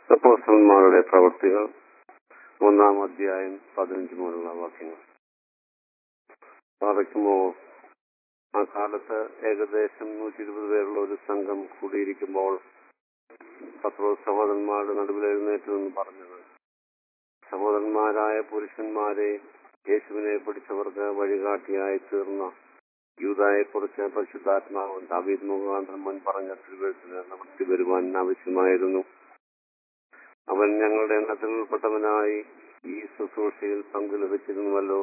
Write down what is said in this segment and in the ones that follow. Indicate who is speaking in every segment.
Speaker 1: അപ്പോസ്റ്റലന്മാരുടെ പ്രവൃത്തികൾ ഒന്നാം അധ്യായം പതിനഞ്ച് മുതലുള്ള വാക്യങ്ങൾ പാവയ്ക്കുമോ ആ കാലത്ത് ഏകദേശം നൂറ്റി ഇരുപത് പേരുള്ള ഒരു സംഘം കൂടിയിരിക്കുമ്പോൾ പത്രോ സഹോദരന്മാരുടെ നടുവിൽ എഴുന്നേറ്റ് നിന്ന് പറഞ്ഞത് സഹോദരന്മാരായ പുരുഷന്മാരെ യേശുവിനെ പിടിച്ചവർക്ക് വഴികാട്ടിയായി തീർന്ന യൂതായെക്കുറിച്ച് പരിശുദ്ധാത്മാവ് ദാവീദ് മുഖാന്തരം മുൻ പറഞ്ഞ തിരുവഴുത്തിന് നിവൃത്തി വരുവാൻ ആവശ്യമായിരുന്നു അവൻ ഞങ്ങളുടെ എണ്ണത്തിൽ ഉൾപ്പെട്ടവനായി ഈ ശുശ്രൂഷയിൽ പങ്കു ലഭിച്ചിരുന്നുവല്ലോ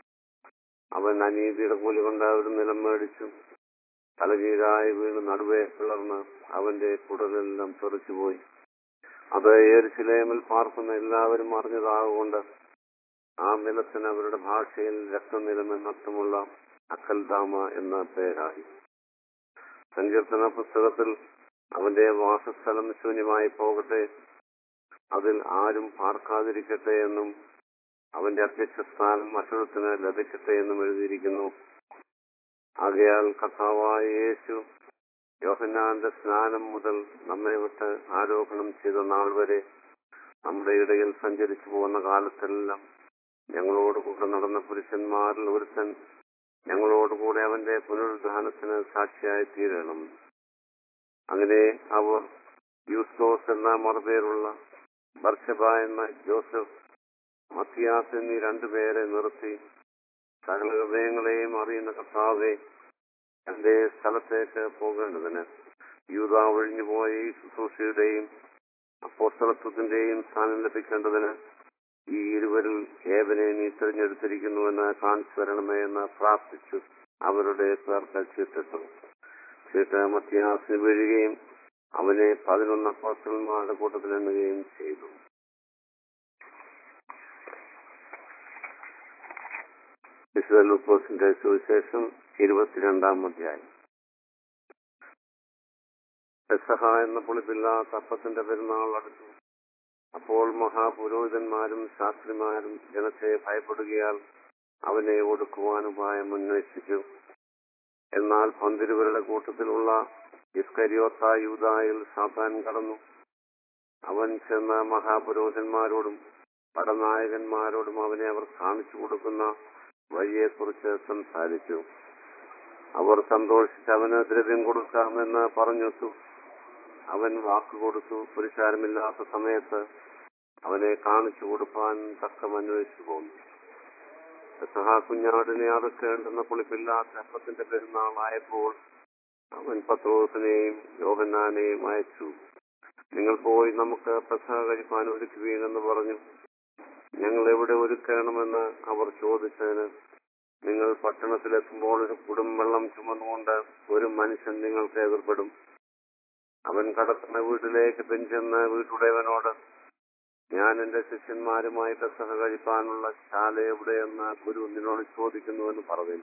Speaker 1: അവൻ അനീതിയുടെ കൂലി കൊണ്ട് ഒരു നിലം മേടിച്ചു തലകീഴായി വീണ് നടുവേ പിളർന്ന് അവന്റെ കുടലെല്ലാം തെറിച്ചുപോയി അത് ഏരിശിലേമിൽ പാർക്കുന്ന എല്ലാവരും അറിഞ്ഞതാകൊണ്ട് ആ നിലത്തിന് അവരുടെ ഭാഷയിൽ രക്തനിലം എന്നർത്ഥമുള്ള അക്കൽദാമ എന്ന പേരായി സങ്കീർത്തന പുസ്തകത്തിൽ അവന്റെ വാസസ്ഥലം ശൂന്യമായി പോകട്ടെ അതിൽ ആരും പാർക്കാതിരിക്കട്ടെ എന്നും അവന്റെ അധ്യക്ഷസ്ഥാനം മറ്റൊരുത്തിന് ലഭിക്കട്ടെ എന്നും എഴുതിയിരിക്കുന്നു ആകയാൽ കഥാവായ യേശു യോഹന്നാന്റെ സ്നാനം മുതൽ നമ്മെ വിട്ട് ആരോപണം ചെയ്ത നാൾ വരെ നമ്മുടെ ഇടയിൽ സഞ്ചരിച്ചു പോകുന്ന കാലത്തെല്ലാം ഞങ്ങളോട് കൂടെ നടന്ന പുരുഷന്മാരിൽ ഒരുത്തൻ ഞങ്ങളോടുകൂടെ അവന്റെ പുനരുദ്ധാനത്തിന് സാക്ഷിയായി തീരണം അങ്ങനെ അവർ യൂസ്തോസ് എന്ന മറുപേരുള്ള ബർഷബ എന്ന ജോസഫ് മത്തിയാസ് എന്നീ രണ്ടുപേരെ നിർത്തി സകല ഹൃദയങ്ങളെയും അറിയുന്ന കർത്താവെ എന്റെ സ്ഥലത്തേക്ക് പോകേണ്ടതിന് യൂത ഒഴിഞ്ഞുപോയ ഈ ശുശ്രൂഷയുടെയും അപ്പോസ്തലത്വത്തിന്റെയും സ്ഥാനം ലഭിക്കേണ്ടതിന് ഈ ഇരുവരിൽ ഏവനെ നീ തിരഞ്ഞെടുത്തിരിക്കുന്നുവെന്ന് കാണിച്ചു തരണമേ എന്ന് പ്രാർത്ഥിച്ചു അവരുടെ പേർക്ക് ചീട്ടിട്ടു ചീട്ട് മത്തിയാസിന് വീഴുകയും അവനെ പതിനൊന്ന് അപ്പോസ്റ്റലന്മാരുടെ കൂട്ടത്തിൽ എണ്ണുകയും ചെയ്തു വിശുദ്ധ ലൂക്കോസിന്റെ സുവിശേഷം ഇരുപത്തിരണ്ടാം അധ്യായം പെസഹ എന്ന പുളിപ്പില്ലാത്ത അപ്പത്തിന്റെ പെരുന്നാൾ അടുത്തു അപ്പോൾ മഹാപുരോഹിതന്മാരും ശാസ്ത്രിമാരും ജനത്തെ ഭയപ്പെടുകയാൽ അവനെ ഒടുക്കുവാൻ ഉപായം അന്വേഷിച്ചു എന്നാൽ പന്തിരുവരുടെ കൂട്ടത്തിലുള്ള ഇസ്കരിയോത്ത യൂതായിൽ സാത്താൻ കടന്നു അവൻ ചെന്ന മഹാപുരോഹിതന്മാരോടും പടനായകന്മാരോടും അവനെ അവർ കാണിച്ചു കൊടുക്കുന്ന വഴിയെക്കുറിച്ച് സംസാരിച്ചു അവർ സന്തോഷിച്ച് അവന് ദ്രവ്യം കൊടുക്കാമെന്ന് പറഞ്ഞൊത്തു അവൻ വാക്ക് കൊടുത്തു പുരുഷാരമില്ലാത്ത സമയത്ത് അവനെ കാണിച്ചു കൊടുപ്പാൻ തക്കം അന്വേഷിച്ചു പോന്നു സഹാ കുഞ്ഞാടിനെ അറുക്കേണ്ടുന്ന പുളിപ്പില്ലാത്ത അപ്പത്തിന്റെ പെരുന്നാളായപ്പോൾ അവൻ പത്രോസിനെയും യോഹന്നാനെയും അയച്ചു നിങ്ങൾ പോയി നമുക്ക് പ്രസവ കഴിപ്പാൻ ഒരുക്കുകയെന്ന് പറഞ്ഞു ഞങ്ങൾ എവിടെ ഒരുക്കണമെന്ന് അവർ ചോദിച്ചതിന് നിങ്ങൾ പട്ടണത്തിലെത്തുമ്പോൾ ഒരു കുടുംബെള്ളം ചുമന്നുകൊണ്ട് ഒരു മനുഷ്യൻ നിങ്ങൾക്ക് എതിർപ്പെടും അവൻ കടക്കുന്ന വീട്ടിലേക്ക് പിൻചെന്ന് വീട്ടുടയവനോട് ഞാൻ എന്റെ ശിഷ്യന്മാരുമായി പെസഹ കഴിപ്പാനുള്ള ശാല എവിടെയെന്ന് ഗുരു നിന്നോട് ചോദിക്കുന്നുവെന്ന് പറഞ്ഞു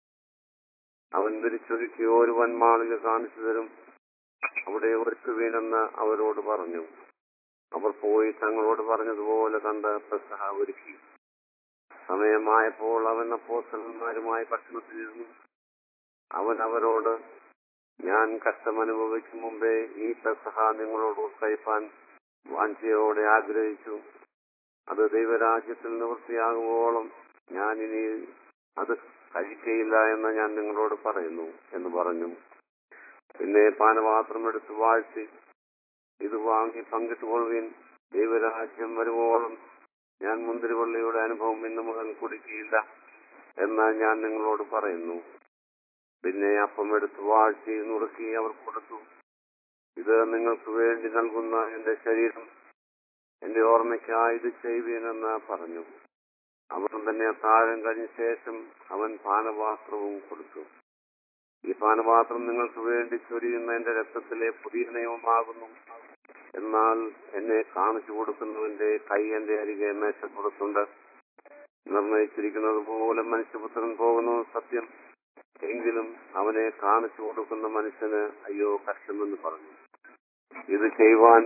Speaker 1: അവൻ തിരിച്ചൊരുക്കി ഒരു വൻമാളിക കാണിച്ചു തരും അവിടെ ഒരുക്കുവീനെന്ന് അവരോട് പറഞ്ഞു അവർ പോയി തങ്ങളോട് പറഞ്ഞതുപോലെ കണ്ട് പെസഹ ഒരുക്കി സമയമായപ്പോൾ അവൻ അപ്പോസലന്മാരുമായി ഭക്ഷണത്തിലിരുന്നു അവൻ അവരോട് ഞാൻ കഷ്ടമനുഭവിക്കും മുമ്പേ ഈ പെസഹ നിങ്ങളോട് കഴിപ്പാൻ വാഞ്ചയോടെ ആഗ്രഹിച്ചു അത് ദൈവരാജ്യത്തിൽ നിവൃത്തിയാകുമ്പോളം ഞാൻ ഇനി അത് കഴിക്കയില്ല എന്ന് ഞാൻ നിങ്ങളോട് പറയുന്നു എന്ന് പറഞ്ഞു പിന്നെ പാനപാത്രം എടുത്ത് വാഴ്ത്തി ഇത് വാങ്ങി പങ്കിട്ടുകൊള്ളുവിൻ ദൈവരാജ്യം വരുവോളം ഞാൻ മുന്തിരിവള്ളിയുടെ അനുഭവം ഇന്നു മുതൽ കുടിക്കുകയില്ല എന്ന് ഞാൻ നിങ്ങളോട് പറയുന്നു പിന്നെ അപ്പം എടുത്ത് വാഴ്ത്തി നുറുക്കി അവർ കൊടുത്തു ഇത് നിങ്ങൾക്ക് വേണ്ടി നൽകുന്ന എന്റെ ശരീരം എന്റെ ഓർമ്മയ്ക്കായി ഇത് ചെയ്യുവീനെന്ന് പറഞ്ഞു അവർ തന്നെ താഴം കഴിഞ്ഞ ശേഷം അവൻ പാനപാത്രവും കൊടുത്തു ഈ പാനപാത്രം നിങ്ങൾക്ക് വേണ്ടി ചൊരിയുന്ന എന്റെ രക്തത്തിലെ പുതിയ നിയമമാകുന്നു എന്നാൽ എന്നെ കാണിച്ചു കൊടുക്കുന്നവന്റെ കൈ എന്റെ അരികെ മേശപ്പുറത്തുണ്ട് നിർണയിച്ചിരിക്കുന്നത് പോലെ മനുഷ്യപുത്രൻ പോകുന്നു സത്യം എങ്കിലും അവനെ കാണിച്ചു കൊടുക്കുന്ന മനുഷ്യന് അയ്യോ കഷ്ടമെന്ന് പറഞ്ഞു ഇത് ചെയ്യുവാൻ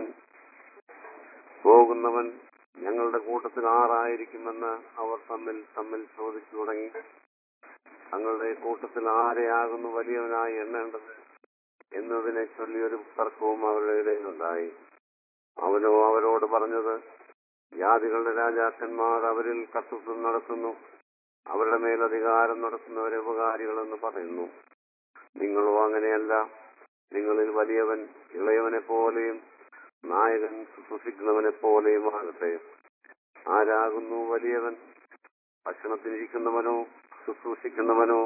Speaker 1: പോകുന്നവൻ ഞങ്ങളുടെ കൂട്ടത്തിൽ ആറായിരിക്കുമെന്ന് അവർ തമ്മിൽ തമ്മിൽ ചോദിച്ചു തുടങ്ങി തങ്ങളുടെ കൂട്ടത്തിൽ ആരെയാകുന്നു വലിയവനായി എണ്ണേണ്ടത് എന്നതിനെ ചൊല്ലിയൊരു തർക്കവും അവരുടെ ഇടയിലുണ്ടായി അവനോ അവരോട് പറഞ്ഞത് ജാതികളുടെ രാജാക്കന്മാർ അവരിൽ കർത്തൃത്വം നടത്തുന്നു അവരുടെ മേൽ അധികാരം നടത്തുന്നവരെ ഉപകാരികളെന്ന് പറയുന്നു നിങ്ങളോ അങ്ങനെയല്ല നിങ്ങളിൽ വലിയവൻ ഇളയവനെ പോലെയും നായകൻ ശുശ്രൂഷിക്കുന്നവനെ പോലെയും ആകട്ടെ ആരാകുന്നു വലിയവൻ ഭക്ഷണത്തിനിരിക്കുന്നവനോ ശുശ്രൂഷിക്കുന്നവനോ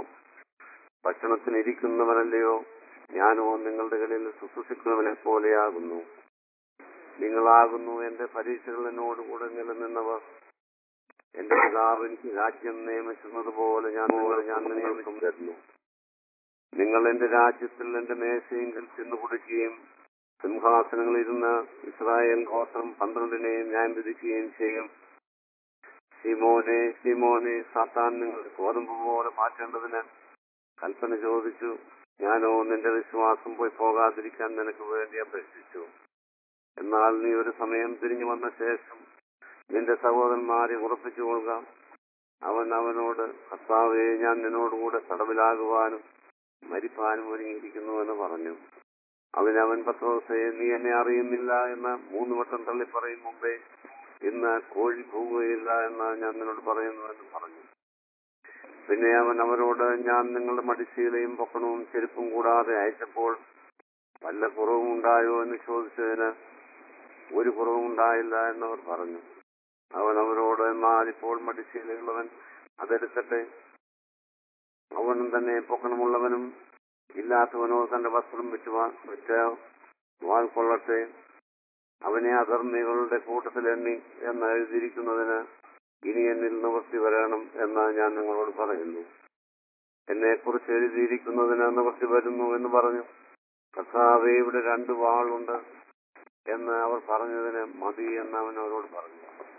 Speaker 1: ഭക്ഷണത്തിനിരിക്കുന്നവനല്ലയോ ഞാനോ നിങ്ങളുടെ കളിൽ ശുശ്രൂഷിക്കുന്നവനെ പോലെയാകുന്നു നിങ്ങളാകുന്നു എന്റെ പരീക്ഷകൾ എന്നോടുകൂടെ നിലനിന്നവർ എന്റെ പിതാവ് എനിക്ക് രാജ്യം നിയമിക്കുന്നത് പോലെ ഞാൻ നിങ്ങളെ ഞാൻ നിയമിക്കും തരുന്നു നിങ്ങൾ എന്റെ രാജ്യത്തിൽ എന്റെ മേശയെങ്കിൽ ചെന്നു കുടിക്കുകയും സിംഹാസനങ്ങളിലിരുന്ന് ഇസ്രായേൽ ഗോത്രം പന്ത്രണ്ടിനെയും ഞാൻ വിധിക്കുകയും ചെയ്യും സിമോനെ സിമോനെ സാത്താൻ നിങ്ങൾ ഗോതമ്പ് പോലെ മാറ്റേണ്ടതിന് കൽപ്പന ചോദിച്ചു ഞാനോ നിന്റെ വിശ്വാസം പോയി പോകാതിരിക്കാൻ നിനക്ക് വേണ്ടി അപേക്ഷിച്ചു എന്നാൽ നീ ഒരു സമയം തിരിഞ്ഞു വന്ന ശേഷം നിന്റെ സഹോദരന്മാരെ ഉറപ്പിച്ചു കൊള്ളുക അവൻ അവനോട് കർത്താവെ ഞാൻ നിന്നോടുകൂടെ തടവിലാകുവാനും മരിപ്പാനും ഒരുങ്ങിയിരിക്കുന്നുവെന്ന് പറഞ്ഞു അവനവൻ പത്രോസെ നീ എന്നെ അറിയുന്നില്ല എന്ന് മൂന്ന് വട്ടം തള്ളി പറയും മുമ്പേ ഇന്ന് കോഴി പോവുകയില്ല എന്ന് ഞാൻ നിന്നോട് പറയുന്നുവെന്ന് പറഞ്ഞു പിന്നെ അവൻ അവരോട് ഞാൻ നിങ്ങളുടെ മടിശീലയും പൊക്കണവും ചെരുപ്പും കൂടാതെ അയച്ചപ്പോൾ വല്ല കുറവും ഉണ്ടായോ എന്ന് ചോദിച്ചതിന് ഒരു കുറവും ഉണ്ടായില്ല എന്നവർ പറഞ്ഞു അവൻ അവരോട് എന്നാൽ ഇപ്പോൾ മടിശീലയുള്ളവൻ അതെടുക്കട്ടെ അവനും തന്നെ പൊക്കണമുള്ളവനും ഇല്ലാത്തവനോ തന്റെ വസ്ത്രം വിറ്റ് വാ- വിറ്റ് വാൾ കൊള്ളട്ടെ അവനെ അധർമ്മികളുടെ കൂട്ടത്തിൽ എണ്ണി എന്ന് എഴുതിയിരിക്കുന്നതിന് ഇനി എന്നിൽ നിവൃത്തി വരണം എന്ന് ഞാൻ നിങ്ങളോട് പറയുന്നു എന്നെ കുറിച്ച് എഴുതിയിരിക്കുന്നതിന് നിവൃത്തി വരുന്നു എന്ന് പറഞ്ഞു കർത്താവേ ഇവിടെ രണ്ട് വാളുണ്ട് എന്ന് അവർ പറഞ്ഞതിന് മതി എന്ന് അവൻ അവരോട് പറഞ്ഞു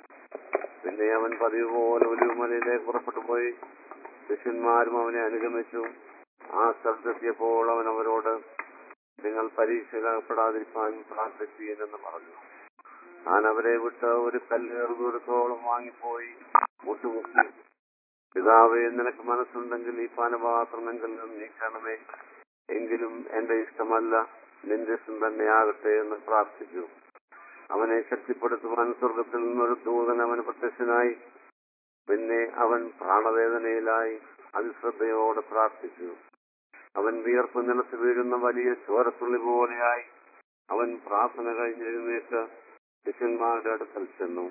Speaker 1: പിന്നെ അവൻ പതിവ് പോലെ ഒലിവുമലയിലേക്ക് പുറപ്പെട്ടു പോയി ശിഷ്യന്മാരും അവനെ അനുഗമിച്ചു ആ സ്ഥലത്തെത്തിയപ്പോൾ അവൻ അവരോട് നിങ്ങൾ പരീക്ഷയിലകപ്പെടാതിരിക്കാൻ പ്രാർത്ഥിച്ചീനെന്ന് പറഞ്ഞു ഞാൻ അവരെ വിട്ട് ഒരു കല്ലേറ് ദൂരത്തോളം വാങ്ങിപ്പോയി മുട്ടുമുട്ടി പിതാവേ നിനക്ക് മനസ്സുണ്ടെങ്കിൽ ഈ പാനപാത്രമെങ്കിൽ നിന്ന് നീക്കണമേ എങ്കിലും എന്റെ ഇഷ്ടമല്ല നിന്റെ ഇഷ്ടം തന്നെയാകട്ടെ എന്ന് പ്രാർത്ഥിച്ചു അവനെ ശക്തിപ്പെടുത്തുവാൻ സ്വർഗത്തിൽ നിന്നൊരു ദൂതൻ അവന് പ്രത്യക്ഷനായി പിന്നെ അവൻ പ്രാണവേദനയിലായി അതിശ്രദ്ധയോടെ പ്രാർത്ഥിച്ചു അവൻ വിയർപ്പ് നിലത്ത് വീഴുന്ന വലിയ ചോരത്തുള്ളി പോലെയായി അവൻ പ്രാർത്ഥന കഴിഞ്ഞെഴുന്നേറ്റ് ശിഷ്യന്മാരുടെ അടുക്കൽ ചെന്നു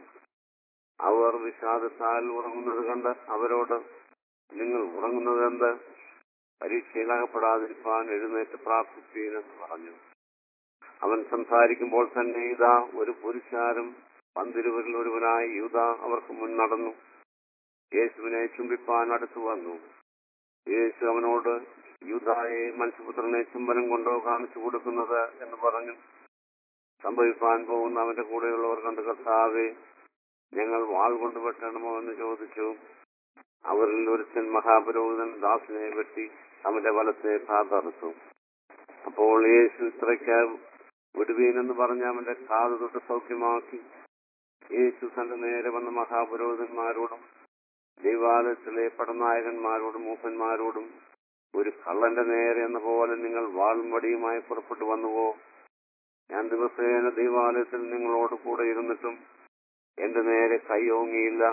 Speaker 1: അവർ വിഷാദത്താൽ ഉറങ്ങുന്നത് കണ്ട് അവരോട് നിങ്ങൾ ഉറങ്ങുന്നത് എന്ത് പരീക്ഷയിലകപ്പെടാതിരിക്കാൻ എഴുന്നേറ്റ് പ്രാർത്ഥിച്ചീനെന്ന് പറഞ്ഞു അവൻ സംസാരിക്കുമ്പോൾ തന്നെ ഇതാ ഒരു പുരുഷാരും പന്തിരുവരിൽ ഒരുവനായി യൂത അവർക്ക് മുൻ നടന്നു യേശുവിനെ ചുംബിപ്പാൻ അടുത്തു വന്നു യേശു അവനോട് യൂതായെ മനുഷ്യപുത്രനെ ചുംബനം കൊണ്ടോ കാണിച്ചു കൊടുക്കുന്നത് എന്ന് പറഞ്ഞു സംഭവിപ്പാൻ പോകുന്ന അവന്റെ കൂടെയുള്ളവർ കണ്ട് കർത്താവെ ഞങ്ങൾ വാൾ കൊണ്ട് വെട്ടണമോ എന്ന് ചോദിച്ചു അവരിൽ ഒരുത്തൻ മഹാപുരോഹിതൻ ദാസിനെ വെട്ടി അവന്റെ വലത്തെ കാതറുത്തു അപ്പോൾ യേശു ഇത്രയ്ക്ക് വിടുവീനെന്ന് പറഞ്ഞ് അവന്റെ കാത് തൊട്ട് സൗഖ്യമാക്കി യേശു തന്റെ നേരെ വന്ന മഹാപുരോഹിതന്മാരോടും ദൈവാലയത്തിലെ പടനായകന്മാരോടും മൂപ്പന്മാരോടും ഒരു കള്ളന്റെ നേരെ എന്ന പോലെ നിങ്ങൾ വാളും വടിയുമായി പുറപ്പെട്ടു വന്നുവോ ഞാൻ ദിവസേന ദൈവാലയത്തിൽ നിങ്ങളോട് കൂടെ ഇരുന്നിട്ടും എന്റെ നേരെ കൈയോങ്ങിയില്ല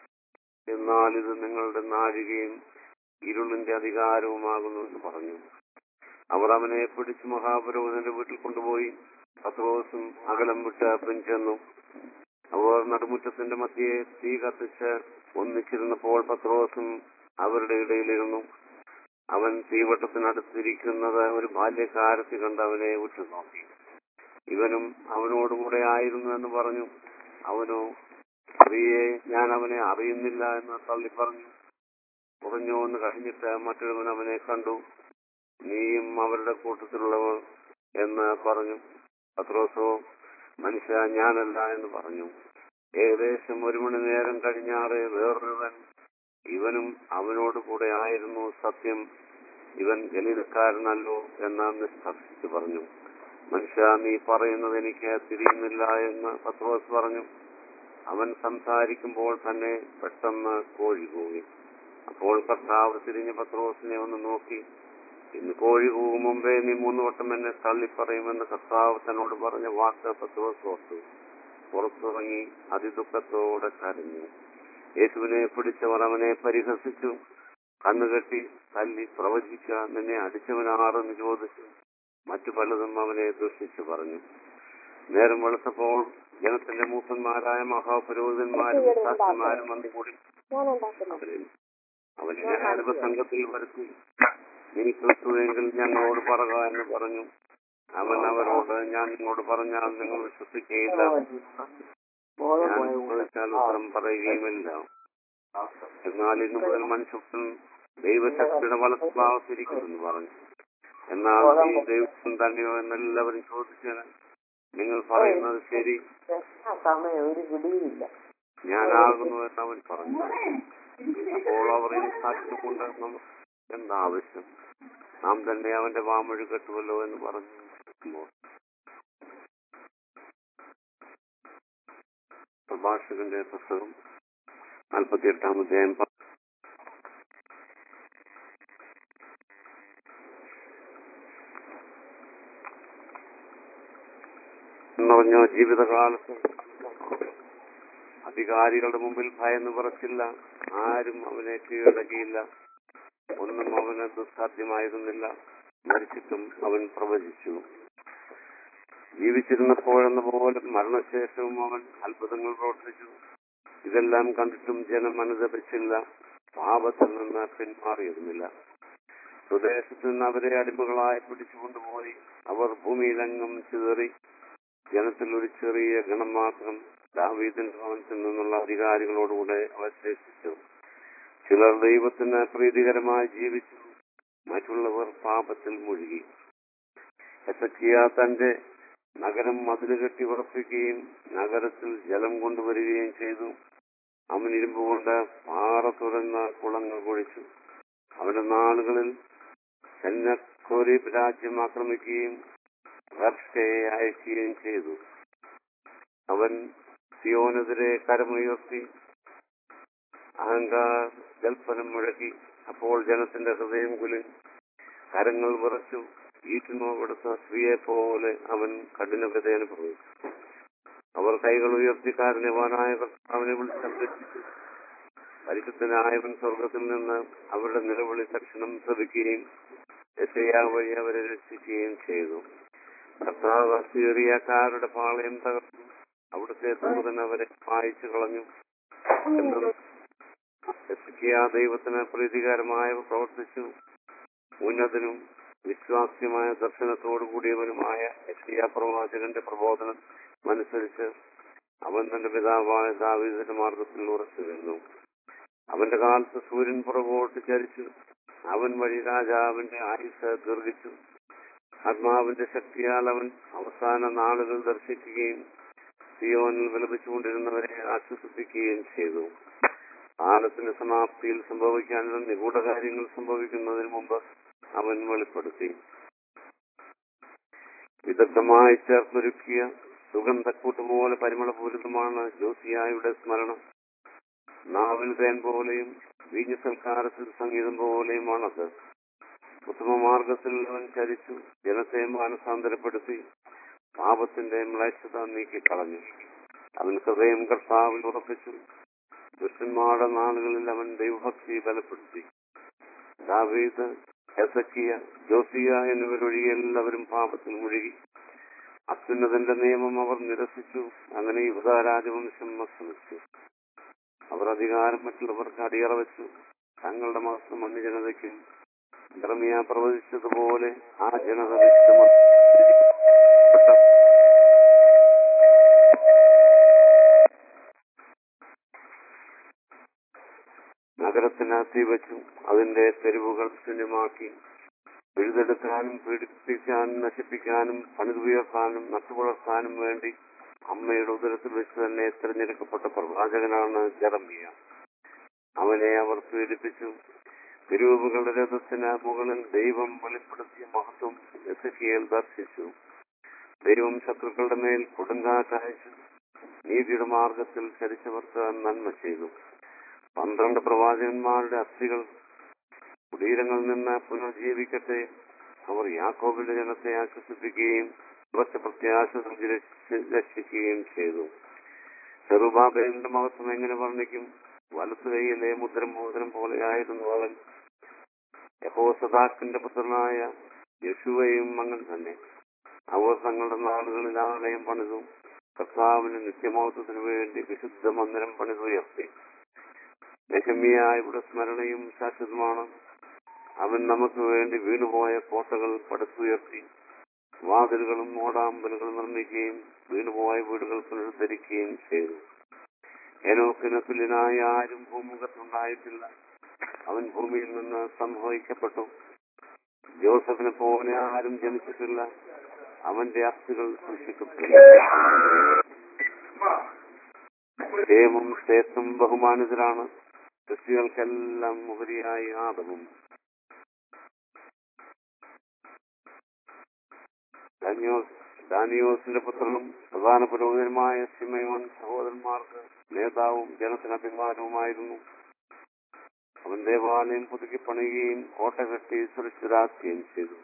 Speaker 1: എന്നാൽ ഇത് നിങ്ങളുടെ നാഴികയും ഇരുളിന്റെ അധികാരവുമാകുന്നു എന്ന് പറഞ്ഞു അവർ അവനെ പിടിച്ച് മഹാപുരോഹിതന്റെ വീട്ടിൽ കൊണ്ടുപോയി പത്രോസും അകലം വിട്ട് പിൻചെന്നു അവർ നടുമുറ്റത്തിന്റെ മധ്യയെ തീ കത്തിച്ച് ഒന്നിച്ചിരുന്നപ്പോൾ പത്രോസും അവരുടെ ഇടയിലിരുന്നു അവൻ തീവട്ടത്തിനടുത്തിരിക്കുന്നത് ഒരു ബാല്യക്കാരത്തി കണ്ട് അവനെ ഉറ്റുനോക്കി ഇവനും അവനോടുകൂടെ ആയിരുന്നു എന്ന് പറഞ്ഞു അവനോ സ്ത്രീയെ ഞാൻ അവനെ അറിയുന്നില്ല എന്ന് തള്ളി പറഞ്ഞു കുറഞ്ഞു എന്ന് കഴിഞ്ഞിട്ട് മറ്റൊരുവൻ അവനെ കണ്ടു നീയും അവരുടെ കൂട്ടത്തിലുള്ളവർ എന്ന് പറഞ്ഞു പത്രോസോ മനുഷ്യ ഞാനല്ല എന്ന് പറഞ്ഞു ഏകദേശം ഒരു മണി നേരം കഴിഞ്ഞാറ് വേറൊരുവൻ ഇവനും അവനോട് കൂടെ ആയിരുന്നു സത്യം ഇവൻ ഗലീലക്കാരനല്ലോ എന്ന് നിഷ്കർഷിച്ചു പറഞ്ഞു മനുഷ്യ നീ പറയുന്നത് എനിക്ക് തിരിയുന്നില്ല എന്ന് പത്രോസ് പറഞ്ഞു അവൻ സംസാരിക്കുമ്പോൾ തന്നെ പെട്ടെന്ന് കോഴി പോയി അപ്പോൾ കർത്താവ് തിരിഞ്ഞ് പത്രോസിനെ ഒന്ന് നോക്കി ഇന്ന് കോഴി കൂകും മുമ്പേ നീ മൂന്ന് വട്ടം എന്നെ തള്ളിപ്പറയുമെന്ന് കർത്താവ് തന്നോട് പറഞ്ഞ വാക്ക് പത്ത് ഓർത്തു പുറത്തിറങ്ങി അതിദുഃഖത്തോടെ കരഞ്ഞു യേശുവിനെ പിടിച്ചവർ അവനെ പരിഹസിച്ചു കണ്ണുകെട്ടി തല്ലി പ്രവചിക്ക നിന്നെ അടിച്ചവനാറെന്ന് ചോദിച്ചു മറ്റു പലതും അവനെ ദുഷിച്ചു പറഞ്ഞു നേരം വെളുത്തപ്പോൾ ജനത്തിന്റെ മൂപ്പന്മാരായ മഹാപുരോഹിതന്മാരും ശാസ്ത്രന്മാരും വന്നു കൂടി
Speaker 2: ഞാൻ ഉണ്ടാക്കുന്നു
Speaker 1: അവനെ അവനെ ന്യായാധിപ സംഘത്തിൽ വരുത്തി നീ ക്രിസ്തുവെങ്കിൽ ഞങ്ങളോട് പറക എന്ന് പറഞ്ഞു അവൻ അവരോട് ഞാൻ നിങ്ങളോട് പറഞ്ഞാൽ നിങ്ങൾ വിശ്വസിക്കുകയില്ല ഞാൻ ചോദിച്ചാൽ ഉത്തരം പറയുകയുമില്ല എന്നാൽ ഇന്നു മുതൽ മനുഷ്യൻ ദൈവശക്തിയുടെ വലത്തുഭാഗത്തിരിക്കുമെന്ന് പറഞ്ഞു എന്നാൽ ഈ ദൈവം തന്നെയോ എന്നെല്ലാവരും ചോദിച്ചതിന് നിങ്ങൾ പറയുന്നത് ശരി
Speaker 2: സമയം ഒരു പിടിയില്ല
Speaker 1: ഞാനാകുന്നു എന്ന് അവൻ പറഞ്ഞു അപ്പോൾ അവർ ഈ സാക്ഷ്യം കൊണ്ട് നമുക്ക് എന്താവശ്യം നാം തന്നെ അവന്റെ വാമൊഴി കെട്ടുമല്ലോ എന്ന് പറഞ്ഞു നിൽക്കുമ്പോൾ പ്രഭാഷകന്റെ പുസ്തകം നാൽപ്പത്തി എട്ടാം അധ്യായം പ- എന്ന് പറഞ്ഞ ജീവിതകാലത്ത് അധികാരികളുടെ മുമ്പിൽ ഭയന്ന് പറച്ചില്ല ആരും അവനെ കീഴടക്കിയില്ല ഒന്നും അവന് ദുസ്സാധ്യമായിരുന്നില്ല മരിച്ചിട്ടും അവൻ പ്രവചിച്ചു ജീവിച്ചിരുന്നപ്പോഴെന്ന പോലെ മരണശേഷവും അവൻ അത്ഭുതങ്ങൾ പ്രവർത്തിച്ചു ഇതെല്ലാം കണ്ടിട്ടും ജനം അനുദപിച്ചില്ല പാപത്തിൽ നിന്ന് പിന്മാറിയിരുന്നില്ല സ്വദേശത്ത് നിന്ന് അവരെ അടിമകളായി പിടിച്ചുകൊണ്ടുപോയി അവർ ഭൂമിയിലെങ്ങും ചിതറി ജനത്തിൽ ഒരു ചെറിയ ഗണം മാത്രം ദാവീദിന്റെ ഭവനത്തിൽ നിന്നുള്ള അധികാരികളോടുകൂടെ അവശേഷിച്ചു ചിലർ ദൈവത്തിന് പ്രീതികരമായി ജീവിച്ചു മറ്റുള്ളവർ പാപത്തിൽ മുഴുകി എസക്കിയ തന്റെ നഗരം മതിലുകെട്ടി ഉറപ്പിക്കുകയും നഗരത്തിൽ ജലം കൊണ്ടുവരികയും ചെയ്തു അവൻ ഇരുമ്പ് കൊണ്ട് പാറ തുറന്ന കുളങ്ങൾ കുഴിച്ചു അവന്റെ നാളുകളിൽ സെന്നക്കോരീബ് രാജ്യം ആക്രമിക്കുകയും റബ്ഷയെ അയക്കുകയും ചെയ്തു അവൻ സിയോനെതിരെ കരമുയർത്തി അഹങ്കാർ ജൽപ്പനം മുഴക്കി അപ്പോൾ ജനത്തിന്റെ ഹൃദയം കുലുങ്ങി കരങ്ങൾ വിറച്ചു ഈറ്റുനോവെടുത്ത സ്ത്രീയെ പോലെ അവൻ കഠിനവ്യത അനുഭവിച്ചു അവർ കൈകൾ ഉയർത്തി കാരുണ്യവാനായ കർത്താവിനെ വിളിച്ചഭ്യർത്ഥിച്ചു പരിശുദ്ധനായവൻ സ്വർഗത്തിൽ നിന്ന് അവരുടെ നിലവിളി തക്ഷണം ശ്രവിക്കുകയും യശയാ വഴി അവരെ രക്ഷിക്കുകയും ചെയ്തു കർത്താവ് സീറിയക്കാരുടെ പാളയം തകർത്തു അവിടുത്തെ ദൂതൻ അവരെ വായിച്ചു കളഞ്ഞു എന്നും എസ്കിയ ദൈവത്തിന് പ്രീതികരമായ പ്രവർത്തിച്ചു ഉന്നതനും വിശ്വാസ്യമായ ദർശനത്തോടു കൂടിയവനുമായ എസ്കിയ പ്രവാചകന്റെ പ്രബോധനം അനുസരിച്ച് അവൻ തന്റെ പിതാവായ ദാവീദിന്റെ മാർഗത്തിൽ ഉറച്ചു നിന്നു അവന്റെ കാലത്ത് സൂര്യൻ പുറകോട്ട് ചരിച്ചു അവൻ വഴി രാജാവിന്റെ ആയുസ് ദീർഘിച്ചു ആത്മാവിന്റെ ശക്തിയാൽ അവൻ അവസാന നാളുകൾ ദർശിക്കുകയും സിയോനിൽ വിലപിച്ചുകൊണ്ടിരുന്നവരെ ആശ്വസിപ്പിക്കുകയും ചെയ്തു കാലത്തിന്റെ സമാപ്തിയിൽ സംഭവിക്കാനുള്ള നിഗൂഢ കാര്യങ്ങൾ സംഭവിക്കുന്നതിന് മുമ്പ് അവൻ വെളിപ്പെടുത്തി വിദഗ്ധമായി ചേർത്തൊരുക്കിയ സുഗന്ധക്കൂട്ട് പോലെ പരിമളപൂരിതമാണ് ജോസിയായുടെ സ്മരണം നാവിൽ തേൻ പോലെയും വീഞ്ഞ സൽക്കാരത്തിൽ സംഗീതം പോലെയുമാണത് ഉത്തമമാർഗത്തിൽ അവൻ ചരിച്ചു ജനത്തെ മാനസാന്തരപ്പെടുത്തി പാപത്തിന്റെ മ്ലേച്ഛത നീക്കിക്കളഞ്ഞു അവൻ ഹൃദയം കർത്താവിൽ ഉറപ്പിച്ചു ദുഷ്ടന്മാരുടെ നാളുകളിൽ അവൻ ദൈവഭക്തി ബലപ്പെടുത്തി ദാവീദ് എസക്കിയ ജോസിയ എന്നിവരൊഴികെ എല്ലാവരും പാപത്തിൽ മുഴുകി അത്യുന്നതന്റെ നിയമം അവർ നിരസിച്ചു അങ്ങനെ യുവത രാജവംശം അസ്തമിച്ചു അവർ അധികാരം മറ്റുള്ളവർക്ക് അടിയറ വെച്ചു തങ്ങളുടെ മഹത്വം അന്യ ജനതയ്ക്കും ഇറമിയ പ്രവചിച്ചതുപോലെ ആ ജനത വിശ്രമ നഗരത്തിന് തീ വെച്ചു അതിന്റെ തെരുവുകൾ ശൂന്യമാക്കി പിഴുതെടുക്കാനും പീഡിപ്പിക്കാനും നശിപ്പിക്കാനും പണിതുയർത്താനും നട്ടുപുലർത്താനും വേണ്ടി അമ്മയുടെ ഉദരത്തിൽ വെച്ച് തന്നെ തിരഞ്ഞെടുക്കപ്പെട്ട പ്രവാചകനാണ് ജറമിയ അവനെ അവർ പീഡിപ്പിച്ചു തിരുവുകളുടെ രഥത്തിന് മുകളിൽ ദൈവം വെളിപ്പെടുത്തിയ മഹത്വം എസക്കിയേൽ ദർശിച്ചു ദൈവം ശത്രുക്കളുടെ മേൽ കൊടുങ്കാറ്റയച്ചു നീതിയുടെ മാർഗത്തിൽ ചരിച്ചവർക്ക് നന്മ ചെയ്തു പന്ത്രണ്ട് പ്രവാചകന്മാരുടെ അസ്ഥികൾ കുടീരങ്ങളിൽ നിന്ന് പുനർജീവിക്കട്ടെ അവർ യാക്കോബിന്റെ ജനത്തെ ആശ്വസിപ്പിക്കുകയും ഉറച്ച പ്രത്യാശ നൽകി രക്ഷ- രക്ഷിക്കുകയും ചെയ്തു ചെറുബാബേലിന്റെ മഹത്വം എങ്ങനെ വർണ്ണിക്കും വലത്തു കൈയിലെ മുദ്രം മോതിരം പോലെയായിരുന്നു അവൻ യഹോസദാക്കിന്റെ പുത്രനായ യശുവയും അങ്ങനെ തന്നെ അവർ തങ്ങളുടെ നാടുകളിൽ ആലയം പണിതു കർത്താവിന് നിത്യമഹത്വത്തിനു വേണ്ടി വിശുദ്ധ മന്ദിരം പണിതുയർത്തി നെഹമ്യായ ഇവിടെ സ്മരണയും ശാശ്വതമാണ് അവൻ നമുക്ക് വേണ്ടി വീണുപോയ കോട്ടകൾ പടുത്തുയർത്തി വാതിലുകളും ഓടാമ്പലുകളും നിർമ്മിക്കുകയും വീണുപോയ വീടുകൾ പുനരുദ്ധരിക്കുകയും ചെയ്തു എനോക്കിന് തുല്യനായ ആരും ഭൂമുഖത്തുണ്ടായിട്ടില്ല അവൻ ഭൂമിയിൽ നിന്ന് സംഭവിക്കപ്പെട്ടു ജോസഫിനെ പോലെ ആരും ജനിച്ചിട്ടില്ല അവന്റെ അസ്ഥികൾ സൂക്ഷിക്കപ്പെട്ടു ഹേമും ശേത്തും ബഹുമാനിതരാണ് സൃഷ്ടികൾക്കെല്ലാം ഉപരിയായി ആദമും ദാനിയോസ് ദാനിയോസിന്റെ പുത്രനും പ്രധാന പുരോഹിതനുമായ ശിമയോൻ സഹോദരന്മാർക്ക് നേതാവും ജനത്തിന് അഭിമാനവുമായിരുന്നു അവൻ ദേവാലയം പുതുക്കി പണിയുകയും കോട്ട കെട്ടി സുരക്ഷിതരാക്കുകയും ചെയ്തു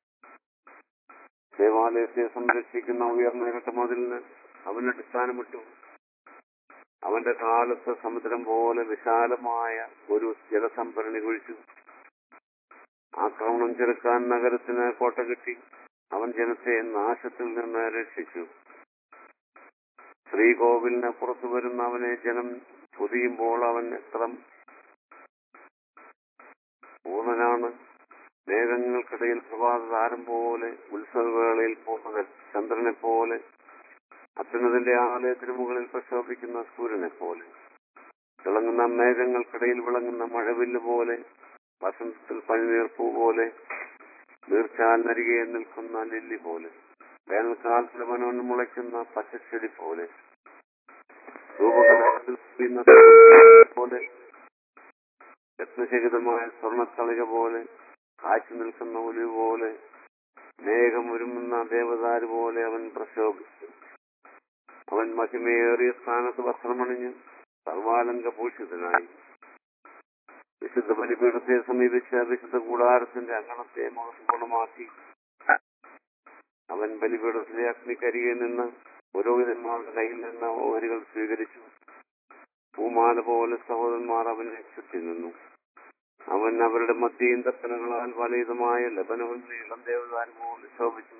Speaker 1: ദേവാലയത്തെ സംരക്ഷിക്കുന്ന ഉയർന്ന ഇരട്ടമതിലിന് അവൻ അടിസ്ഥാനമിട്ടു അവന്റെ കാലത്ത് സമുദ്രം പോലെ വിശാലമായ ഒരു ജലസംഭരണി കുഴിച്ചു ആക്രമണം ചെറുക്കാൻ നഗരത്തിന് കോട്ട കെട്ടി അവൻ ജനത്തെ നാശത്തിൽ നിന്ന് രക്ഷിച്ചു ശ്രീകോവിലിന് പുറത്തു വരുന്ന അവനെ ജനം പൊതിയുമ്പോൾ അവൻ എത്ര പൂർണ്ണനാണ് മേഘങ്ങൾക്കിടയിൽ പ്രഭാതതാരം പോലെ ഉത്സവവേളയിൽ പോകുന്ന ചന്ദ്രനെ പോലെ അത്യുന്നതിന്റെ ആലയത്തിന് മുകളിൽ പ്രശോഭിക്കുന്ന സൂര്യനെ പോലെ തിളങ്ങുന്ന മേഘങ്ങൾക്കിടയിൽ വിളങ്ങുന്ന മഴവില്ല് പോലെ വസന്തത്തിൽ പനിനീർപ്പൂ പോലെ നീർച്ചാലിനരികെ നിൽക്കുന്ന ലില്ലി പോലെ വേനൽക്കാലത്തിൽ മനോൻ മുളയ്ക്കുന്ന പച്ചച്ചെടി പോലെ രൂപകലത്തിൽ പൊതിയുന്ന പോലെ രത്നശേഖിതമായ സ്വർണ്ണത്തളിക പോലെ കാച്ചു നിൽക്കുന്ന ഒലിവ് പോലെ മേഘം ഒരുമുന്ന ദേവദാര് പോലെ അവൻ പ്രശോഭിച്ചു അവൻ മഹിമയേറിയ സ്ഥാനത്ത് വസ്ത്രമണിഞ്ഞ് സർവാലങ്ക ഭൂഷിതനായി വിശുദ്ധ ബലിപീഠത്തെ സമീപിച്ച വിശുദ്ധ കൂടാരത്തിന്റെ അങ്കണത്തെ മോശഗുണമാക്കി അവൻ ബലിപീഠത്തിലെ അഗ്നിക്കരികെ നിന്ന് പുരോഹിതന്മാരുടെ കയ്യിൽ നിന്ന് ഓഹരികൾ സ്വീകരിച്ചു പൂമാല പോലെ സഹോദരന്മാർ അവനെ ചുറ്റി നിന്നു അവൻ അവരുടെ മധ്യയും തപ്പനകളാൽ വലയുതമായ ലബനോനിലെ ഇളം ദേവതാൻ പോലെ ശോഭിച്ചു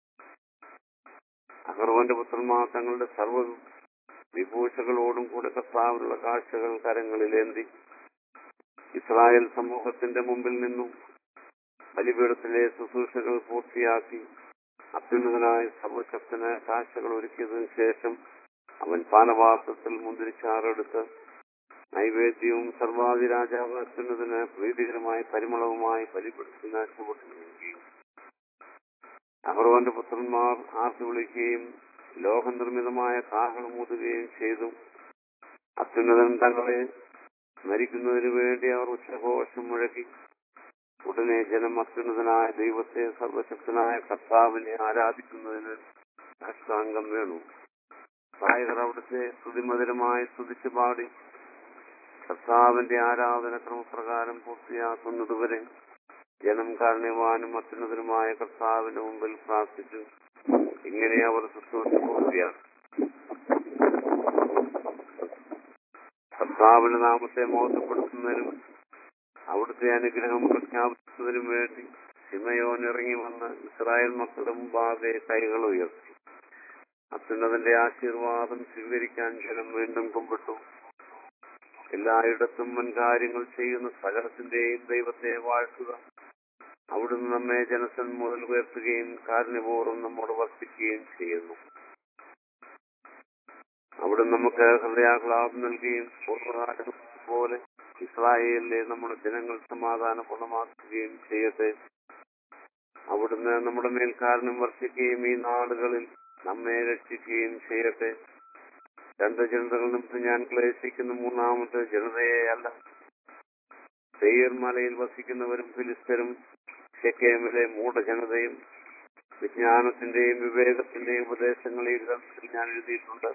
Speaker 1: അഹർവന്റെ പുത്രന്മാർ തങ്ങളുടെ സർവ്വ വിഭൂഷകളോടും കൂടെ കർത്താവിനുള്ള കാഴ്ചകൾ കരങ്ങളിലേന്തി ഇസ്രായേൽ സമൂഹത്തിന്റെ മുമ്പിൽ നിന്നും ബലിപീഠത്തിലെ ശുശ്രൂഷകൾ പൂർത്തിയാക്കി അത്യുന്നതനായ സർവശക്തന് കാഴ്ചകൾ ഒരുക്കിയതിനു ശേഷം അവൻ പാനപാത്രത്തിൽ മുന്തിരിച്ചാറെടുത്ത് നൈവേദ്യവും സർവാധി രാജാവ് അത്യുന്നതിന് പ്രീതികരമായ പരിമളവുമായി ബലിപീഠത്തിന് ചുവട്ടു നൽകി അഹ്റോന്റെ പുത്രന്മാർ ആർത്തി വിളിക്കുകയും ലോകനിർമ്മിതമായ കാഹളം ഊതുകയും ചെയ്തു അത്യുന്നതൻ തങ്ങളെ സ്മരിക്കുന്നതിനു വേണ്ടി അവർ ഉച്ചഘോഷം മുഴക്കി ഉടനെ ജനം അത്യുന്നതനായ ദൈവത്തെ സർവശക്തനായ കർത്താവിനെ ആരാധിക്കുന്നതിന് സാഷ്ടാംഗം വേണു ഗായകർ അവിടുത്തെ സ്തുതിമധുരമായി സ്തുതിച്ചു പാടി കർത്താവിന്റെ ആരാധന ക്രമപ്രകാരം പൂർത്തിയാക്കുന്നതുവരെ ജനം കാരണവാനും അത്യുന്നതനുമായ കർത്താവിന്റെ മുമ്പിൽ പ്രാർത്ഥിച്ചു ഇങ്ങനെ അവർ ശുശ്രൂഷ പൂർത്തിയാക്കി കർത്താവിന്റെ നാമത്തെ മോശപ്പെടുത്തുന്നതിനും അവിടുത്തെ അനുഗ്രഹം പ്രഖ്യാപിക്കുന്നതിനും വേണ്ടി സിമയോൻ ഇറങ്ങി വന്ന് ഇസ്രായേൽ മക്കളുടെ മുമ്പാകെ കൈകൾ ഉയർത്തി അത്യുന്നതന്റെ ആശീർവാദം സ്വീകരിക്കാൻ ജനം വീണ്ടും കുമ്പിട്ടു എല്ലായിടത്തും മുൻകാര്യങ്ങൾ ചെയ്യുന്ന സകലത്തിന്റെയും ദൈവത്തെ വാഴ്ത്തുക അവിടുന്ന് നമ്മെ ജനസൻ മുതൽ ഉയർത്തുകയും കാരുണ്യപൂർവ്വം നമ്മോട് വർത്തിക്കുകയും ചെയ്യുന്നു അവിടുന്ന് നമുക്ക് ഹൃദയാഹ്ലാദം നൽകുകയും പൂർവ്വകാലം പോലെ ഇസ്രായേലിലെ നമ്മുടെ ജനങ്ങൾ സമാധാനപൂർണ്ണമാക്കുകയും ചെയ്യട്ടെ അവിടുന്ന് നമ്മുടെ മേൽ കാരണം വർഷിക്കുകയും ഈ നാടുകളിൽ നമ്മെ രക്ഷിക്കുകയും ചെയ്യട്ടെ രണ്ട് ജനതകൾ നിമിത്തം ഞാൻ ക്ലേശിക്കുന്ന മൂന്നാമത്തെ ജനതയെ അല്ല സെയ്യർ മലയിൽ വസിക്കുന്നവരും ഫിലിസ്തരും ഷെക്കേമിലെ മൂഢജനതയും വിജ്ഞാനത്തിന്റെയും വിവേകത്തിന്റെയും ഉപദേശങ്ങൾ ഈ ഗ്രന്ഥത്തിൽ ഞാൻ എഴുതിയിട്ടുണ്ട്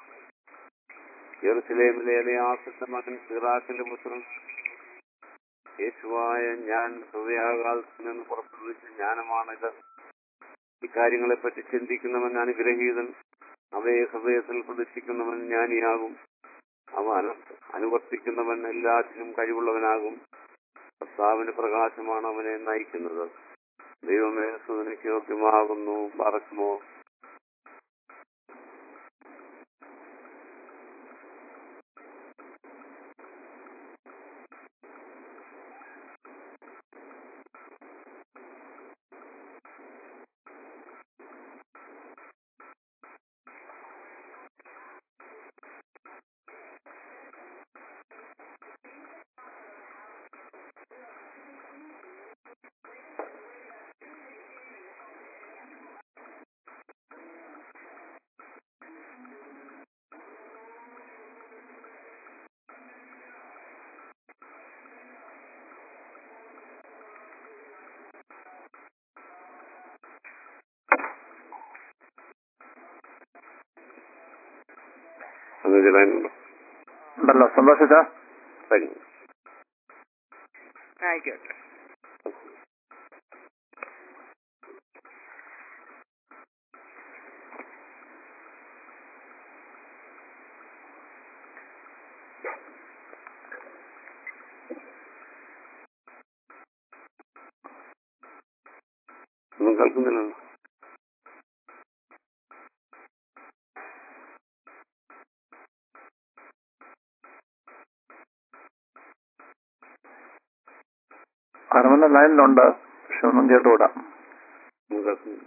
Speaker 1: യെറുസലേമിലെ അലയാസിന്റെ മകൻ സിറാഖിന്റെ പുത്രൻ യേശുവായ ഞാൻ ഹൃദയാകാലത്ത് നിന്ന് പുറപ്പെടുവിച്ച ജ്ഞാനമാണിത് ഇക്കാര്യങ്ങളെപ്പറ്റി ചിന്തിക്കുന്നവൻ അനുഗ്രഹീതൻ അവയെ ഹൃദയത്തിൽ പ്രതിഷ്ഠിക്കുന്നവൻ ജ്ഞാനിയാകും അവ അന- അനുവർത്തിക്കുന്നവൻ എല്ലാറ്റിനും കഴിവുള്ളവനാകും കർത്താവിന്റെ പ്രകാശമാണ് അവനെ നയിക്കുന്നത് ദൈവമേ സുതനയ്ക്ക് യോഗ്യമാകുന്നു പറക്കുമോ എന്ന് ചിലനുണ്ടോ
Speaker 3: ഉണ്ടല്ലോ സന്തോഷിച്ച
Speaker 1: താങ്ക്
Speaker 4: ആയിക്കോട്ടെ
Speaker 1: ഒന്നും കേൾക്കുന്നില്ലല്ലോ
Speaker 3: അരമന ലൈനിലുണ്ട് പക്ഷെ ഒന്നും കേട്ടുകൂടാ
Speaker 1: ഒന്നും കേൾക്കുന്നില്ല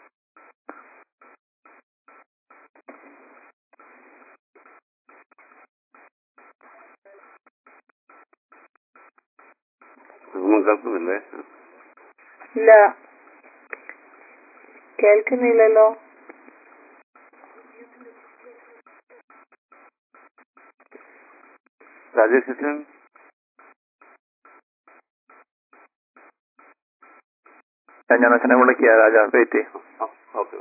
Speaker 1: ഒന്നും കേൾക്കുന്നില്ലേ
Speaker 4: ഇല്ല കേൾക്കുന്നില്ലല്ലോ
Speaker 1: രാജേഷ് അച്ഛൻ
Speaker 3: ഞാൻ ഞാൻ അച്ഛനെ വിളിക്കുക രാജാ വെയിറ്റ് ചെയ്യും
Speaker 1: ആ, ഓക്കെ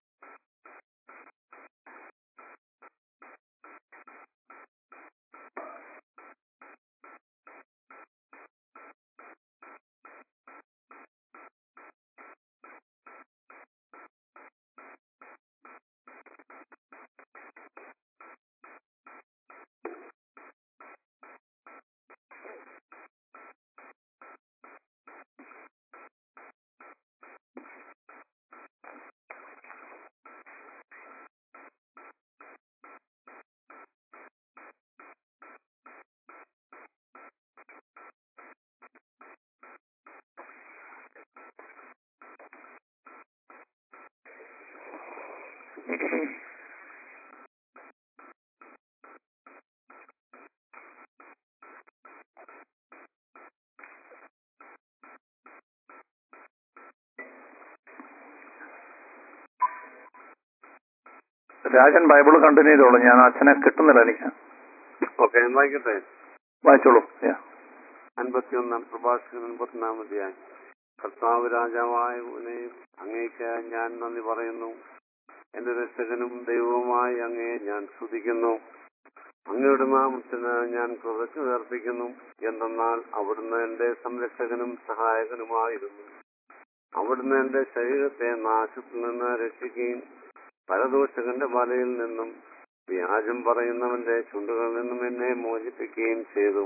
Speaker 3: രാജൻ ബൈബിൾ കണ്ടിന്യൂ ചെയ്തോളൂ ഞാൻ അച്ഛനെ കിട്ടുന്നില്ല എനിക്ക്
Speaker 1: ഓക്കെ ഞാൻ വായിക്കട്ടെ
Speaker 3: വായിച്ചോളൂ Yeah.
Speaker 1: അൻപത്തിയൊന്നാം പ്രഭാഷകൻ അൻപത്തിനാമതിയായി കർത്താവ് രാജാവായവനെ അങ്ങേക്ക് ഞാൻ നന്ദി പറയുന്നു എന്റെ രക്ഷകനും ദൈവവുമായി അങ്ങയെ ഞാൻ സ്തുതിക്കുന്നു അങ്ങയുടെ നാമത്തിന് ഞാൻ കുറച്ചു അർപ്പിക്കുന്നു എന്തെന്നാൽ അവിടുന്ന് എന്റെ സംരക്ഷകനും സഹായകനുമായിരുന്നു അവിടുന്ന് എന്റെ ശരീരത്തെ നാശത്തിൽ നിന്ന് രക്ഷിക്കുകയും പരദോഷകന്റെ വലയിൽ നിന്നും വ്യാജം പറയുന്നവന്റെ ചുണ്ടുകളിൽ നിന്നും എന്നെ മോചിപ്പിക്കുകയും ചെയ്തു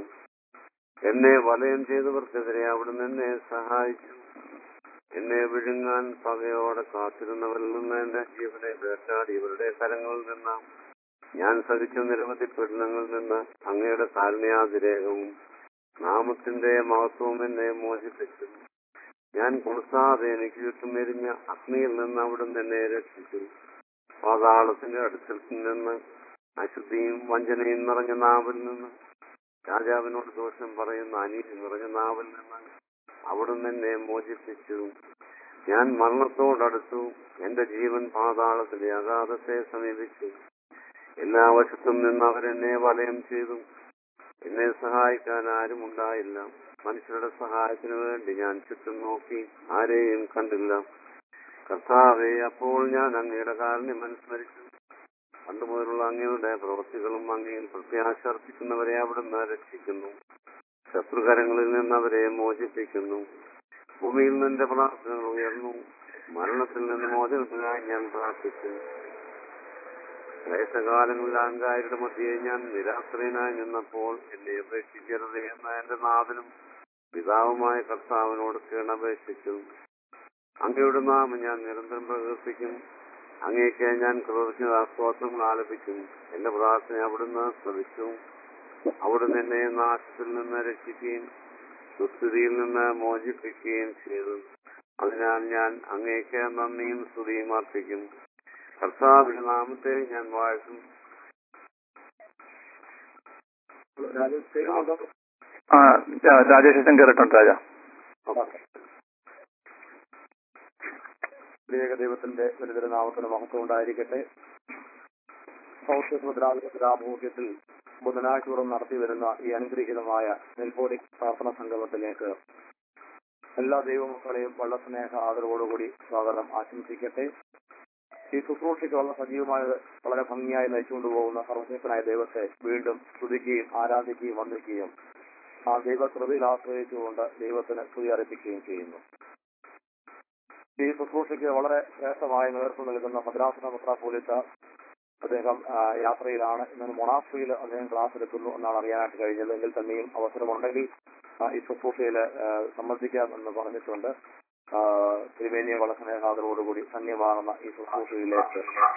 Speaker 1: എന്നെ വലയം ചെയ്തവർക്കെതിരെ അവിടുന്ന് എന്നെ സഹായിച്ചു എന്നെ വിഴുങ്ങാൻ പകയോടെ കാത്തിരുന്നവരിൽ നിന്ന് എന്റെ ജീവനെ വേട്ടാടി ഇവരുടെ കരങ്ങളിൽ നിന്ന് ഞാൻ സഹിച്ച നിരവധി പീഡനങ്ങളിൽ നിന്ന് അങ്ങയുടെ കാരുണ്യാതിരേകവും നാമത്തിന്റെ മഹത്വവും എന്നെ മോചിപ്പിച്ചു ഞാൻ കൊടുക്കാതെ എനിക്ക് ചുറ്റും എരിഞ്ഞ അഗ്നിയിൽ നിന്ന് അവിടുന്ന് എന്നെ രക്ഷിച്ചു പാതാളത്തിന്റെ അടുത്തിൽ നിന്ന് അശുദ്ധിയും വഞ്ചനയും നിറഞ്ഞ നാവിൽ നിന്ന് രാജാവിനോട് ദോഷം പറയുന്ന അനീതി നിറഞ്ഞ നാവിൽ നിന്ന് അവിടുന്ന് എന്നെ മോചിപ്പിച്ചു ഞാൻ മരണത്തോടടുത്തു എന്റെ ജീവൻ പാതാളത്തിലെ അഗാധത്തെ സമീപിച്ചു എല്ലാ വശത്തും നിന്ന് അവരെന്നെ വലയം ചെയ്തു എന്നെ സഹായിക്കാൻ ആരും ഉണ്ടായില്ല മനുഷ്യരുടെ സഹായത്തിനു വേണ്ടി ഞാൻ ചുറ്റും നോക്കി ആരെയും കണ്ടില്ല കർത്താവെ അപ്പോൾ ഞാൻ അങ്ങയുടെ കാരുണ്യം അനുസ്മരിച്ചു പണ്ടുമുതലുള്ള അങ്ങയുടെ പ്രവൃത്തികളും അങ്ങയിൽ പ്രത്യാശ അർപ്പിക്കുന്നവരെ അവിടുന്ന് രക്ഷിക്കുന്നു ശത്രുകരങ്ങളിൽ നിന്ന് അവരെ മോചിപ്പിക്കുന്നു ഭൂമിയിൽ നിന്റെ പ്രാർത്ഥനകൾ ഉയർന്നു മരണത്തിൽ നിന്ന് മോചനത്തിനായി ഞാൻ പ്രാർത്ഥിച്ചു ക്ലേശകാലങ്ങളിൽ അഹങ്കാരിയുടെ മധ്യേ ഞാൻ നിരാശ്രയനായി നിന്നപ്പോൾ എന്നെ ഉപേക്ഷിക്കരുത് എന്ന എന്റെ നാഥനും പിതാവുമായ കർത്താവിനോട് കേണപേക്ഷിച്ചു അങ്ങയുടെ നാമം ഞാൻ നിരന്തരം പ്രകീർത്തിക്കും അങ്ങേക്ക് ഞാൻ കൃതജ്ഞത സ്തോത്രം ആലപിക്കും എന്റെ പ്രാർത്ഥന അവിടുന്ന് ശ്രമിച്ചു അവിടുന്ന് എന്നെ നാശത്തിൽ നിന്ന് രക്ഷിക്കുകയും ദുസ്ഥിതിയിൽ നിന്ന് മോചിപ്പിക്കുകയും ചെയ്തു അതിനാൽ ഞാൻ അങ്ങേക്ക് നന്ദിയും സ്തുതിയും അർപ്പിക്കും കർത്താവിന്റെ നാമത്തെ ഞാൻ വാഴ്ത്തും
Speaker 3: ആ രാ- രാജേഷ് അച്ഛൻ കയറിയിട്ടുണ്ട് രാജ
Speaker 5: ത്രിയേക ദൈവത്തിന്റെ ദരിദ്ര നാമത്തിന് മഹത്വം ഉണ്ടായിരിക്കട്ടെ സൗഖ്യമുദ്രാഭിമുഖ്യത്തിൽ ബുധനാഴ്ച തോറും നടത്തി വരുന്ന ഈ അനുഗ്രഹീതമായ നെൽപോടി പ്രാർത്ഥന സംഗമത്തിലേക്ക് എല്ലാ ദൈവമക്കളെയും വളരെ സ്നേഹ ആദരവോടുകൂടി സ്വാഗതം ആശംസിക്കട്ടെ ഈ ശുശ്രൂഷയ്ക്ക് വളരെ സജീവമായ വളരെ ഭംഗിയായി നയിച്ചുകൊണ്ടുപോകുന്ന സർവശക്തനായ ദൈവത്തെ വീണ്ടും സ്തുതിക്കുകയും ആരാധിക്കുകയും വന്ദിക്കുകയും ആ ദൈവകൃപയിൽ ആശ്രയിച്ചുകൊണ്ട് ദൈവത്തിന് സ്തുതി അർപ്പിക്കുകയും ചെയ്യുന്നു ഈ ശുശ്രൂഷയ്ക്ക് വളരെ ശ്രേഷ്ഠമായ നേതൃത്വം നൽകുന്ന മദ്രാസ് മെത്രാപോലിത്ത അദ്ദേഹം ആ, യാത്രയിലാണ് ഇന്ന് മൊണാസ്ട്രിയിൽ അദ്ദേഹം ക്ലാസ് എടുക്കുന്നു എന്നാണ് അറിയാനായിട്ട് കഴിഞ്ഞത് എങ്കിൽ തന്നെയും അവസരമുണ്ടെങ്കിൽ ആ, ഈ ശുശ്രൂഷയിൽ സംബന്ധിക്കാം എന്ന് പറഞ്ഞിട്ടുണ്ട് ആ, തിരുമേനിയെ വളരെ സ്നേഹാദരോടുകൂടി ധന്യമാകുന്ന ഈ ശുശ്രൂഷയിലേക്ക്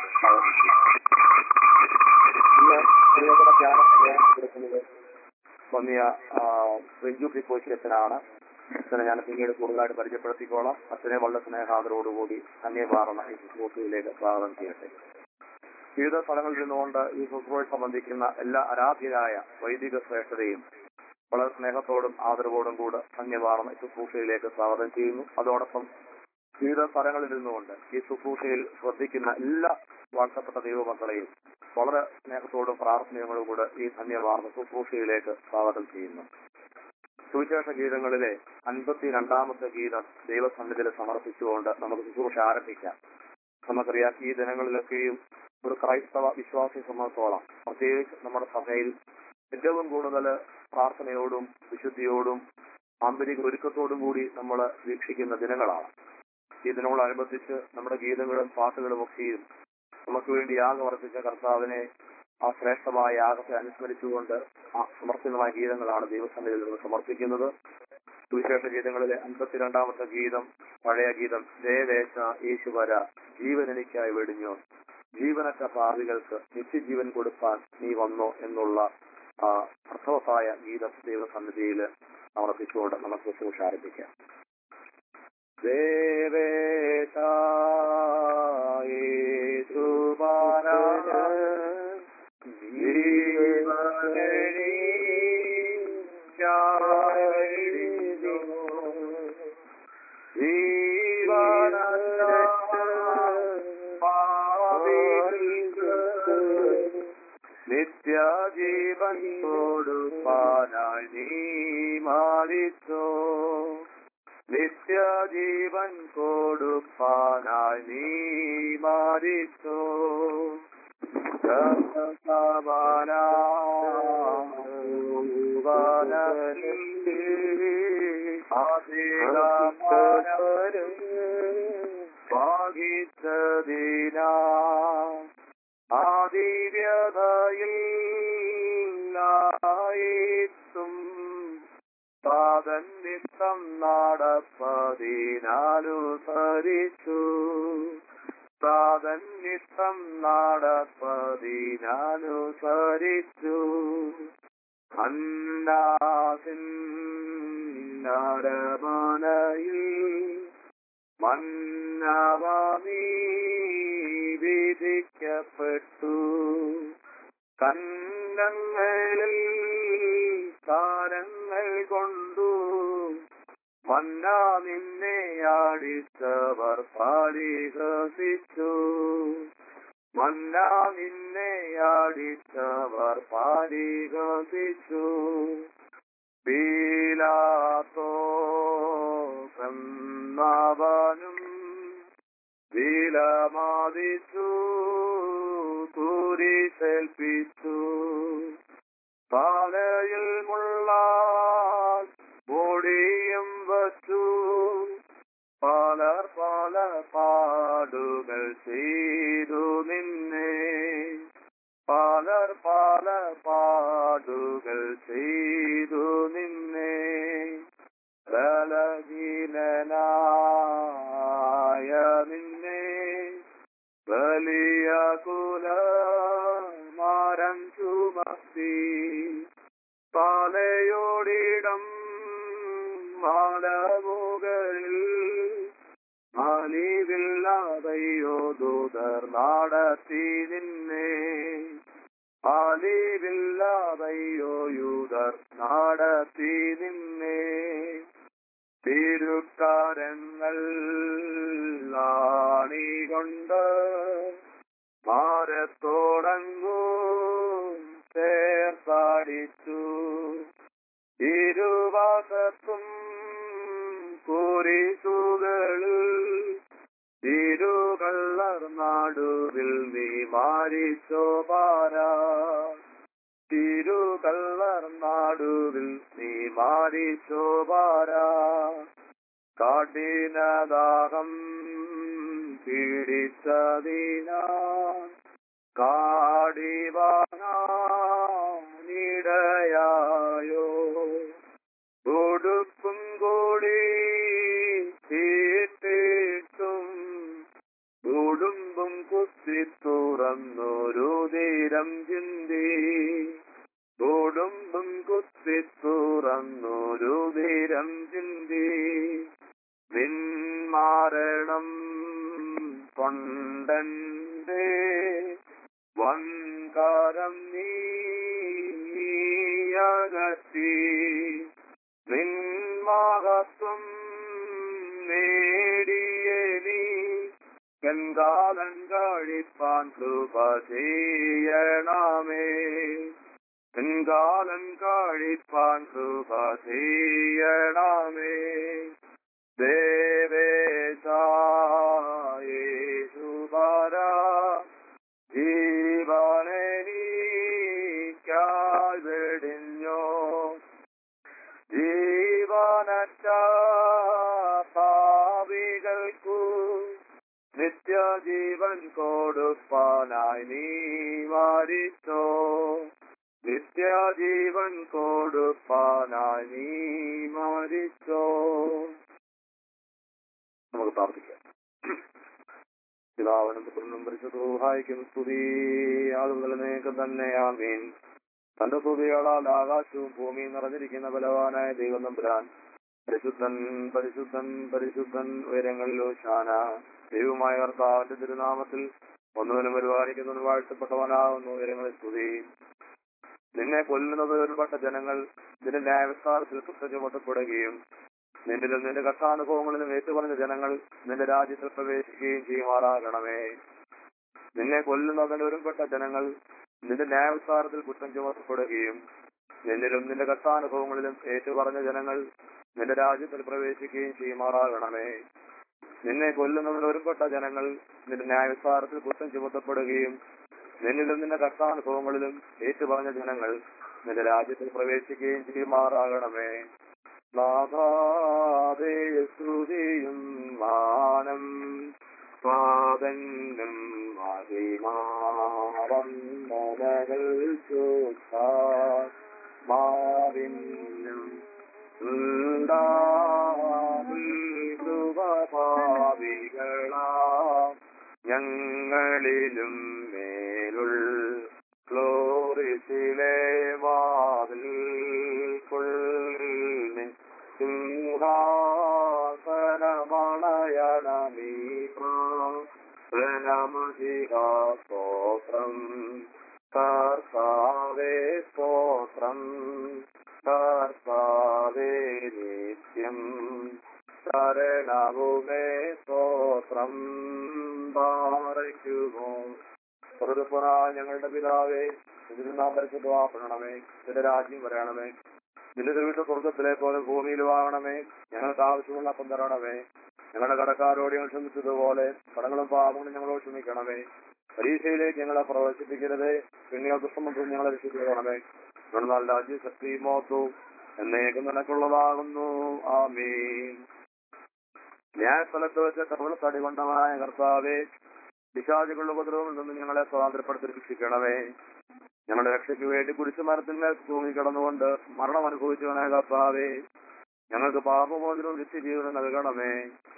Speaker 5: ഇന്ന് പ്രിയപ്പെട്ട ധ്യാനം കൊടുക്കുന്നത് വന്നിയ ബെഞ്ചു പ്രിക്കോശി അച്ഛനാണ് അച്ഛനെ ഞാൻ പിന്നീട് കൂടുതലായിട്ട് പരിചയപ്പെടുത്തിക്കോളാം അച്ഛനെ വളരെ സ്നേഹാദരോടുകൂടി ധന്യമാറുന്ന ഈ ശുശ്രൂഷയിലേക്ക് സ്വാഗതം ചെയ്യട്ടെ വിവിധ സ്ഥലങ്ങളിൽ നിന്നുകൊണ്ട് ഈ ശുശ്രൂഷ സംബന്ധിക്കുന്ന എല്ലാ ആരാധ്യരായ വൈദിക ശ്രേഷ്ഠതയും വളരെ സ്നേഹത്തോടും ആദരവോടും കൂടെ ധന്യമാറുന്ന ഈ ശുശ്രൂഷയിലേക്ക് സ്വാഗതം ചെയ്യുന്നു അതോടൊപ്പം വിവിധ സ്ഥലങ്ങളിൽ നിന്നുകൊണ്ട് ഈ ശുശ്രൂഷയിൽ ശ്രദ്ധിക്കുന്ന എല്ലാ വാഴ്ത്തപ്പെട്ട ദൈവമക്കളെയും വളരെ സ്നേഹത്തോടും പ്രാർത്ഥനയോടും കൂടെ ഈ ധന്യമാർന്ന ശുശ്രൂഷയിലേക്ക് സ്വാഗതം ചെയ്യുന്നു സുവിശേഷ ഗീതങ്ങളിലെ അൻപത്തി രണ്ടാമത്തെ ഗീതം ദൈവസന്നിധിയിൽ സമർപ്പിച്ചുകൊണ്ട് നമുക്ക് ശുശ്രൂഷ ആരംഭിക്കാം നമുക്കറിയാം ഈ ദിനങ്ങളിലൊക്കെയും ഒരു ക്രൈസ്തവ വിശ്വാസിയെ സംബന്ധിച്ചോളം പ്രത്യേകിച്ച് നമ്മുടെ സഭയിൽ ഏറ്റവും കൂടുതൽ പ്രാർത്ഥനയോടും വിശുദ്ധിയോടും ആന്തരിക ഒരുക്കത്തോടും കൂടി നമ്മൾ വീക്ഷിക്കുന്ന ദിനങ്ങളാണ് ഈ ദിനങ്ങളോടനുബന്ധിച്ച് നമ്മുടെ ഗീതങ്ങളും പാട്ടുകളും ഒക്കെയും നമുക്ക് വേണ്ടി യാഗം അർപ്പിച്ച കർത്താവിനെ ആ ശ്രേഷ്ഠമായ യാഗത്തെ അനുസ്മരിച്ചുകൊണ്ട് ആ സമർപ്പിതമായ ഗീതങ്ങളാണ് ദൈവസന്നിധിയിൽ നിന്ന് സമർപ്പിക്കുന്നത് സുവിശേഷ ഗീതങ്ങളിലെ അൻപത്തിരണ്ടാമത്തെ ഗീതം പഴയ ഗീതം ദേവേശ യേശുവര ജീവൻ എനിക്കായി വെടിഞ്ഞു ജീവനറ്റ പാപികൾക്ക് നിത്യജീവൻ കൊടുപ്പാൻ നീ വന്നോ എന്നുള്ള ആ അർത്ഥവത്തായ ഗീതം ദൈവസന്നിധിയിൽ സമർപ്പിച്ചുകൊണ്ട് നമുക്ക് ശുശ്രൂഷ ആരംഭിക്കാം ദേവേശ യേശുവര നിത്യജീവൻ കൊടുപ്പാനായി നീ മാറിച്ചോ നിത്യജീവൻ കൊടുപ്പാനായി നീ മാറിച്ചോ ഭാഗിച്ചതിന ആദിവ്യതയില്ലായിട്ടും പാതൻ നിത്തം നടപ്പതിനാലു സരിച്ചു പ്രാതന്നിത്തം നാടപ്പതിനാലു സരിച്ചു അന്നാസിൻ നരമനയിൽ മന്നവമീ വിധിക്കപ്പെട്ടു കന്നങ്ങളിൽ താരങ്ങൾ കൊണ്ടു മന്ന നിന്നെ ആടിച്ചവർ പാടിഹസിച്ചു മന്ന നിന്നെ ആടിച്ചവർ പാടിഹസിച്ചു പീലാത്തോ എന്നവനും വിലമാതിച്ചു കുരിശേൽപ്പിച്ചു പാലയിൽ മുള്ള പാടുകൾ ചെയ്തു നിന്നെ പലർ പല പാടുകൾ ചെയ്തു നിന്നെ ബലഹീനനായ നിന്നെ വലിയ കുലമാരം ചുമത്തി പാലയോടിടം മാലമുകളിൽ അലിവില്ലാതയോ ദൂതർ നാടത്തി നിന്നെ അലിവില്ലാതയോ യൂതർ നാടത്തി നിന്നെ തിരുക്കാരങ്ങൾ കൊണ്ട് മാരത്തോടങ്ങും ചേർത്താടിച്ചു ഇരുവാസത്തും കുരിശുകളിൽ തിരുകള്ളർ നാടുവിൽ നീ മാരിച്ചോ പാരാ തിരുകള്ളർ നാടുവിൽ നീ മാരിച്ചോ പാരാ കാട്ടിനദാഹം പീഡിച്ചതിനാ കാടിവാനിടയായോ കൊടുക്കും കൂടി തീർത്തിട്ടും കുടുംബം കുത്തി തുറന്നൊരു തീരം ചിന്തി കുടുംബം കുത്തി തുറന്നൊരു തീരം ചിന്തി നിന്മാരണം കൊണ്ടന്റെ വൻകാരം നീയകത്തി നിന്മഹത്വം നേടിയനി ഗംഗാലൻ കഴിപ്പാൻ കൃപ ചെയ്യണമേ ഗംഗാലൻ കഴിപ്പാൻ കൃപ ചെയ്യണമേ ദേവേശായേശുപര ജീവനെനിക്കായി വെടിഞ്ഞോ ജീവനറ്റ പാവികൾക്കു നിത്യജീവൻ കൊടുപ്പാനായി നീ മരിച്ചോ നിത്യജീവൻ കൊടുപ്പാനായി നീ മരിച്ചോ നമുക്ക് പ്രാർത്ഥിക്കാം പിതാവിനും പുത്രനും പരിശുദ്ധഹായിക്കും സ്തുതി ആളുകളേക്ക് തന്നെ ആമീൻ തന്റെ സ്തുതികളാൽ ആകാശവും ഭൂമിയും നിറഞ്ഞിരിക്കുന്ന ബലവാനായ ദൈവം നമ്പുരാൻ പരിശുദ്ധൻ പരിശുദ്ധൻ പരിശുദ്ധൻ ഉയരങ്ങളിലോ ശാന ദൈവമായ കർത്താവിന്റെ തിരുനാമത്തിൽ ഒന്നുവിനും പരിപാലിക്കുന്നതിന് വാഴ്ത്തപ്പെട്ടവനാകുന്നു ഉയരങ്ങളിൽ സ്തുതി നിന്നെ കൊല്ലുന്നത് ഒരുപെട്ട ജനങ്ങൾ നിന്റെ ന്യായവിസ്താരത്തിൽ കുറ്റം ചുമത്തപ്പെടുകയും നിന്നിലും നിന്റെ കഷ്ടാനുഭവങ്ങളിലും ഏറ്റുപറഞ്ഞ ജനങ്ങൾ നിന്റെ രാജ്യത്തിൽ പ്രവേശിക്കുകയും ചെയ്യുമാറാകണമേ നിന്നെ കൊല്ലുന്നതിന് ഒരുപെട്ട ജനങ്ങൾ നിന്റെ ന്യായവിസ്താരത്തിൽ കുറ്റം ചുമത്തപ്പെടുകയും നിന്നിലും നിന്റെ കഷ്ടാനുഭവങ്ങളിലും ഏറ്റുപറഞ്ഞ ജനങ്ങൾ നിന്റെ രാജ്യത്തിൽ പ്രവേശിക്കുകയും ചെയ്യുമാറാകണമേ നിന്നെ കൊല്ലുന്നതിന് ഒരുപെട്ട ജനങ്ങൾ നിന്റെ ന്യായവിസ്താരത്തിൽ കുറ്റം ചുമത്തപ്പെടുകയും നിന്നിലും നിന്റെ കഷ്ടാനുഭവങ്ങളിലും ഏറ്റുപറഞ്ഞ ജനങ്ങൾ നിന്റെ രാജ്യത്തിൽ പ്രവേശിക്കുകയും ചെയ്യുമാറാകണമേ നാഥാദേ സ്തുതിയും മാനം സ്വാതന്യം മഹിമാവന്ദനകൾ മാവിന്നും ഭാവികളാ ഞങ്ങളിലും മേലുൾ ഫ്ലോറിസിലെ വാതിൽ കൊള്ളിൻ സിംഹാസനമണയണമീ സ്തോത്രം കർത്താവേ സ്തോത്രം കർത്താവേ നിത്യം ശരണവുമേ സ്തോത്രം പാറയ്ക്കുമോ സ്വർഗപ്പുനായ ഞങ്ങളുടെ പിതാവേ ഇതിന് നാം പരിശുദ്ധമാക്കണമേ നിന്റെ രാജ്യം വരണമേ നിന്റെ വീട്ടിൽ സ്വർഗത്തിലെ പോലെ ഭൂമിയിലും ആകണമേ ഞങ്ങൾക്ക് ആവശ്യമുള്ള അപ്പം തരണമേ ഞങ്ങളുടെ കടക്കാരോട് ഞങ്ങൾ ക്ഷമിച്ചതുപോലെ കടങ്ങളും പാപങ്ങളും ഞങ്ങളോട് ക്ഷമിക്കണമേ പരീക്ഷയിലേക്ക് ഞങ്ങളെ പ്രവേശിപ്പിക്കരുതേ പിന്നീട് ദുഷ്ടമന്ത്രം ഞങ്ങളെ രക്ഷിക്കണമേ എന്നാൽ രാജ്യ ശക്തി മോത്തു എന്നേക്കും നിനക്കുള്ളതാകുന്നു ആമീൻ ന്യായസ്ഥലത്ത് വെച്ച് കവളത്തടി കൊണ്ടവനായ കർത്താവേ പിശാചുകളുടെ ഉപദ്രവത്തിൽ നിന്ന് ഞങ്ങളെ സ്വാതന്ത്ര്യപ്പെടുത്തി രക്ഷിക്കണമേ ഞങ്ങളുടെ രക്ഷയ്ക്ക് വേണ്ടി കുരിശുമരത്തിന്മേൽ തൂങ്ങിക്കിടന്നുകൊണ്ട് മരണം അനുഭവിച്ചവനായ കർത്താവേ ഞങ്ങൾക്ക് പാപമോചനവും നിത്യജീവനം നൽകണമേ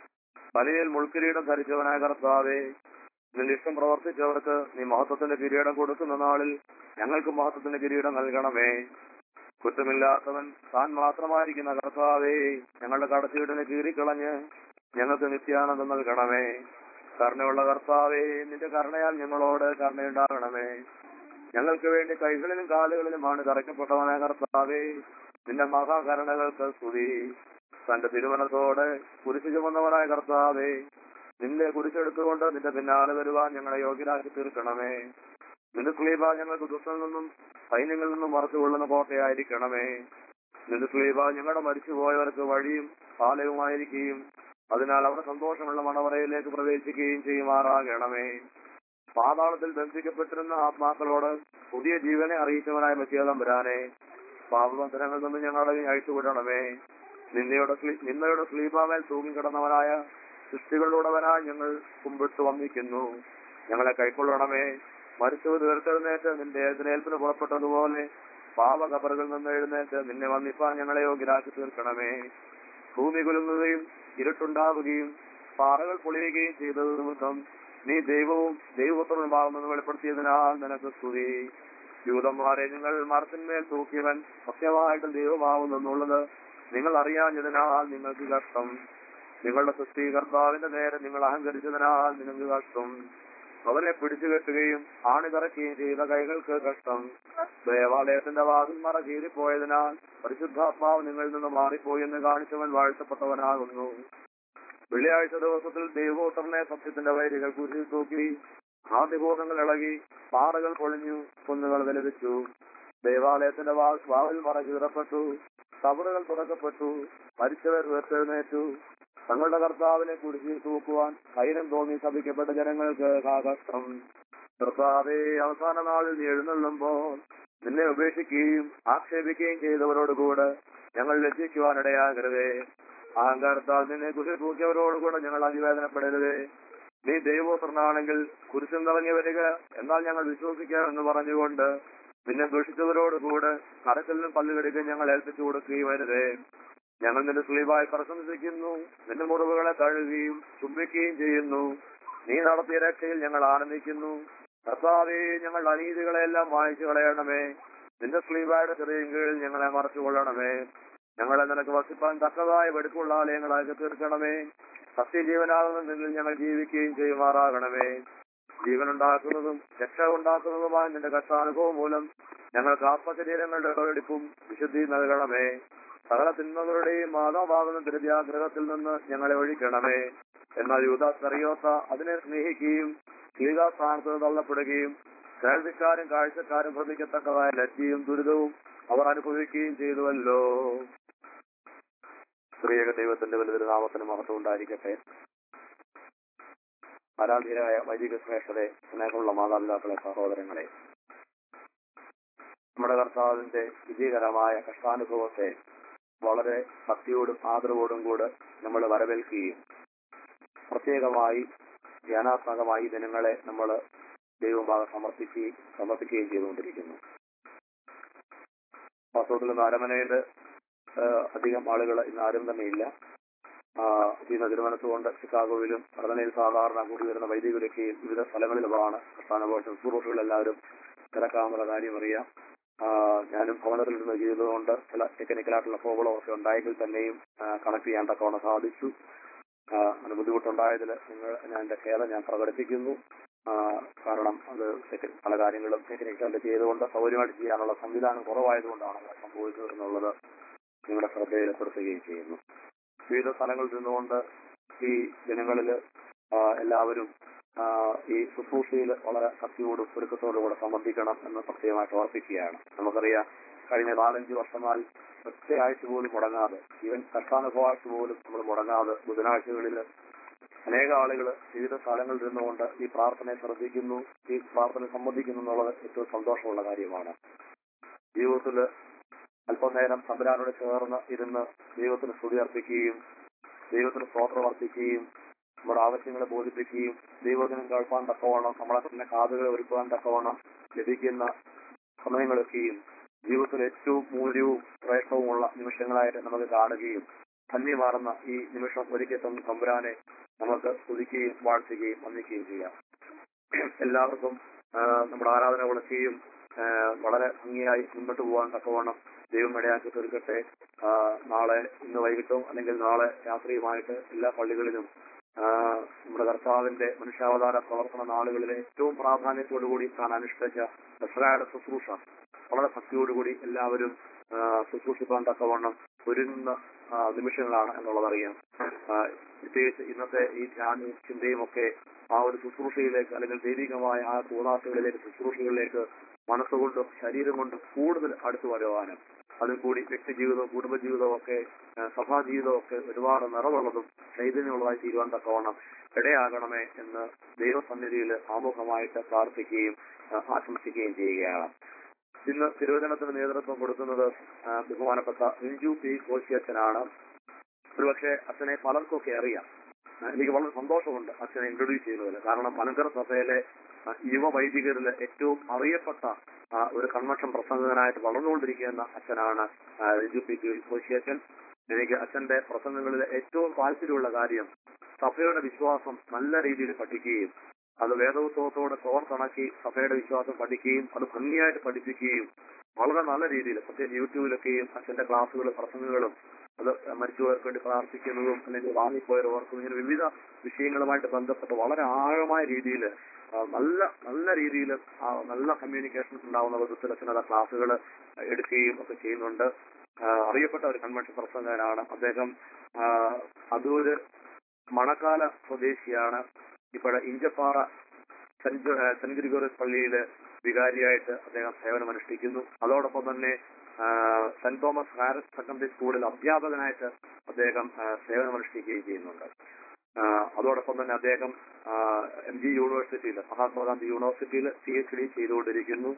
Speaker 5: തലയിൽ മുൾക്കിരീടം ധരിച്ചവനായ കർത്താവേ നിന്റെ ഇഷ്ടം പ്രവർത്തിച്ചവർക്ക് നീ മഹത്വത്തിന്റെ കിരീടം കൊടുക്കുന്ന നാളിൽ ഞങ്ങൾക്ക് മഹത്വത്തിന്റെ കിരീടം നൽകണമേ കുറ്റമില്ലാത്തവൻ താൻ മാത്രമായിരിക്കുന്ന കർത്താവേ ഞങ്ങളുടെ കടച്ചീടിനെ കീറിക്കളഞ്ഞ് ഞങ്ങൾക്ക് നിത്യാനന്ദം നൽകണമേ കരുണയുള്ള കർത്താവേ നിന്റെ കരുണയാൽ ഞങ്ങളോട് കരുണയുണ്ടാകണമേ ഞങ്ങൾക്ക് വേണ്ടി കൈകളിലും കാലുകളിലുമാണ് തറയ്ക്കപ്പെട്ടവനായ കർത്താവേ നിന്റെ മഹാകരുണകൾക്ക് സ്തുതി തന്റെ തിരുമനത്തോടെ കുരിശു ചുമന്നവനായ കർത്താവേ നിന്റെ കുരിശെടുത്തുകൊണ്ട് നിന്റെ പിന്നാലെ വരുവാൻ ഞങ്ങളെ യോഗ്യരാക്കി തീർക്കണമേ നിന്റെ സ്ലീബ ഞങ്ങൾക്ക് ദുഷ്ടങ്ങളിൽ നിന്നും സൈന്യങ്ങളിൽ നിന്നും മറച്ചുകൊള്ളുന്ന കോട്ടയായിരിക്കണമേ നിന്റെ സ്ലീബ ഞങ്ങളുടെ മരിച്ചുപോയവർക്ക് വഴിയും പാലയുമായിരിക്കുകയും അതിനാൽ അവർ സന്തോഷമുള്ള മണവറയിലേക്ക് പ്രവേശിക്കുകയും ചെയ്യുമാറാകണമേ പാതാളത്തിൽ ബന്ധിക്കപ്പെട്ടിരുന്ന ആത്മാക്കളോട് പുതിയ ജീവനെ അറിയിച്ചവനായ മത്സ്യതമ്പുരാനെ പാപബന്ധനങ്ങളിൽ നിന്ന് ഞങ്ങളെ അഴിച്ചുവിടണമേ നിന്നയുടെ സ്ലീ- നിന്നയുടെ സ്ലീപാമേൽ തൂങ്ങിക്കിടന്നവനായ സൃഷ്ടികളിലൂടവനായി ഞങ്ങൾ കുമ്പിട്ട് വന്നിക്കുന്നു ഞങ്ങളെ കൈക്കൊള്ളണമേ മരിച്ചവർ ഉയർത്തെഴുന്നേറ്റ് നിന്റെ എതിരേൽപ്പിന് പുറപ്പെട്ടതുപോലെ പാപകബറുകളിൽ നിന്ന് എഴുന്നേറ്റ് നിന്നെ വന്നിപ്പാൻ ഞങ്ങളെ യോഗ്യരാക്കി തീർക്കണമേ ഭൂമി കുലുങ്ങുകയും ഇരുട്ടുണ്ടാവുകയും പാറകൾ പൊളിയുകയും ചെയ്തത് നിമിത്തം നീ ദൈവവും ദൈവപുത്രനുമാകുമെന്ന് വെളിപ്പെടുത്തിയതിനാൽ നിനക്ക് സ്തുതി യൂതന്മാരെ നിങ്ങൾ മരത്തിന്മേൽ തൂക്കിയവൻ സത്യമായിട്ടും ദൈവമാവുന്നെന്നുള്ളത് നിങ്ങൾ അറിയാഞ്ഞതിനാൽ നിങ്ങൾക്ക് കഷ്ടം നിങ്ങളുടെ സൃഷ്ടികർത്താവിന്റെ നേരെ നിങ്ങൾ അഹങ്കരിച്ചതിനാൽ നിങ്ങൾക്ക് കഷ്ടം അവനെ പിടിച്ചു കെട്ടുകയും ആണിതറക്കുകയും ചെയ്ത കൈകൾക്ക് കഷ്ടം ദേവാലയത്തിന്റെ വാതിൽ മറ കീറിപ്പോയതിനാൽ പരിശുദ്ധാത്മാവ് നിങ്ങളിൽ നിന്ന് മാറിപ്പോയി എന്ന് കാണിച്ചവൻ വാഴ്ത്തപ്പെട്ടവനാകുന്നു വെള്ളിയാഴ്ച ദിവസത്തിൽ ദൈവോത്തരനെ സത്യത്തിന്റെ വൈരികൾ കുരിശിൽ തൂക്കി ആദ്യഭൂതങ്ങൾ ഇളകി പാറകൾ പൊളിഞ്ഞു കുന്നുകൾ വിലപിച്ചു ദേവാലയത്തിന്റെ വാ- വാതിൽ മറ കീറപ്പെട്ടു കബറുകൾ തുറക്കപ്പെട്ടു മരിച്ചവർ ഉയർത്തെഴുന്നേറ്റു തങ്ങളുടെ കർത്താവിനെ കുറിച്ച് തൂക്കുവാൻ ധൈര്യം തോന്നി ശപിക്കപ്പെട്ട ജനങ്ങൾക്ക് കാകഷ്ടം കർത്താവെ അവസാന നാളിൽ നീ എഴുന്നള്ളുമ്പോൾ നിന്നെ ഉപേക്ഷിക്കുകയും ആക്ഷേപിക്കുകയും ചെയ്തവരോട് കൂടെ ഞങ്ങൾ ലജ്ജിക്കുവാനിടയാകരുതേ അഹങ്കാരത്താൽ നിന്നെ കുറിച്ച് തൂക്കിയവരോട് ഞങ്ങൾ അതിവേദനപ്പെടരുതേ നീ ദൈവോത്രനാണെങ്കിൽ കുരിശിൽ നിറങ്ങി വരിക എന്നാൽ ഞങ്ങൾ വിശ്വസിക്കാമെന്ന് പറഞ്ഞുകൊണ്ട് നിന്നെ ദുഷിച്ചവരോട് കൂടെ കടക്കലിനും പല്ലുകെടുക്കുകയും ഞങ്ങൾ ഏൽപ്പിച്ചു കൊടുക്കുകയും വരുതേ ഞങ്ങൾ നിന്റെ സ്ലീവായി പ്രശംസിക്കുന്നു നിന്റെ മുറിവുകളെ തഴുകുകയും ചുംബിക്കുകയും ചെയ്യുന്നു നീ നടത്തിയ രക്ഷയിൽ ഞങ്ങൾ ആനന്ദിക്കുന്നു കർത്താവേ ഞങ്ങളുടെ അനീതികളെല്ലാം വായിച്ചു കളയണമേ നിന്റെ സ്ലീവായുടെ ചെറിയ കീഴിൽ ഞങ്ങളെ മറച്ചുകൊള്ളണമേ ഞങ്ങളെ നിനക്ക് വസിപ്പാൻ തക്കതായ വെടുക്കുള്ള ആലയങ്ങളാക്കി തീർക്കണമേ സത്യജീവനാകുന്ന നിന്നിൽ ഞങ്ങൾ ജീവിക്കുകയും ചെയ്യുമാറാകണമേ ജീവനുണ്ടാക്കുന്നതും രക്ഷ ഉണ്ടാക്കുന്നതുമായ നിന്റെ കഷ്ടാനുഭവം മൂലം ഞങ്ങൾക്ക് ആത്മശരീരങ്ങളുടെ പ്രകടിപ്പും വിശുദ്ധി നൽകണമേ സകല തിന്മകളുടെയും മാതാവാകുന്ന ദുരത്യാഗ്രഹത്തിൽ നിന്ന് ഞങ്ങളെ ഒഴിക്കണമേ എന്നാൽ യൂദാസ്കറിയോത്ത അതിനെ സ്നേഹിക്കുകയും സ്വീകാസ്ഥാനത്ത് തള്ളപ്പെടുകയും കേൾവിക്കാരും കാഴ്ചക്കാരും പ്രതിക്കത്തക്കതായ ലജ്ജയും ദുരിതവും അവർ അനുഭവിക്കുകയും ചെയ്തുവല്ലോ സ്ത്രീയക ദൈവത്തിന്റെ വലുതൊരു നാമത്തിന് മഹത്വം ഉണ്ടായിരിക്കട്ടെ ആരാധ്യരായ വൈദിക ശ്രേഷ്ഠരെ സ്നേഹമുള്ള മാതാപിതാക്കളെ സഹോദരങ്ങളെ നമ്മുടെ കർത്താവിന്റെ വിജയകരമായ കഷ്ടാനുഭവത്തെ വളരെ ഭക്തിയോടും ആദരവോടും കൂടെ നമ്മൾ വരവേൽക്കുകയും പ്രത്യേകമായി ധ്യാനാത്മകമായി ഈ ദിനങ്ങളെ നമ്മൾ ദൈവഭാഗം സമർപ്പിക്കുകയും സമർപ്പിക്കുകയും ചെയ്തുകൊണ്ടിരിക്കുന്നു വാസ്തവത്തിൽ ഇന്ന് അരമനയിൽ അധികം ആളുകൾ ഇന്ന് ആരും തന്നെ ഇല്ല ഇന്ന് തിരുവനന്തപുരം ചിക്കാഗോയിലും പ്രാർത്ഥനയിൽ സാധാരണ കൂടി വരുന്ന വൈദികരൊക്കെയും വിവിധ സ്ഥലങ്ങളിലുമാണ് പ്രസ്ഥാനഘോഷം സുഹൃത്തുക്കളെല്ലാവരും തിരക്കാവുന്ന കാര്യം അറിയാം ആ, ഞാനും ഭവനത്തിൽ നിന്ന് ചെയ്തതുകൊണ്ട് ചില ടെക്നിക്കലായിട്ടുള്ള പ്രോബ്ലം ഒക്കെ ഉണ്ടായെങ്കിൽ തന്നെയും കണക്ട് ചെയ്യാൻ തക്കവണ്ണം സാധിച്ചു ആ, അതിന് ബുദ്ധിമുട്ടുണ്ടായതിൽ നിങ്ങൾ ഞാൻ എന്റെ ഖേദം ഞാൻ പ്രകടിപ്പിക്കുന്നു ആ, കാരണം അത് ടെക്നി- പല കാര്യങ്ങളും ടെക്നിക്കലായിട്ട് ചെയ്തുകൊണ്ട് സൗകര്യമായിട്ട് ചെയ്യാനുള്ള സംവിധാനം കുറവായതുകൊണ്ടാണ് അങ്ങനെ സംഭവിച്ചത് എന്നുള്ളത് നിങ്ങളുടെ ശ്രദ്ധയിൽപ്പെടുത്തുകയും ചെയ്യുന്നു വിവിധ സ്ഥലങ്ങളിൽ നിന്നുകൊണ്ട് ഈ ദിനങ്ങളിൽ എല്ലാവരും ആ, ഈ ശുശ്രൂഷയിൽ വളരെ ശക്തിയോടും ഒരുക്കത്തോടും കൂടെ സംബന്ധിക്കണം എന്ന് പ്രത്യേകമായിട്ട് ഓർപ്പിക്കുകയാണ് നമുക്കറിയാം കഴിഞ്ഞ നാലഞ്ച് വർഷമായി ഒറ്റ ആഴ്ച പോലും മുടങ്ങാതെ ഈവൻ കഷ്ടാനുഭവാഴ്ച പോലും നമ്മൾ മുടങ്ങാതെ ബുധനാഴ്ചകളിൽ അനേക ആളുകൾ വിവിധ സ്ഥലങ്ങളിൽ നിന്നുകൊണ്ട് ഈ പ്രാർത്ഥനയെ ശ്രദ്ധിക്കുന്നു ഈ പ്രാർത്ഥന സംബന്ധിക്കുന്നു എന്നുള്ളത് ഏറ്റവും സന്തോഷമുള്ള കാര്യമാണ് ജീവിതത്തിൽ അല്പനേരം തമ്പുരാനോട് ചേർന്ന് ഇരുന്ന് ദൈവത്തിന് സ്തുതി അർപ്പിക്കുകയും ദൈവത്തിന് സ്തോത്രം വർദ്ധിക്കുകയും നമ്മുടെ ആവശ്യങ്ങളെ ബോധിപ്പിക്കുകയും ദൈവത്തിന് കേൾപ്പാൻ തക്കവണ്ണം നമ്മളെ തന്നെ കാതുകളെ ഒരുക്കുവാൻ തക്കവണ്ണം ലഭിക്കുന്ന സമയങ്ങളൊക്കെയും ജീവിതത്തിൽ ഏറ്റവും മൂല്യവും ശ്രേഷ്ഠവുമുള്ള നിമിഷങ്ങളായിട്ട് നമുക്ക് കാണുകയും ധന്യമാർന്ന ഈ നിമിഷം ഒരിക്കൽ തന്ന തമ്പുരാനെ നമുക്ക് സ്തുതിക്കുകയും വാഴ്ത്തുകയും വന്ദിക്കുകയും ചെയ്യാം എല്ലാവർക്കും ആ, നമ്മുടെ ആരാധന വിളക്കുകയും ആ, വളരെ ഭംഗിയായി മുന്നോട്ട് പോകാൻ തക്കവണ്ണം ദൈവം ഇടയാക്കി തീർക്കട്ടെ ആ, നാളെ ഇന്ന് വൈകിട്ടോ അല്ലെങ്കിൽ നാളെ രാത്രിയുമായിട്ട് എല്ലാ പള്ളികളിലും ആ, നമ്മുടെ കർത്താവിന്റെ മനുഷ്യാവതാര പ്രവർത്തന നാളുകളിലെ ഏറ്റവും പ്രാധാന്യത്തോടുകൂടി താൻ അനുഷ്ഠിച്ച ദസറയുടെ ശുശ്രൂഷ വളരെ ഭക്തിയോടുകൂടി എല്ലാവരും ആ, ശുശ്രൂഷിക്കാൻ തക്കവണ്ണം ഒരുങ്ങുന്ന ആ, നിമിഷങ്ങളാണ് എന്നുള്ളതറിയാം ആ, പ്രത്യേകിച്ച് ഇന്നത്തെ ഈ ധ്യാനവും ചിന്തയും ഒക്കെ ആ ഒരു ശുശ്രൂഷയിലേക്ക് അല്ലെങ്കിൽ ദൈവികമായ ആ കൂടാശകളിലേക്ക് ശുശ്രൂഷകളിലേക്ക് മനസ്സുകൊണ്ടും ശരീരം കൊണ്ടും കൂടുതൽ അടുത്തു വരുവാനും അതിൽ കൂടി വ്യക്തി ജീവിതവും കുടുംബജീവിതവും ഒക്കെ ആ, സഭാജീവിതവും ഒക്കെ ഒരുപാട് നിറവുള്ളതും ചൈതന്യമുള്ളതായി തീരുവാൻ തക്കവണ്ണം ഇടയാകണമേ എന്ന് ദൈവസന്നിധിയിൽ ആമുഖമായിട്ട് പ്രാർത്ഥിക്കുകയും ആ, ആശംസിക്കുകയും ചെയ്യുകയാണ് ഇന്ന് തിരുവചനത്തിന് നേതൃത്വം കൊടുക്കുന്നത് ആ, ബഹുമാനപ്പെട്ട റിഞ്ചു പി കോശിയച്ഛനാണ് ഒരുപക്ഷെ അച്ഛനെ പലർക്കൊക്കെ അറിയാം ആ, എനിക്ക് വളരെ സന്തോഷമുണ്ട് അച്ഛനെ ഇൻട്രൊഡ്യൂസ് ചെയ്യുന്നതിൽ കാരണം മലങ്കര സഭയിലെ ആ, യുവ വൈദികരിൽ ഏറ്റവും അറിയപ്പെട്ട ആ, ഒരു കൺവെൻഷൻ പ്രസംഗകനായിട്ട് വളർന്നുകൊണ്ടിരിക്കുന്ന അച്ഛനാണ് ആ, റിജു പി കോശിയച്ഛൻ എനിക്ക് അച്ഛന്റെ പ്രസംഗങ്ങളിൽ ഏറ്റവും താല്പര്യമുള്ള കാര്യം സഭയുടെ വിശ്വാസം നല്ല രീതിയിൽ പഠിക്കുകയും അത് വേദോത്സവത്തോടെ കോർത്തിണക്കി സഭയുടെ വിശ്വാസം പഠിക്കുകയും അത് ഭംഗിയായിട്ട് പഠിപ്പിക്കുകയും വളരെ നല്ല രീതിയിൽ പ്രത്യേകിച്ച് യൂട്യൂബിലൊക്കെയും അച്ഛന്റെ ക്ലാസ്സുകളും പ്രസംഗങ്ങളും അത് മരിച്ചുപോയവർക്ക് വേണ്ടി പ്രാർത്ഥിക്കുന്നതും അല്ലെങ്കിൽ വാങ്ങിപ്പോയവർ ഓർക്കും ഇങ്ങനെ വിവിധ വിഷയങ്ങളുമായിട്ട് ബന്ധപ്പെട്ട് വളരെ ആഴമായ രീതിയിൽ നല്ല നല്ല രീതിയിൽ നല്ല കമ്മ്യൂണിക്കേഷൻ ഉണ്ടാവുന്ന വിധത്തിൽ അച്ഛനത് ക്ലാസ്സുകൾ എടുക്കുകയും ഒക്കെ ചെയ്യുന്നുണ്ട് ആ, അറിയപ്പെട്ട ഒരു കൺവെൻഷൻ പ്രസംഗകനാണ് അദ്ദേഹം ആ, അതൊരു മണക്കാല സ്വദേശിയാണ് ഇപ്പോഴെ ഇഞ്ചപ്പാറ സെന്റ് ജോ- സെന്റ് ഗ്രിഗോറിയസ് പള്ളിയില് വികാരിയായിട്ട് അദ്ദേഹം സേവനമനുഷ്ഠിക്കുന്നു അതോടൊപ്പം തന്നെ ആ, സെന്റ് തോമസ് ഹാരസ് സെക്കൻഡറി സ്കൂളിൽ അധ്യാപകനായിട്ട് അദ്ദേഹം ആ, സേവനമനുഷ്ഠിക്കുകയും ചെയ്യുന്നുണ്ട് ആ, അതോടൊപ്പം തന്നെ അദ്ദേഹം എം ജി യൂണിവേഴ്സിറ്റിയിൽ മഹാത്മാഗാന്ധി യൂണിവേഴ്സിറ്റിയിൽ പി എച്ച് ഡി ചെയ്തുകൊണ്ടിരിക്കുന്നു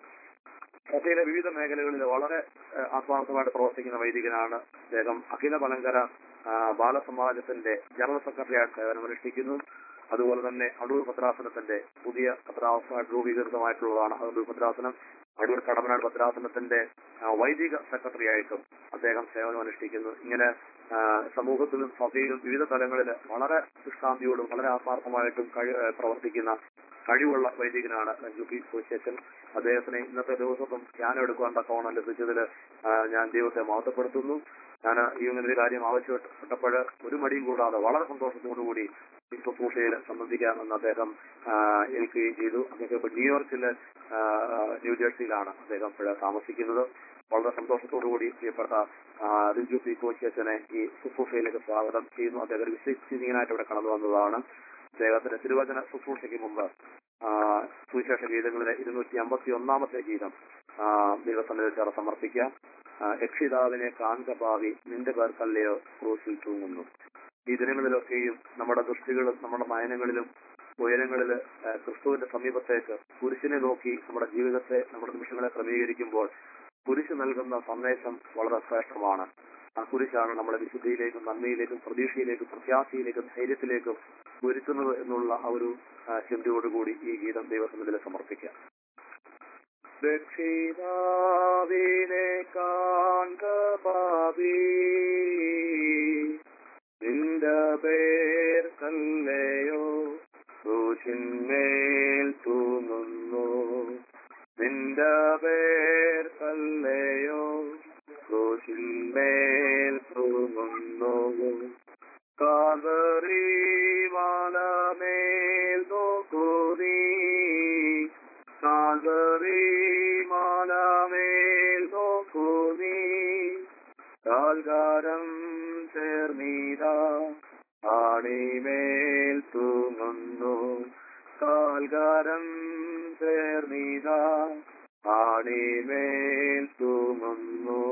Speaker 5: സഭയിലെ വിവിധ മേഖലകളിൽ വളരെ ആ, ആത്മാർത്ഥമായിട്ട് പ്രവർത്തിക്കുന്ന വൈദികനാണ് അദ്ദേഹം അഖില മലങ്കര ആ, ബാലസമാജത്തിന്റെ ജനറൽ സെക്രട്ടറിയായിട്ട് സേവനമനുഷ്ഠിക്കുന്നു അതുപോലെ തന്നെ അടൂർ ഭദ്രാസനത്തിന്റെ പുതിയ ഭദ്രാസനമായിട്ട് രൂപീകൃതമായിട്ടുള്ളതാണ് അടൂർ ഭദ്രാസനം അടൂർ കടമനാട് ഭദ്രാസനത്തിന്റെ ആ, വൈദിക സെക്രട്ടറി ആയിട്ടും അദ്ദേഹം സേവനമനുഷ്ഠിക്കുന്നു ഇങ്ങനെ ആ, സമൂഹത്തിലും സഭയിലും വിവിധ തലങ്ങളിൽ വളരെ ശുഷ്കാന്തിയോടും വളരെ ആത്മാർത്ഥമായിട്ടും കഴി ആ, പ്രവർത്തിക്കുന്ന കഴിവുള്ള വൈദികനാണ് രഞ്ജു പി കോശേഷൻ അദ്ദേഹത്തിന് ഇന്നത്തെ ദിവസത്തും ധ്യാനം എടുക്കുവാൻ തക്കവണ്ണം ലഭിച്ചതിൽ ഞാൻ ദൈവത്തെ മഹത്വപ്പെടുത്തുന്നു ഞാൻ ഈ ഇങ്ങനെ ഒരു കാര്യം ആവശ്യപ്പെട്ടപ്പോൾ ഒരു മടിയും കൂടാതെ വളരെ സന്തോഷത്തോടു കൂടി ഈ ശുശ്രൂഷയിൽ സംബന്ധിക്കാമെന്ന് അദ്ദേഹം ആ, ഏൽക്കുകയും ചെയ്തു അദ്ദേഹം ഇപ്പോൾ ന്യൂയോർക്കില് ആ, ന്യൂജേഴ്സിയിലാണ് അദ്ദേഹം ഇപ്പോൾ താമസിക്കുന്നത് വളരെ സന്തോഷത്തോടു കൂടി പ്രിയപ്പെട്ട ആ, റിജു പി കോശിയച്ചനെ ഈ ശുശ്രൂഷയിലേക്ക് സ്വാഗതം ചെയ്യുന്നു അദ്ദേഹം ഒരു വിശ്വസനീയനായിട്ട് ഇവിടെ കടന്നു വന്നതാണ് അദ്ദേഹത്തിന്റെ തിരുവചന ശുശ്രൂഷയ്ക്ക് മുമ്പ് ആ, സുവിശേഷ ഗീതങ്ങളിലെ ഇരുന്നൂറ്റി അമ്പത്തി ഒന്നാമത്തെ ഗീതം ആ, ദൈവസന്നിധി ചേർന്ന് സമർപ്പിക്കാം ആ, രക്ഷിതാവിനെ കാൺക ഭാവി നിന്റെ പേർക്കല്ലയോ ക്രൂശിൽ തൂങ്ങുന്നു ഈ ദിനങ്ങളിലൊക്കെയും നമ്മുടെ ദൃഷ്ടികളും നമ്മുടെ നയനങ്ങളിലും ഉയരങ്ങളിൽ ക്രിസ്തുവിന്റെ സമീപത്തേക്ക് കുരിശിനെ നോക്കി നമ്മുടെ ജീവിതത്തെ നമ്മുടെ നിമിഷങ്ങളെ ക്രമീകരിക്കുമ്പോൾ കുരിശ് നൽകുന്ന സന്ദേശം വളരെ ശ്രേഷ്ഠമാണ് ആ കുരിശാണ് നമ്മളെ വിശുദ്ധിയിലേക്കും നന്മയിലേക്കും പ്രതീക്ഷയിലേക്കും പ്രത്യാശയിലേക്കും ധൈര്യത്തിലേക്കും ഒരുക്കുന്നത് എന്നുള്ള ആ ഒരു ആ, ചിന്തയോടുകൂടി ഈ ഗീതം ദൈവസന്നിധിയിൽ സമർപ്പിക്കാം രക്ഷിതാവിനെ കാൺക പാപി നിന്റെ പേർ കല്ലയോ ക്രൂശിന്മേൽ തൂങ്ങുന്നു നിന്റെ പേർ കല്ലയോ ക്രൂശിന്മേൽ തൂങ്ങുന്നു കാതറി മാലമേൽ നോക്കൂതി കാതറി മാലമേൽ നോക്കൂതി കാൽകാരം ചേർന്നീത ആണിമേൽ തൂങ്ങുന്നു കാൽകാരം ചേർന്നീത ആണിമേൽ തൂങ്ങുന്നു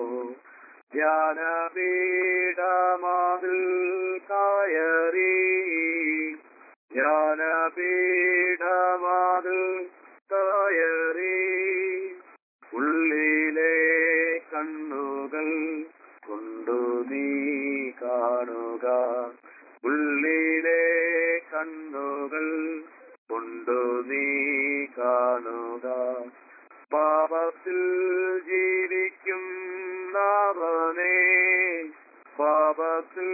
Speaker 5: ധ്യാനപീഠമാതിൽ കയറി ധ്യാനപീഠമാതിൽ കയറി ഉള്ളിലെ കണ്ണുകൾ കൊണ്ടു നീ കാണുക
Speaker 1: പാപത്തിൽ ജീവിക്കുന്നവനെ പാപത്തിൽ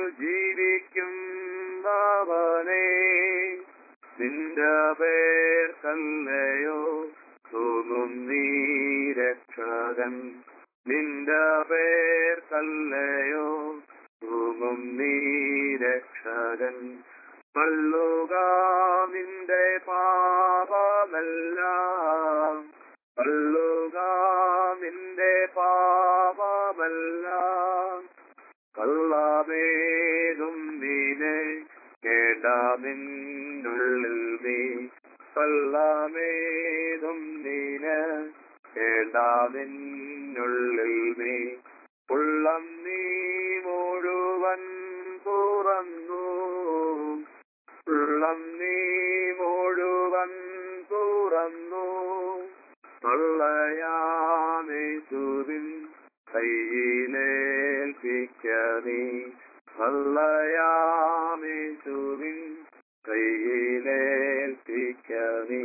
Speaker 1: ജീവിക്കുന്നവനെ നിന്റെ പേർ കല്ലയോ തൂങ്ങും നീ രക്ഷകൻ നിന്റെ പേർ കല്ലയോ തൂങ്ങും നീ രക്ഷകൻ തള്ളുക നിന്റെ പാപമെല്ലാം തള്ളുക നിന്റെ പാപമെല്ലാം കള്ളമേതും നീനെ കേട നിന്നുള്ളിൽ നീ കള്ളമേതും നീന് കേട നിന്നുള്ളിൽ നീ ഉള്ളം നീ മുഴുവൻ തുറന്നു ഉള്ളം നീ മുഴുവൻ തുറന്നു തള്ളയാമേശുവിൻ കയ്യിലേൽപ്പിക്ക നീ തള്ളയാമേശുവിൻ കയ്യിലേൽപ്പിക്ക നീ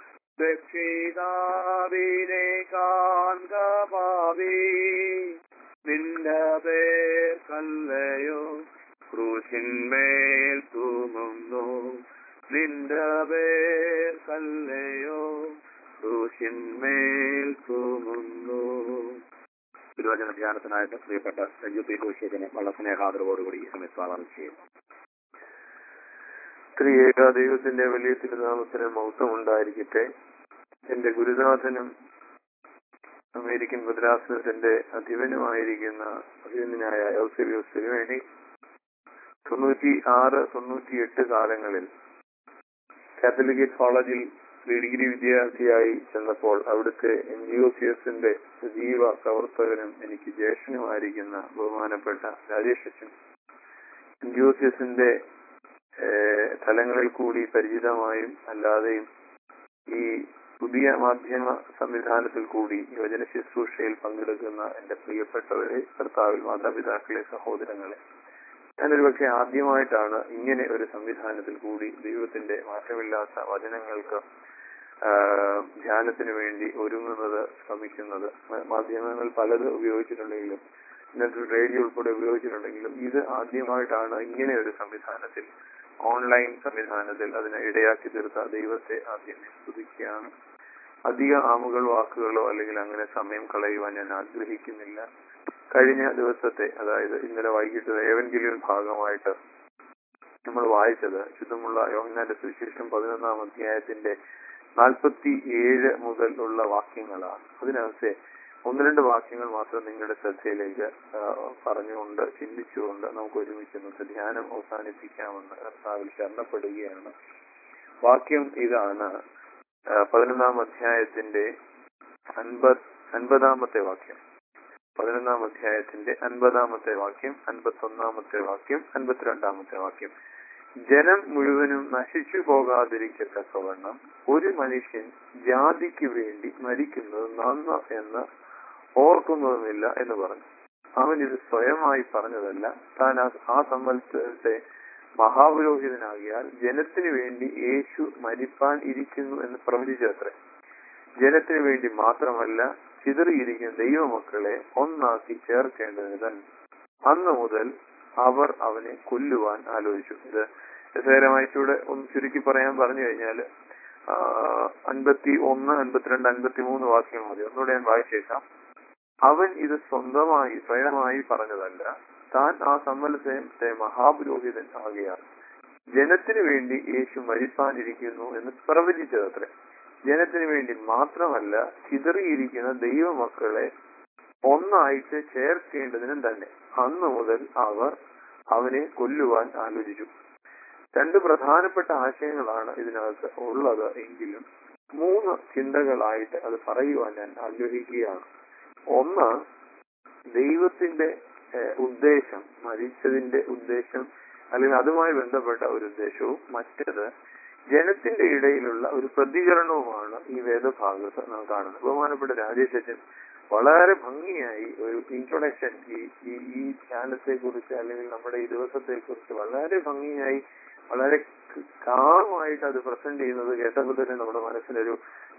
Speaker 1: രക്ഷിതാവിനെ കാൺക പാവി നിന്റെ പേർ കല്ലയോ ക്രൂശിന്മേൽ തൂങ്ങുന്നു നിന്റെ പേർ കല്ലയോ ക്രൂശിന്മേൽ തൂങ്ങുന്നു തിരുവചന ധ്യാനത്തിനായിട്ട് പ്രിയപ്പെട്ട രഞ്ജു പി കോശേരിനെ വളരെ സ്നേഹാദരവോടുകൂടി ഈ സമയത്ത് സ്വാഗതം ചെയ്യുന്നു
Speaker 3: ത്രിയേക ദൈവത്തിന്റെ വലിയ തിരുനാമത്തിന് മൗത്വം ഉണ്ടായിരിക്കട്ടെ എന്റെ ഗുരുനാഥനും അമേരിക്കൻ ഭദ്രാസനത്തിന്റെ അധിപനുമായിരിക്കുന്ന അഭിനന്ദനായ ഔസരിയോസ് തിരുവേണി തൊണ്ണൂറ്റി ആറ് തൊണ്ണൂറ്റിയെട്ട് കാലങ്ങളിൽ കാത്തലിക് കോളേജിൽ പ്രീ ഡിഗ്രി വിദ്യാർത്ഥിയായി ചെന്നപ്പോൾ അവിടുത്തെ എൻ ജി ഒ സി എസിന്റെ സജീവ പ്രവർത്തകനും എനിക്ക് ജ്യേഷ്ഠനുമായിരിക്കുന്ന ബഹുമാനപ്പെട്ട രാജേഷ് അച്ഛൻ എൻ ജി ഒ സി എസിന്റെ തലങ്ങളിൽ കൂടി പരിചിതമായും അല്ലാതെയും ഈ പുതിയ മാധ്യമ സംവിധാനത്തിൽ കൂടി യുവജന ശുശ്രൂഷയിൽ പങ്കെടുക്കുന്ന എന്റെ പ്രിയപ്പെട്ടവരെ കർത്താവിൽ മാതാപിതാക്കളെ സഹോദരങ്ങളെ ഞാനൊരു പക്ഷെ ആദ്യമായിട്ടാണ് ഇങ്ങനെ ഒരു സംവിധാനത്തിൽ കൂടി ദൈവത്തിന്റെ മാറ്റമില്ലാത്ത വചനങ്ങൾക്ക് ധ്യാനത്തിന് വേണ്ടി ഒരുങ്ങുന്നത് ശ്രമിക്കുന്നത് മാധ്യമങ്ങൾ പലത് ഉപയോഗിച്ചിട്ടുണ്ടെങ്കിലും ഇന്നത്തെ റേഡിയോ ഉൾപ്പെടെ ഉപയോഗിച്ചിട്ടുണ്ടെങ്കിലും ഇത് ആദ്യമായിട്ടാണ് ഇങ്ങനെ ഒരു സംവിധാനത്തിൽ ഓൺലൈൻ സംവിധാനത്തിൽ അതിനെ ഇടയാക്കി തീർത്ത ദൈവത്തെ ആദ്യം സ്തുതിക്കുകയാണ് അധിക ആമുകൾ വാക്കുകളോ അല്ലെങ്കിൽ അങ്ങനെ സമയം കളയുവാൻ ഞാൻ ആഗ്രഹിക്കുന്നില്ല കഴിഞ്ഞ ദിവസത്തെ അതായത് ഇന്നലെ വൈകിട്ട് ഏവെങ്കിലും ഭാഗമായിട്ട് നമ്മൾ വായിച്ചത് ശുദ്ധമുള്ള യോഹന്നാന്റെ സുവിശേഷം പതിനൊന്നാം അധ്യായത്തിന്റെ നാൽപ്പത്തി ഏഴ് മുതൽ ഉള്ള വാക്യങ്ങളാണ് അതിനകത്തെ ഒന്ന് രണ്ട് വാക്യങ്ങൾ മാത്രം നിങ്ങളുടെ ശ്രദ്ധയിലേക്ക് പറഞ്ഞുകൊണ്ട് ചിന്തിച്ചുകൊണ്ട് നമുക്ക് ഒരുമിച്ച് ഇന്നത്തെ ധ്യാനം അവസാനിപ്പിക്കാമെന്ന് കർത്താവിൽ ശരണപ്പെടുകയാണ് വാക്യം ഇതാണ് പതിനൊന്നാം അധ്യായത്തിന്റെ അൻപത് അൻപതാമത്തെ വാക്യം പതിനൊന്നാം അധ്യായത്തിന്റെ അൻപതാമത്തെ വാക്യം അൻപത്തൊന്നാമത്തെ വാക്യം അൻപത്തിരണ്ടാമത്തെ വാക്യം ജനം മുഴുവനും നശിച്ചു പോകാതിരിക്കത്തക്കവണ്ണം ഒരു മനുഷ്യൻ ജാതിക്ക് വേണ്ടി മരിക്കുന്നത് നന്ന എന്ന് ഓർക്കുന്നതുമില്ല എന്ന് പറഞ്ഞു അവൻ ഇത് സ്വയമായി പറഞ്ഞതല്ല താൻ ആ സംവത്സരത്തെ മഹാപുരോഹിതനാകിയാൽ ജനത്തിനു വേണ്ടി യേശു മരിപ്പാൻ ഇരിക്കുന്നു എന്ന് പ്രവചിച്ചത്രേ ജനത്തിനു വേണ്ടി മാത്രമല്ല ചിതറിയിരിക്കുന്ന ദൈവമക്കളെ ഒന്നാക്കി ചേർക്കേണ്ടതിന് തന്നെ അന്ന് മുതൽ അവർ അവനെ കൊല്ലുവാൻ ആലോചിച്ചു ഇത് രസകരമായിട്ടൂടെ ഒന്ന് ചുരുക്കി പറയാൻ പറഞ്ഞു കഴിഞ്ഞാൽ അൻപത്തി ഒന്ന് അൻപത്തിരണ്ട് അൻപത്തി മൂന്ന് വാക്യങ്ങൾ മതി ഒന്നുകൂടെ ഞാൻ വായിച്ചേക്കാം അവൻ ഇത് സ്വന്തമായി സ്വയമായി പറഞ്ഞതല്ല താൻ ആ സമ്മത്സരത്തെ മഹാപുരോഹിതൻ ആകയാൽ ജനത്തിനു വേണ്ടി യേശു മരിപ്പാനിരിക്കുന്നു എന്ന് പ്രവചിച്ചതത്രേ ജനത്തിനു വേണ്ടി മാത്രമല്ല ചിതറിയിരിക്കുന്ന ദൈവമക്കളെ ഒന്നായിട്ട് ചേർക്കേണ്ടതിനും തന്നെ അന്നു മുതൽ അവർ അവനെ കൊല്ലുവാൻ ആലോചിച്ചു രണ്ട് പ്രധാനപ്പെട്ട ആശയങ്ങളാണ് ഇതിനകത്ത് ഉള്ളത് എങ്കിലും മൂന്ന് ചിന്തകളായിട്ട് അത് പറയുവാൻ ഞാൻ ആഗ്രഹിക്കുകയാണ് ഒന്ന് ദൈവത്തിന്റെ ഉദ്ദേശം മരിച്ചതിന്റെ ഉദ്ദേശം അല്ലെങ്കിൽ അതുമായി ബന്ധപ്പെട്ട ഒരു ഉദ്ദേശവും മറ്റത് ജനത്തിന്റെ ഇടയിലുള്ള ഒരു പ്രതികരണവുമാണ് ഈ വേദഭാഗത്ത് നാം കാണുന്നത് ബഹുമാനപ്പെട്ട രാജേഷ് അച്ഛൻ വളരെ ഭംഗിയായി ഒരു ഇൻട്രൊഡക്ഷൻ ഈ ഈ ഈ ധ്യാനത്തെ കുറിച്ച് അല്ലെങ്കിൽ നമ്മുടെ ഈ ദിവസത്തെ കുറിച്ച് വളരെ ഭംഗിയായി വളരെ കാമായിട്ട് അത് പ്രസന്റ് ചെയ്യുന്നത് കേട്ടപ്പോൾ തന്നെ നമ്മുടെ മനസ്സിനൊരു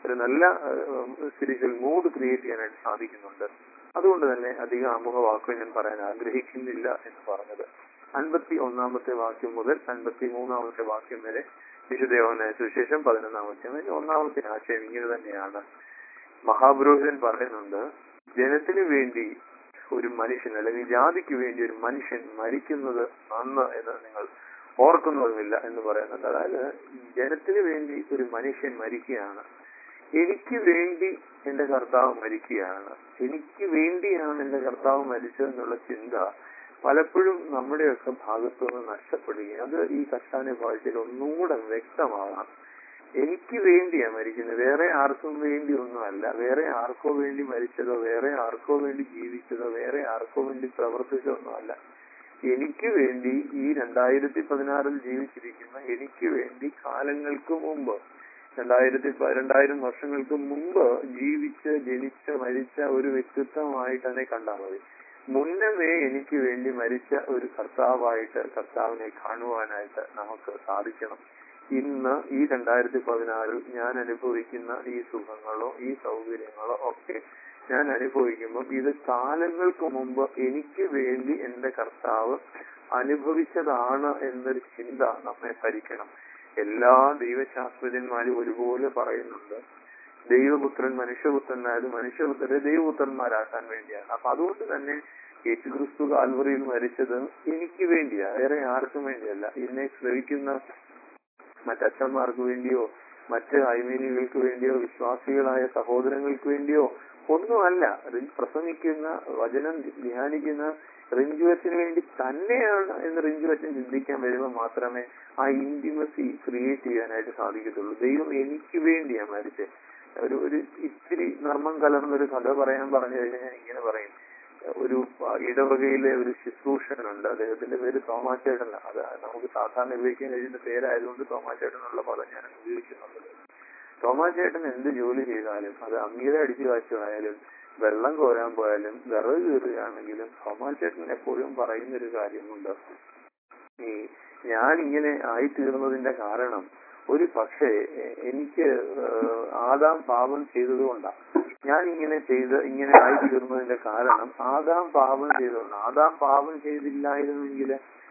Speaker 3: ഒരു നല്ല സ്പിരിച്വൽ മൂഡ് ക്രിയേറ്റ് ചെയ്യാനായിട്ട് സാധിക്കുന്നുണ്ട് അതുകൊണ്ട് തന്നെ അധികം ആമുഖ വാക്കുകൾ ഞാൻ പറയാൻ ആഗ്രഹിക്കുന്നില്ല എന്ന് പറഞ്ഞത് അൻപത്തി ഒന്നാമത്തെ വാക്യം മുതൽ അൻപത്തി മൂന്നാമത്തെ വാക്യം വരെ വിശുദ്ധയോഹന സുവിശേഷം പതിനൊന്നാമത്തെ അതിന്റെ ഒന്നാമത്തെ ആശയം ഇങ്ങനെ തന്നെയാണ് മഹാപുരോഹിതൻ പറയുന്നുണ്ട് ജനത്തിന് വേണ്ടി ഒരു മനുഷ്യൻ അല്ലെങ്കിൽ ജാതിക്ക് വേണ്ടി ഒരു മനുഷ്യൻ മരിക്കുന്നത് നന്ന് എന്ന് നിങ്ങൾ ഓർക്കുന്നതുമില്ല എന്ന് പറയുന്നത് അതായത് ജനത്തിന് വേണ്ടി ഒരു മനുഷ്യൻ മരിക്കുകയാണ് എനിക്ക് വേണ്ടി എന്റെ കർത്താവ് മരിക്കുകയാണ് എനിക്ക് വേണ്ടിയാണ് എന്റെ കർത്താവ് മരിച്ചതെന്നുള്ള ചിന്ത പലപ്പോഴും നമ്മുടെയൊക്കെ ഭാഗത്തു നിന്ന് നഷ്ടപ്പെടുകയും അത് ഈ കഷ്ടാന ഭാഷയിൽ ഒന്നുകൂടെ വ്യക്തമാകാം എനിക്ക് വേണ്ടിയാ മരിക്കുന്നത് വേറെ ആർക്കും വേണ്ടി ഒന്നുമല്ല വേറെ ആർക്കോ വേണ്ടി മരിച്ചതോ വേറെ ആർക്കോ വേണ്ടി ജീവിച്ചതോ വേറെ ആർക്കോ വേണ്ടി പ്രവർത്തിച്ചതോ ഒന്നുമല്ല എനിക്ക് വേണ്ടി ഈ രണ്ടായിരത്തി പതിനാറിൽ ജീവിച്ചിരിക്കുന്ന എനിക്ക് വേണ്ടി കാലങ്ങൾക്ക് മുമ്പ് രണ്ടായിരത്തി പ- രണ്ടായിരം വർഷങ്ങൾക്ക് മുമ്പ് ജീവിച്ച് ജനിച്ച് മരിച്ച ഒരു വ്യക്തിത്വമായിട്ട് തന്നെ കണ്ടാൽ മതി മുന്നമേ എനിക്ക് വേണ്ടി മരിച്ച ഒരു കർത്താവായിട്ട് കർത്താവിനെ കാണുവാനായിട്ട് നമുക്ക് സാധിക്കണം ഇന്ന് ഈ രണ്ടായിരത്തി പതിനാറിൽ ഞാൻ അനുഭവിക്കുന്ന ഈ സുഖങ്ങളോ ഈ സൗകര്യങ്ങളോ ഒക്കെ ഞാൻ അനുഭവിക്കുമ്പോൾ ഇത് കാലങ്ങൾക്ക് മുമ്പ് എനിക്ക് വേണ്ടി എന്റെ കർത്താവ് അനുഭവിച്ചതാണ് എന്നൊരു ചിന്ത നമ്മെ ഭരിക്കണം എല്ലാ ദൈവശാസ്ത്രജ്ഞന്മാരും ഒരുപോലെ പറയുന്നുണ്ട് ദൈവപുത്രൻ മനുഷ്യപുത്രനായത് മനുഷ്യപുത്രരെ ദൈവപുത്രന്മാരാക്കാൻ വേണ്ടിയാണ് അപ്പൊ അതുകൊണ്ട് തന്നെ യേശുക്രിസ്തു കാൽവറിയിൽ മരിച്ചത് എനിക്ക് വേണ്ടിയാ വേറെ ആർക്കും വേണ്ടിയല്ല എന്നെ ശ്രവിക്കുന്ന മറ്റച്ഛന്മാർക്ക് വേണ്ടിയോ മറ്റ് ഐമേനികൾക്ക് വേണ്ടിയോ വിശ്വാസികളായ സഹോദരങ്ങൾക്ക് വേണ്ടിയോ ഒന്നുമല്ല റി- പ്രസംഗിക്കുന്ന വചനം ധ്യാനിക്കുന്ന റിഞ്ചുവച്ചന് വേണ്ടി തന്നെയാണ് എന്ന് റിഞ്ചുവച്ചൻ ചിന്തിക്കാൻ വരുമ്പോൾ മാത്രമേ ആ ഇന്റിമസി ക്രിയേറ്റ് ചെയ്യാനായിട്ട് സാധിക്കത്തുള്ളൂ ദൈവം എനിക്ക് വേണ്ടിയാ മരിച്ചത് ഒരു ഒരു ഇത്തിരി നർമ്മം കലർന്നൊരു കഥ പറയാൻ പറഞ്ഞു കഴിഞ്ഞാൽ ഞാൻ ഇങ്ങനെ പറയും ഒരു ഇടവകയിലെ ഒരു ശുശ്രൂഷകനുണ്ട് അദ്ദേഹത്തിന്റെ പേര് തോമാച്ചേട്ടൻ അത് നമുക്ക് സാധാരണ ഉപയോഗിക്കാൻ കഴിയുന്ന പേരായതുകൊണ്ട് തോമാച്ചേട്ടൻ എന്നുള്ള പദം ഞാൻ ഉപയോഗിക്കുന്നുള്ളത് തോമാച്ചേട്ടൻ എന്ത് ജോലി ചെയ്താലും അത് അമീര അടിച്ചു കാച്ചുമായാലും വെള്ളം കോരാൻ പോയാലും വിറക് കീറുകയാണെങ്കിലും തോമാച്ചേട്ടൻ എപ്പോഴും പറയുന്നൊരു കാര്യമുണ്ട് ഈ ഞാൻ ഇങ്ങനെ ആയിത്തീർന്നതിന്റെ കാരണം ഒരു പക്ഷേ എ- എനിക്ക് ഏഹ്, ആദാം പാപം ചെയ്തതുകൊണ്ടാണ് ഞാൻ ഇങ്ങനെ ചെയ്ത് ഇങ്ങനെ ആയിത്തീർന്നതിന്റെ കാരണം ആദാം പാപം ചെയ്തതുകൊണ്ട് ആദാം പാപം ചെയ്തില്ലായിരുന്നെങ്കിൽ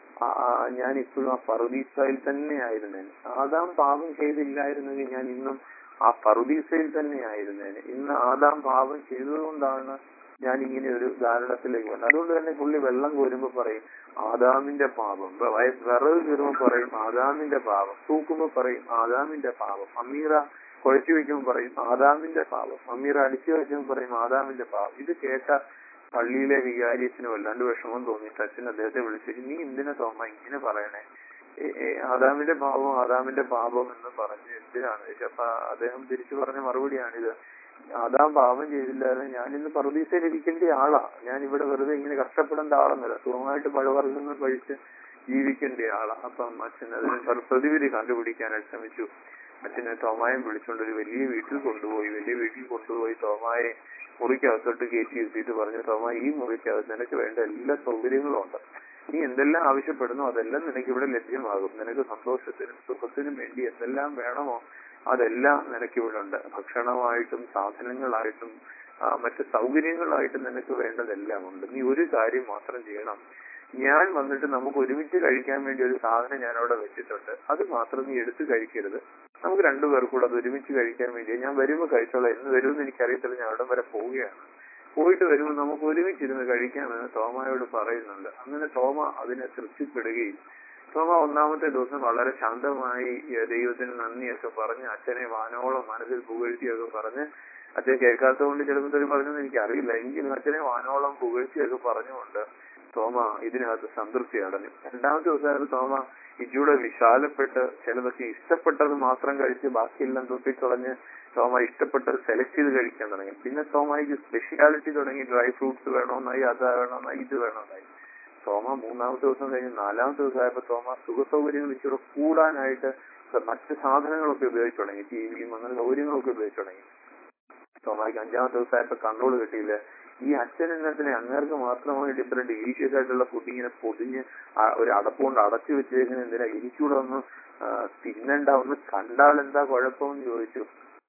Speaker 3: ഞാൻ ഇപ്പോഴും ആ പറുദീസയിൽ തന്നെ ആയിരുന്നേനെ ആദാം പാപം ചെയ്തില്ലായിരുന്നെങ്കിൽ ഞാൻ ഇന്നും ആ പറുദീസയിൽ തന്നെ ആയിരുന്നേനെ ഇന്ന് ആദാം പാപം ചെയ്തതുകൊണ്ടാണ് ഞാൻ ഇങ്ങനെ ഒരു ധാരണത്തിലേക്ക് വന്നത് അതുകൊണ്ട് തന്നെ പുള്ളി വെള്ളം കോരുമ്പോ പറയും ആദാമിന്റെ പാപം വ- വയ- വിറക് കീറുമ്പോ പറയും ആദാമിന്റെ പാപം തൂക്കുമ്പോ പറയും ആദാമിന്റെ പാപം അമീറ കുഴച്ചു വെക്കുമ്പോ പറയും ആദാമിന്റെ പാപം അമീറ അടിച്ചു വെക്കുമ്പോ പറയും ആദാമിന്റെ പാപം ഇത് കേട്ട പള്ളിയിലെ വികാരിയത്തിന് വല്ലാണ്ട് വിഷമം തോന്നിയിട്ട് അച്ഛൻ അദ്ദേഹത്തെ വിളിച്ചിട്ട് നീ എന്തിനാ തോമ ഇങ്ങനെ പറയണേ ഏ, ഏ, ആദാമിന്റെ പാപം ആദാമിന്റെ പാപം എന്ന് പറഞ്ഞ് എന്തിനാണ് ചോദിച്ചത്. അപ്പൊ അദ്ദേഹം തിരിച്ചു പറഞ്ഞ മറുപടിയാണിത് ആദാം പാപം ചെയ്തില്ലായിരുന്നു ഞാൻ ഇന്ന് പറുദീസയിൽ ഇരിക്കേണ്ട ആളാ ഞാൻ ഇവിടെ വെറുതെ ഇങ്ങനെ കഷ്ടപ്പെടേണ്ട ആളെന്നല്ല സുഖമായിട്ട് പഴവർഗ്ഗങ്ങൾ കഴിച്ച് ജീവിക്കേണ്ട ആളാ അപ്പം അച്ഛൻ അതിന് പ്ര- പ്രതിവിധി കണ്ടുപിടിക്കാനായിട്ട് ശ്രമിച്ചു അച്ഛനെ തോമായം വിളിച്ചുകൊണ്ട് ഒരു വലിയ വീട്ടിൽ കൊണ്ടുപോയി വലിയ വീട്ടിൽ കൊണ്ടുപോയി തോമായെ മുറിക്കകത്തോട്ട് കയറ്റി ഇരുത്തിയിട്ട് പറഞ്ഞു തോമ ഈ മുറിക്കകത്ത് നിനക്ക് വേണ്ട എല്ലാ സൗകര്യങ്ങളും ഉണ്ട് നീ എന്തെല്ലാം ആവശ്യപ്പെടുന്നോ അതെല്ലാം നിനക്ക് ഇവിടെ ലഭ്യമാകും നിനക്ക് സന്തോഷത്തിനും സുഖത്തിനും വേണ്ടി എന്തെല്ലാം വേണമോ അതെല്ലാം നിനക്ക് ഇവിടെ ഉണ്ട് ഭക്ഷണമായിട്ടും സാധനങ്ങളായിട്ടും ആ, മറ്റ് സൗകര്യങ്ങളായിട്ടും നിനക്ക് വേണ്ടതെല്ലാം ഉണ്ട് നീ ഒരു കാര്യം മാത്രം ചെയ്യണം ഞാൻ വന്നിട്ട് നമുക്ക് ഒരുമിച്ച് കഴിക്കാൻ വേണ്ടി ഒരു സാധനം ഞാൻ അവിടെ വെച്ചിട്ടുണ്ട് അത് മാത്രം നീ എടുത്ത് കഴിക്കരുത് നമുക്ക് രണ്ടുപേർക്കും കൂടെ അത് ഒരുമിച്ച് കഴിക്കാൻ വേണ്ടി ഞാൻ വരുമ്പോൾ കഴിച്ചോളാം എന്ന് വരുമെന്ന് എനിക്കറിയത്തില്ല ഞാൻ അവിടെ വരെ പോവുകയാണ് പോയിട്ട് വരുമ്പോൾ നമുക്ക് ഒരുമിച്ചിരുന്ന് കഴിക്കാമെന്ന് തോമയോട് പറയുന്നുണ്ട് അങ്ങനെ തോമ അതിനെ തൃപ്തിപ്പെടുകയും തോമ ഒന്നാമത്തെ ദിവസം വളരെ ശാന്തമായി ഏ, ദൈവത്തിന് നന്ദിയൊക്കെ പറഞ്ഞ് അച്ഛനെ വാനോളം മനസ്സിൽ പുകഴ്ത്തിയൊക്കെ പറഞ്ഞ് അച്ഛൻ കേൾക്കാത്തതുകൊണ്ട് ചിലപ്പോൾ തെറി പറഞ്ഞെന്ന് എനിക്കറിയില്ല എങ്കിലും അച്ഛനെ വാനോളം പുകഴ്ത്തിയൊക്കെ പറഞ്ഞുകൊണ്ട് തോമ ഇതിനകത്ത് സംതൃപ്തി അടഞ്ഞു രണ്ടാമത്തെ ദിവസമായിരുന്നു തോമ ഇച്ചിരൂടെ വിശാലപ്പെട്ട് ചിലതൊക്കെ ഇഷ്ടപ്പെട്ടത് മാത്രം കഴിച്ച് ബാക്കിയെല്ലാം തൊട്ടിക്കളഞ്ഞ് തോമ ഇഷ്ടപ്പെട്ടത് സെലക്ട് ചെയ്ത് കഴിക്കാൻ തുടങ്ങി പിന്നെ തോമയ്ക്ക് സ്പെഷ്യാലിറ്റി തുടങ്ങി ഡ്രൈ ഫ്രൂട്ട്സ് വേണമെന്നായി അത് വേണമെന്നായി ഇത് വേണമെന്നായി തോമ മൂന്നാമത്തെ ദിവസം കഴിഞ്ഞ് നാലാമത്തെ ദിവസമായപ്പോ തോമ സുഖ സൗകര്യങ്ങൾ ഇച്ചിരി കൂടാനായിട്ട് മറ്റ് സാധനങ്ങളൊക്കെ ഉപയോഗിച്ചു തുടങ്ങി ടി വിയും അങ്ങനെ സൗകര്യങ്ങളൊക്കെ ഉപയോഗിച്ചു തുടങ്ങി തോമയ്ക്ക് അഞ്ചാമത്തെ ദിവസമായപ്പോ കൺട്രോൾ കിട്ടിയില്ല ഈ അച്ഛൻ എന്നതിനെ അങ്ങേർക്ക് മാത്രമായി ഡിഫറെന്റ് ഡെലീഷ്യസ് ആയിട്ടുള്ള ഫുഡ് ഇങ്ങനെ പൊതിഞ്ഞ് ആ ഒരു അടപ്പുകൊണ്ട് അടച്ചു വെച്ചേക്കുന്ന എന്തിനാ എനിക്കൂടെ ഒന്ന് ആ, തിന്നണ്ട ഒന്ന് കണ്ടാൽ എന്താ കുഴപ്പമെന്ന് ചോദിച്ചു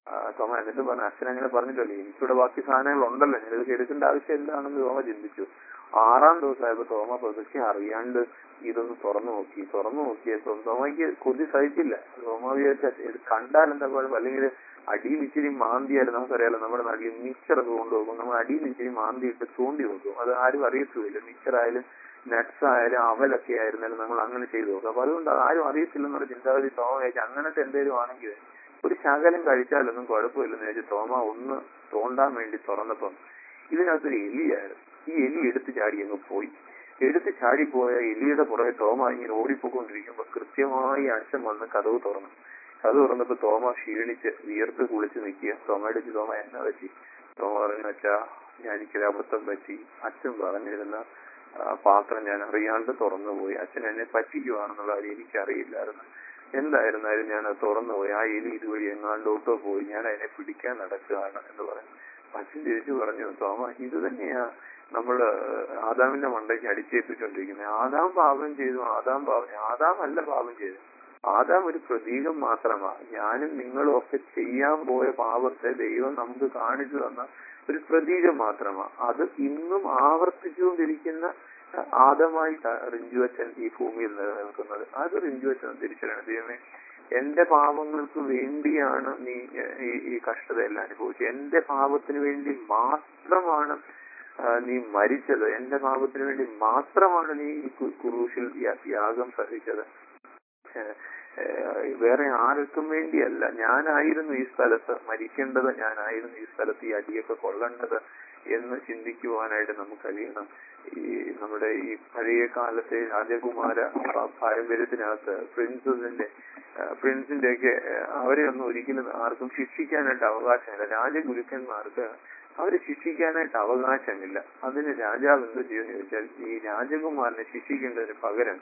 Speaker 3: ആ, തോമ എന്നിട്ട് പറഞ്ഞു അച്ഛൻ അങ്ങനെ പറഞ്ഞിട്ടല്ലേ എനിക്കിവിടെ ബാക്കി സാധനങ്ങൾ ഉണ്ടല്ലോ ഞാനിത് എടുക്കേണ്ട ആവശ്യം എന്താണെന്ന് തോമ ചിന്തിച്ചു ആറാം ദിവസമായപ്പോ തോമ പതുക്കെ അറിയാണ്ട് ഇതൊന്ന് തുറന്നു നോക്കി തുറന്നു നോക്കിയപ്പോ തോമയ്ക്ക് കൊതി സഹിച്ചില്ല തോമ വിചാരിച്ച ഇത് കണ്ടാൽ എന്താ കുഴപ്പം അല്ലെങ്കിൽ അടിയിൽ ഇച്ചിരി മാന്തിയാലും നമുക്കറിയാലോ നമ്മുടെ നാട്ടിൽ മിക്സറൊക്കെ കൊണ്ടുപോകും നമ്മൾ അടിയിൽ ഇച്ചിരി മാന്തിയിട്ട് ചൂണ്ടി നോക്കും അത് ആരും അറിയത്തുമില്ല മിക്സർ ആയാലും നട്ട്സ് ആയാലും അവലൊക്കെ ആയിരുന്നാലും നമ്മൾ അങ്ങനെ ചെയ്തു നോക്കും അപ്പൊ അതുകൊണ്ട് അത് ആരും അറിയത്തില്ലെന്നുള്ള ചിന്താഗതി തോമ വിചാരിച്ചു അങ്ങനത്തെ എന്തെങ്കിലും ആണെങ്കിൽ ഒരു ശകലം കഴിച്ചാലൊന്നും കുഴപ്പമില്ലെന്ന് വെച്ച് തോമ ഒന്ന് തോണ്ടാൻ വേണ്ടി തുറന്നപ്പം ഇതിനകത്തൊരു എലിയായിരുന്നു ഈ എലി എടുത്ത് ചാടി അങ്ങ് പോയി എടുത്ത് ചാടിപ്പോയ എലിയുടെ പുറകെ തോമ ഇങ്ങനെ ഓടിപ്പോയിക്കൊണ്ടിരിക്കുമ്പോ കൃത്യമായി അച്ഛൻ വന്ന് കഥവ് തുറന്നു കഥവ് തുറന്നപ്പോ തോമ ക്ഷീണിച്ച് വിയർത്ത് കുളിച്ച് നിൽക്കുക തോമയുടെ അടുത്ത് തോമ എന്നാ പറ്റി തോമ പറഞ്ഞു അച്ഛാ ഞാൻ എനിക്കൊരു അബദ്ധം പറ്റി അച്ഛൻ പറഞ്ഞിരുന്ന ആ, പാത്രം ഞാൻ അറിയാണ്ട് തുറന്നുപോയി അച്ഛൻ എന്നെ പറ്റിക്കുവാണെന്നുള്ള കാര്യം എനിക്കറിയില്ലായിരുന്നു എന്തായിരുന്നാലും ഞാൻ അത് തുറന്നുപോയി ആ എലി ഇതുവഴി എങ്ങാണ്ടോട്ടോ പോയി ഞാൻ അതിനെ പിടിക്കാൻ നടക്കുകയാണ് എന്ന് പറഞ്ഞു അച്ഛൻ തിരിച്ചു പറഞ്ഞു തോമ ഇത് തന്നെയാ നമ്മള് ആദാമിന്റെ മണ്ടയ്ക്ക് അടിച്ചേൽപ്പിച്ചുകൊണ്ടിരിക്കുന്നത് ആദാം പാപം ചെയ്തു ആദാം പാപം ആദാം അല്ല പാപം ചെയ്തു ആദാം ഒരു പ്രതീകം മാത്രമാണ് ഞാനും നിങ്ങളും ഒക്കെ ചെയ്യാൻ പോയ പാപത്തെ ദൈവം നമുക്ക് കാണിച്ചു തന്ന ഒരു പ്രതീകം മാത്രമാണ് അത് ഇന്നും ആവർത്തിച്ചുകൊണ്ടിരിക്കുന്ന ആദമായിട്ട് റിഞ്ചു അച്ഛൻ ഈ ഭൂമിയിൽ നിലനിൽക്കുന്നത് അത് റിഞ്ചു അച്ഛൻ തിരിച്ചറിയണം ദൈവമേ എന്റെ പാപങ്ങൾക്ക് വേണ്ടിയാണ് നീ ഏഹ്, ഈ ഈ കഷ്ടതയെല്ലാം അനുഭവിച്ചത് എന്റെ പാപത്തിന് വേണ്ടി മാത്രമാണ് ആ, നീ മരിച്ചത് എന്റെ പാപത്തിന് വേണ്ടി മാത്രമാണ് നീ ഈ കു- കുരിശിൽ യാ- യാഗം സഹിച്ചത് ഏഹ്, ഏഹ്, വേറെ ആർക്കും വേണ്ടിയല്ല ഞാനായിരുന്നു ഈ സ്ഥലത്ത് മരിക്കേണ്ടത് ഞാനായിരുന്നു ഈ സ്ഥലത്ത് ഈ അടിയൊക്കെ കൊള്ളേണ്ടത് എന്ന് ചിന്തിക്കുവാനായിട്ട് നമുക്ക് കഴിയണം ഈ നമ്മുടെ ഈ പഴയ കാലത്തെ രാജകുമാര പ- പാരമ്പര്യത്തിനകത്ത് പ്രിൻസസിന്റെ പ്രിൻസിന്റെ ഒക്കെ അവരെ ഒന്നും ഒരിക്കലും ആർക്കും ശിക്ഷിക്കാനായിട്ട് അവകാശമില്ല രാജഗുരുക്കന്മാർക്ക് അവരെ ശിക്ഷിക്കാനായിട്ട് അവകാശമില്ല അതിന് രാജാവ് എന്ത് ചെയ്യുമെന്ന് ചോദിച്ചാൽ ഈ രാജകുമാരനെ ശിക്ഷിക്കേണ്ടതിന് പകരം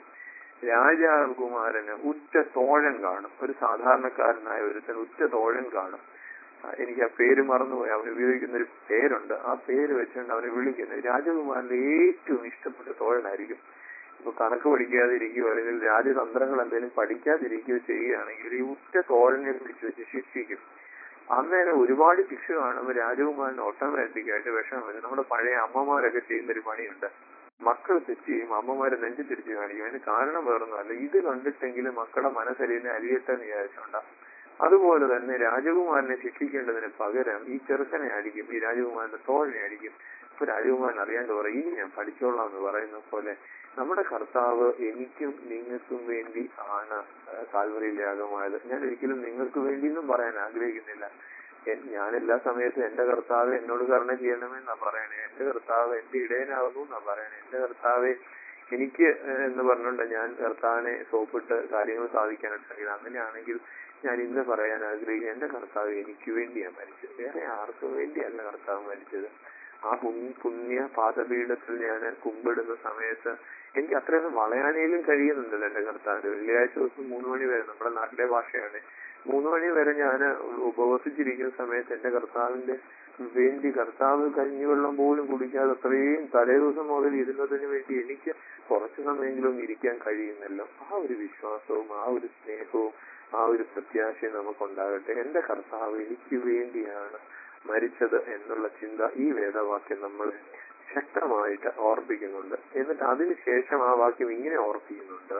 Speaker 3: രാജകുമാരന് ഉറ്റ തോഴൻ കാണും ഒരു സാധാരണക്കാരനായ ഒരുത്തൻ ഉറ്റ തോഴൻ കാണും ആ, എനിക്ക് ആ പേര് മറന്നുപോയി അവൻ ഉപയോഗിക്കുന്ന ഒരു പേരുണ്ട് ആ പേര് വെച്ചുകൊണ്ട് അവനെ വിളിക്കുന്നത് രാജകുമാരന്റെ ഏറ്റവും ഇഷ്ടപ്പെട്ട തോഴനായിരിക്കും ഇപ്പൊ കണക്ക് പഠിക്കാതെ ഇരിക്കുകയോ അല്ലെങ്കിൽ രാജതന്ത്രങ്ങൾ എന്തെങ്കിലും പഠിക്കാതിരിക്കുകയോ ചെയ്യുകയാണെങ്കിൽ ഈ ഉറ്റ തോഴനെ പിടിച്ചു വെച്ച് ശിക്ഷിക്കും അന്നേരം ഒരുപാട് ശിക്ഷ കാണുമ്പോൾ രാജകുമാരൻ ഓട്ടോമാറ്റിക് ആയിട്ട് വിഷമം വരും നമ്മുടെ പഴയ അമ്മമാരൊക്കെ ചെയ്യുന്ന ഒരു പണിയുണ്ട് മക്കൾ തെറ്റ് ചെയ്യും അമ്മമാരെ നെഞ്ചു തിരിച്ചു കാണിക്കും അതിന് കാരണം വേറൊന്നുമല്ല ഇത് കണ്ടിട്ടെങ്കിലും മക്കളുടെ മനസ്സലിനെ അരിയട്ടെന്ന് വിചാരിച്ചോണ്ട അതുപോലെ തന്നെ രാജകുമാരനെ ശിക്ഷിക്കേണ്ടതിന് പകരം ഈ ചെറുക്കനെ അടിക്കും ഈ രാജകുമാരന്റെ തോഴനെ അടിക്കും ഇപ്പൊ രാജകുമാരൻ അറിയാണ്ട് പറയും ഇനി ഞാൻ പഠിച്ചോളാം എന്ന് പറയുന്ന പോലെ നമ്മുടെ കർത്താവ് എനിക്കും നിങ്ങൾക്കും വേണ്ടി ആണ് കാൽവറിയിൽ യാഗമായത് ഞാൻ ഒരിക്കലും നിങ്ങൾക്ക് വേണ്ടി എന്നും പറയാൻ ആഗ്രഹിക്കുന്നില്ല എൻ- ഞാൻ എല്ലാ സമയത്തും എന്റെ കർത്താവ് എന്നോട് കരുണ ചെയ്യണമെന്നാ പറയണേ എന്റെ കർത്താവ് എന്റെ ഇടയനാകുന്നു എന്നാ പറയണേ എന്റെ കർത്താവെ എനിക്ക് ഏഹ്, എന്ന് പറഞ്ഞുകൊണ്ട് ഞാൻ കർത്താവിനെ സോപ്പിട്ട് കാര്യങ്ങൾ സാധിക്കാനായിട്ട് കഴിയും അങ്ങനെയാണെങ്കിൽ ഞാൻ ഇന്ന് പറയാൻ ആഗ്രഹിക്കുന്നത് എന്റെ കർത്താവ് എനിക്ക് വേണ്ടിയാണ് മരിച്ചത് വേറെ ആർക്കും വേണ്ടിയല്ല കർത്താവ് മരിച്ചത് ആ പുണ്യ പുണ്യ പാദപീഠത്തിൽ ഞാൻ കുമ്പിടുന്ന സമയത്ത് എനിക്ക് അത്രയൊന്നും വളയാനേലും കഴിയുന്നുണ്ടല്ലോ എന്റെ കർത്താവിന്റെ വെള്ളിയാഴ്ച ദിവസം മൂന്ന് മണി വരെ നമ്മുടെ നാട്ടിലെ ഭാഷയാണ് മൂന്ന് മണി വരെ ഞാൻ ഉപവസിച്ചിരിക്കുന്ന സമയത്ത് എന്റെ കർത്താവിന്റെ വേണ്ടി കർത്താവ് കഞ്ഞിവെള്ളം പോലും കുടിക്കാതെ അത്രയും തലേ ദിവസം മുതൽ ഇരുന്നതിന് വേണ്ടി എനിക്ക് കുറച്ചു സമയമെങ്കിലും ഇരിക്കാൻ കഴിയുന്നല്ലോ ആ ഒരു വിശ്വാസവും ആ ഒരു സ്നേഹവും ആ ഒരു പ്രത്യാശയും നമുക്കുണ്ടാകട്ടെ എന്റെ കർത്താവ് എനിക്ക് വേണ്ടിയാണ് മരിച്ചത് എന്നുള്ള ചിന്ത ഈ വേദവാക്യം നമ്മൾ ശക്തമായിട്ട് ഓർപ്പിക്കുന്നുണ്ട് എന്നിട്ട് അതിനുശേഷം ആ വാക്യം ഇങ്ങനെ ഓർപ്പിക്കുന്നുണ്ട്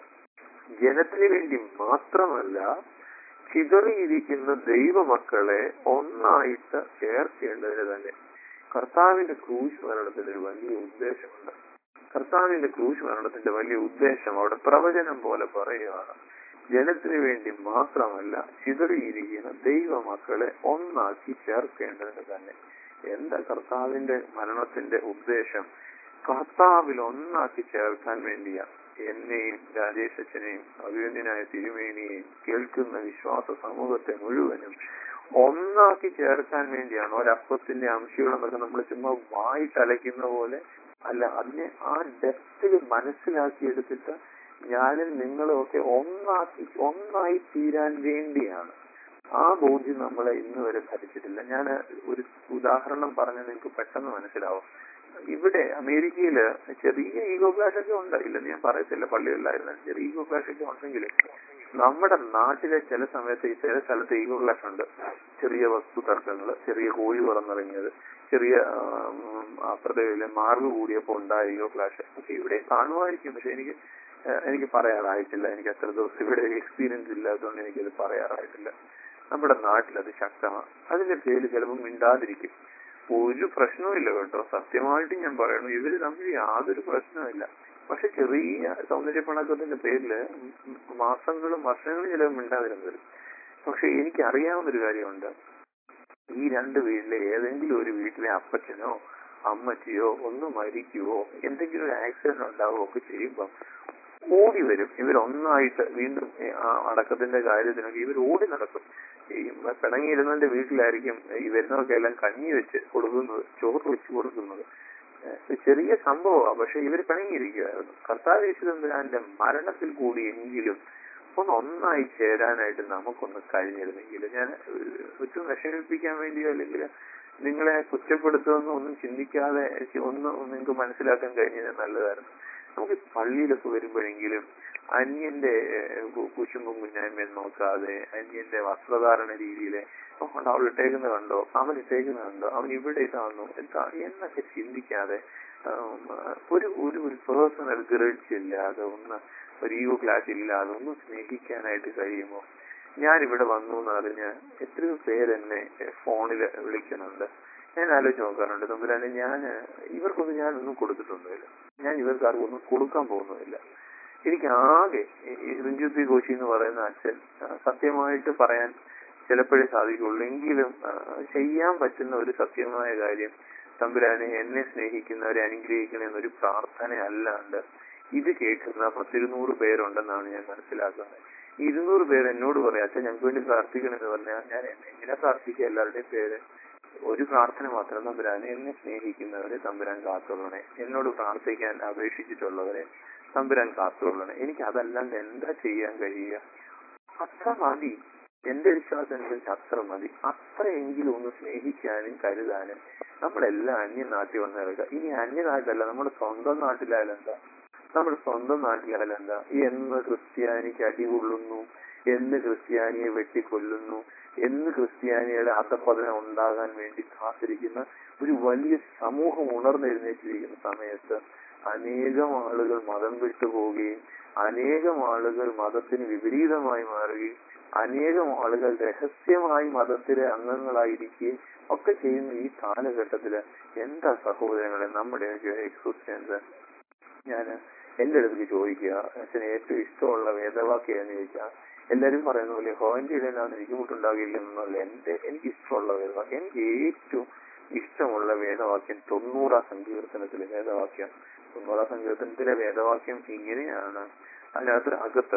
Speaker 3: ജനത്തിന് വേണ്ടി മാത്രമല്ല ചിതറിയിരിക്കുന്ന ദൈവമക്കളെ ഒന്നായിട്ട് ചേർക്കേണ്ടതിന് തന്നെ കർത്താവിന്റെ ക്രൂശ് മരണത്തിന് ഒരു വലിയ ഉദ്ദേശമുണ്ട് കർത്താവിന്റെ ക്രൂശ് മരണത്തിന്റെ വലിയ ഉദ്ദേശം അവിടെ പ്രവചനം പോലെ പറയുകയാണ് ജനത്തിന് വേണ്ടി മാത്രമല്ല ചിതറിയിരിക്കുന്ന ദൈവമക്കളെ ഒന്നാക്കി ചേർക്കേണ്ടതിന് തന്നെ എന്താ കർത്താവിന്റെ മരണത്തിന്റെ ഉദ്ദേശം കർത്താവിൽ ഒന്നാക്കി ചേർക്കാൻ വേണ്ടിയാ എന്നെയും രാജേഷ് അച്ഛനെയും അഭിനന്ദനായ തിരുമേനിയെയും കേൾക്കുന്ന വിശ്വാസ സമൂഹത്തെ മുഴുവനും ഒന്നാക്കി ചേർക്കാൻ വേണ്ടിയാണ് ഒരപ്പത്തിന്റെ അംശങ്ങളെന്നൊക്കെ നമ്മൾ ചുമ്മാ വായിട്ടലയ്ക്കുന്ന പോലെ അല്ല അതിനെ ആ ഡെപ്തിൽ മനസ്സിലാക്കി എടുത്തിട്ട് ഞാനും നിങ്ങളും ഒക്കെ ഒന്നാക്കി ഒന്നായി തീരാൻ വേണ്ടിയാണ് ആ ബോധ്യം നമ്മളെ ഇന്ന് വരെ ഭരിച്ചിട്ടില്ല ഞാൻ ഒരു ഉദാഹരണം പറഞ്ഞ് നിങ്ങൾക്ക് പെട്ടെന്ന് മനസ്സിലാവും ഇവിടെ അമേരിക്കയില് ചെറിയ ഈഗോ ക്ലാഷ് ഒക്കെ ഉണ്ട് ഇല്ലെന്ന് ഞാൻ പറയത്തില്ല പള്ളികളിലായിരുന്നു ചെറിയ ഈഗോ ക്ലാഷ് ഒക്കെ ഉണ്ടെങ്കിൽ നമ്മുടെ നാട്ടിലെ ചില സമയത്ത് ഈ ചില സ്ഥലത്ത് ഈഗോ ക്ലാഷ് ഉണ്ട് ചെറിയ വസ്തു തർക്കങ്ങള് ചെറിയ കോഴി പുറന്നിറങ്ങിയത് ചെറിയ അപ്രതയിലെ മാർഗ് കൂടിയപ്പോൾ ഉണ്ടായ ഈഗോ ക്ലാഷ് പക്ഷെ ഇവിടെ കാണുമായിരിക്കും പക്ഷെ എനിക്ക് ആ, എനിക്ക് പറയാറായിട്ടില്ല എനിക്ക് അത്ര ദിവസം ഇവിടെ എക്സ്പീരിയൻസ് ഇല്ലാത്തതുകൊണ്ട് എനിക്കത് പറയാറായിട്ടില്ല നമ്മുടെ നാട്ടിൽ അത് ശക്തമാണ് അതിന്റെ പേര് ചിലപ്പോൾ മിണ്ടാതിരിക്കും ഒരു പ്രശ്നവുമില്ല കേട്ടോ സത്യമായിട്ട് ഞാൻ പറയണു ഇവര് തമ്മിൽ യാതൊരു പ്രശ്നവുമില്ല പക്ഷെ ചെറിയ സൗന്ദര്യപ്പണക്കത്തിന്റെ പേരില് മാസങ്ങളും വർഷങ്ങളും ചിലവ് മിണ്ടാതിരുന്നു വരും പക്ഷെ എനിക്ക് അറിയാവുന്നൊരു കാര്യമുണ്ട് ഈ രണ്ട് വീട്ടിലെ ഏതെങ്കിലും ഒരു വീട്ടിലെ അപ്പച്ചനോ അമ്മച്ചിയോ ഒന്ന് മരിക്കുവോ എന്തെങ്കിലും ഒരു ആക്സിഡന്റ് ഉണ്ടാവുകയോ ഒക്കെ ചെയ്യുമ്പോൾ ഓടി വരും ഇവർ ഒന്നായിട്ട് വീണ്ടും ഏ, ആ അടക്കത്തിന്റെ കാര്യത്തിനൊക്കെ ഇവർ ഓടി നടക്കും ഈ പിണങ്ങിയിരുന്നതിന്റെ വീട്ടിലായിരിക്കും ഈ വരുന്നവർക്ക് എല്ലാം കഞ്ഞി വെച്ച് കൊടുക്കുന്നത് ചോറ് വെച്ച് കൊടുക്കുന്നത് ഏഹ് ചെറിയ സംഭവമാണ് പക്ഷെ ഇവർ പിണങ്ങിയിരിക്കുകയായിരുന്നു കർത്താവ് യേശുദമ്പുരാന്റെ മരണത്തിൽ കൂടി എങ്കിലും ഒന്ന് ഒന്നായി ചേരാനായിട്ട് നമുക്കൊന്ന് കഴിഞ്ഞിരുന്നെങ്കിൽ ഞാൻ ഏഹ് ഒട്ടും വിഷമിപ്പിക്കാൻ വേണ്ടിയോ അല്ലെങ്കിൽ നിങ്ങളെ കുറ്റപ്പെടുത്തുമെന്ന് ഒന്നും ചിന്തിക്കാതെ ഒന്ന് നിങ്ങൾക്ക് മനസ്സിലാക്കാൻ കഴിഞ്ഞത് നല്ലതായിരുന്നു നമുക്ക് പള്ളിയിലൊക്കെ വരുമ്പോഴെങ്കിലും അന്യന്റെ ഏഹ്, കു- കുശുമ്പും കുഞ്ഞായ്മയും നോക്കാതെ അന്യന്റെ വസ്ത്രധാരണ രീതിയിലെ "ഓ, കണ്ടോ, അവൾ ഇട്ടേക്കുന്നത് കണ്ടോ അവൻ ഇട്ടേക്കുന്നത് കണ്ടോ അവൻ ഇവിടെ ഇതാണോ എന്താ എന്നൊക്കെ ചിന്തിക്കാതെ ഉം, ഒരു ഒരു ഒരു പേഴ്സണൽ ഗ്രഡ്ജ് ഇല്ലാതെ ഒന്ന് ഒരു ഈഗോ ക്ലാസ് ഇല്ലാതെ ഒന്ന് സ്നേഹിക്കാനായിട്ട് കഴിയുമോ ഞാൻ ഇവിടെ വന്നു എന്ന് അറിഞ്ഞ് എത്രയോ പേരെന്നെ ഫോണിൽ വിളിക്കുന്നുണ്ട് ഞാൻ ആലോചിച്ച് നോക്കാറുണ്ട് തമ്പുരാനെ ഞാൻ ഇവർക്കൊന്നും ഞാനൊന്നും കൊടുത്തിട്ടൊന്നുമില്ല ഞാൻ ഇവർക്ക് ആർക്കും ഒന്നും കൊടുക്കാൻ പോകുന്നുമില്ല എനിക്ക് ആകെ ഈ റിഞ്ചു പി കോശി എന്ന് പറയുന്ന അച്ഛൻ ആ, സത്യമായിട്ട് പറയാൻ ചിലപ്പോഴേ സാധിക്കുള്ളൂ എങ്കിലും ആ, ചെയ്യാൻ പറ്റുന്ന ഒരു സത്യമായ കാര്യം തമ്പുരാനെ എന്നെ സ്നേഹിക്കുന്നവരെ അനുഗ്രഹിക്കണേ എന്നൊരു പ്രാർത്ഥന അല്ലാണ്ട് ഇത് കേൾക്കുന്ന പത്തിരുന്നൂറ് പേരുണ്ടെന്നാണ് ഞാൻ മനസ്സിലാക്കുന്നത് ഈ ഇരുന്നൂറ് പേര് എന്നോട് പറയാം അച്ഛൻ ഞങ്ങൾക്ക് വേണ്ടി പ്രാർത്ഥിക്കണമെന്ന് പറഞ്ഞാൽ ഞാൻ എങ്ങനെ പ്രാർത്ഥിക്കുക എല്ലാവരുടെയും പേര് ഒരു പ്രാർത്ഥന മാത്രം തമ്പുരാനെ എന്നെ സ്നേഹിക്കുന്നവരെ തമ്പുരാൻ കാത്തുകൊള്ളണേ എന്നോട് പ്രാർത്ഥിക്കാൻ അപേക്ഷിച്ചിട്ടുള്ളവരെ തമ്പുരാൻ കാത്തുകൊള്ളണേ എനിക്ക് അതല്ലാണ്ട് എന്താ ചെയ്യാൻ കഴിയുക അത്ര മതി എന്റെ വിശ്വാസം അനുസരിച്ച് അത്ര മതി അത്രയെങ്കിലും ഒന്ന് സ്നേഹിക്കാനും കരുതാനും നമ്മളെല്ലാം അന്യനാട്ടിൽ വന്ന് ഇറക്കുക ഇനി അന്യനാട്ടിലല്ല നമ്മുടെ സ്വന്തം നാട്ടിലായാലെന്താ നമ്മുടെ സ്വന്തം നാട്ടിലായാലെന്താ എന്ന് ക്രിസ്ത്യാനിക്ക് അടികൊള്ളുന്നു എന്ന് ക്രിസ്ത്യാനിയെ വെട്ടിക്കൊല്ലുന്നു എന്ന് ക്രിസ്ത്യാനിയുടെ അധപ്പതനം ഉണ്ടാകാൻ വേണ്ടി കാത്തിരിക്കുന്ന ഒരു വലിയ സമൂഹം ഉണർന്നെഴുന്നേറ്റിരിക്കുന്ന സമയത്ത് അനേകം ആളുകൾ മതം വിട്ടുപോവുകയും അനേകം ആളുകൾ മതത്തിന് വിപരീതമായി മാറുകയും അനേകം ആളുകൾ രഹസ്യമായി മതത്തിലെ അംഗങ്ങളായിരിക്കുകയും ഒക്കെ ചെയ്യുന്ന ഈ കാലഘട്ടത്തില് എന്താ സഹോദരങ്ങളെ നമ്മുടെ എക്സിസ്റ്റൻസ് ഞാൻ എന്റെ അടുത്തേക്ക് ചോദിക്കുക അച്ഛന് ഏറ്റവും ഇഷ്ടമുള്ള വേദവാക്യം എന്ന് ചോദിച്ചാൽ എല്ലാരും പറയുന്ന പോലെ ഹോന്റെ ഇടയിലാണ് എനിക്ക് മുട്ടുണ്ടാകില്ലെന്നുള്ള എന്റെ എനിക്ക് ഇഷ്ടമുള്ള വേദവാക്യം എനിക്ക് ഏറ്റവും ഇഷ്ടമുള്ള വേദവാക്യം തൊണ്ണൂറാം സങ്കീർത്തനത്തിലെ വേദവാക്യം തൊണ്ണൂറാം സങ്കീർത്തനത്തിലെ വേദവാക്യം ഇങ്ങനെയാണ് അതിനകത്ത് അകത്ത്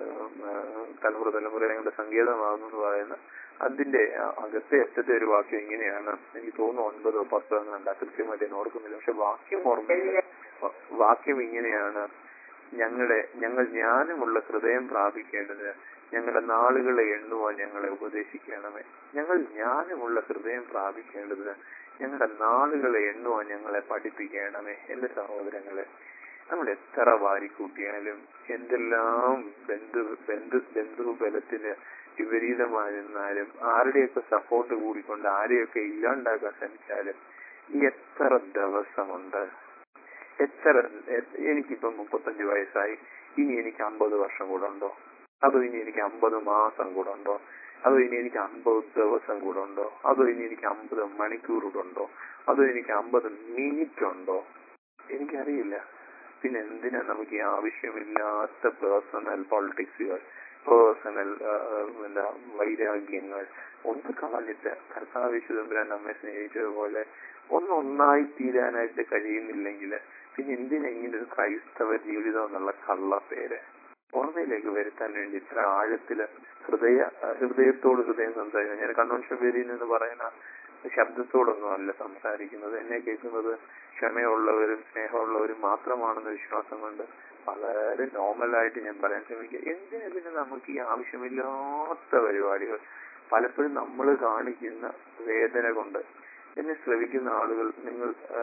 Speaker 3: തലമുറ തലമുറയുടെ സങ്കേതമാകുന്നു എന്ന് പറയുന്ന അതിന്റെ അകത്തെ അറ്റത്തെ ഒരു വാക്യം ഇങ്ങനെയാണ് എനിക്ക് തോന്നുന്നു ഒൻപതോ പത്തോ അങ്ങനെ കൃത്യമായിട്ട് ഞാൻ ഓർക്കുന്നില്ല പക്ഷെ വാക്യം ഓർമ്മയില്ല വാക്യം ഇങ്ങനെയാണ് ഞങ്ങളെ ഞങ്ങൾ ജ്ഞാനമുള്ള ഹൃദയം പ്രാപിക്കേണ്ടത് ഞങ്ങളുടെ നാളുകളെ എണ്ണുവാൻ ഞങ്ങളെ ഉപദേശിക്കണമേ ഞങ്ങൾ ജ്ഞാനമുള്ള ഹൃദയം പ്രാപിക്കേണ്ടത് ഞങ്ങളുടെ നാളുകളെ എണ്ണുവാൻ ഞങ്ങളെ പഠിപ്പിക്കണമേ എന്റെ സഹോദരങ്ങളെ നമ്മൾ എത്ര വാരിക്കൂട്ടിയാലും എന്തെല്ലാം ബന്ധു ബന്ധു ബന്ധുബലത്തിന് വിപരീതമായിരുന്നാലും ആരുടെയൊക്കെ സപ്പോർട്ട് കൂടിക്കൊണ്ട് ആരെയൊക്കെ ഇല്ലാണ്ടാക്കാൻ ശ്രമിച്ചാലും എത്ര ദിവസമുണ്ട് എത്ര എനിക്കിപ്പം മുപ്പത്തഞ്ച് വയസ്സായി ഇനി എനിക്ക് അമ്പത് വർഷം കൂടെ ഉണ്ടോ അതോ ഇനി എനിക്ക് അമ്പത് മാസം കൂടെ ഉണ്ടോ അതോ ഇനി എനിക്ക് അമ്പത് ദിവസം കൂടെ ഉണ്ടോ അതോ ഇനി എനിക്ക് അമ്പത് മണിക്കൂർ കൂടെ ഉണ്ടോ അതോ എനിക്ക് അമ്പത് മിനിറ്റ് ഉണ്ടോ എനിക്കറിയില്ല പിന്നെ എന്തിനാ നമുക്ക് ഈ ആവശ്യമില്ലാത്ത പേഴ്സണൽ പൊളിറ്റിക്സുകൾ പേഴ്സണൽ എന്താ വൈരാഗ്യങ്ങൾ ഒന്ന് കളഞ്ഞിട്ട് കർത്താവിശുദ്ധമ്പുരാൻ നമ്മെ സ്നേഹിച്ചതുപോലെ ഒന്ന് ഒന്നായി തീരാനായിട്ട് കഴിയുന്നില്ലെങ്കിൽ പിന്നെ എന്തിനാ ഇങ്ങനെ ഒരു ക്രൈസ്തവ ജീവിതം എന്നുള്ള കള്ളപ്പേര് ഓർമ്മയിലേക്ക് വരുത്താൻ വേണ്ടി ഇത്ര ആഴത്തില് ഹൃദയ ഹൃദയത്തോട് ഹൃദയം സംസാരിക്കുന്നത് ഞാൻ കൺവെൻഷൻ വേദിയിൽ നിന്ന് പറയുന്ന ശബ്ദത്തോടൊന്നും അല്ല സംസാരിക്കുന്നത് എന്നെ കേൾക്കുന്നത് ക്ഷമയുള്ളവരും സ്നേഹമുള്ളവരും മാത്രമാണെന്ന വിശ്വാസം കൊണ്ട് വളരെ നോർമലായിട്ട് ഞാൻ പറയാൻ ശ്രമിക്കുക എന്തിനാ പിന്നെ നമുക്ക് ഈ ആവശ്യമില്ലാത്ത പരിപാടികൾ പലപ്പോഴും നമ്മൾ കാണിക്കുന്ന വേദന കൊണ്ട് എന്നെ ശ്രവിക്കുന്ന ആളുകൾ നിങ്ങൾ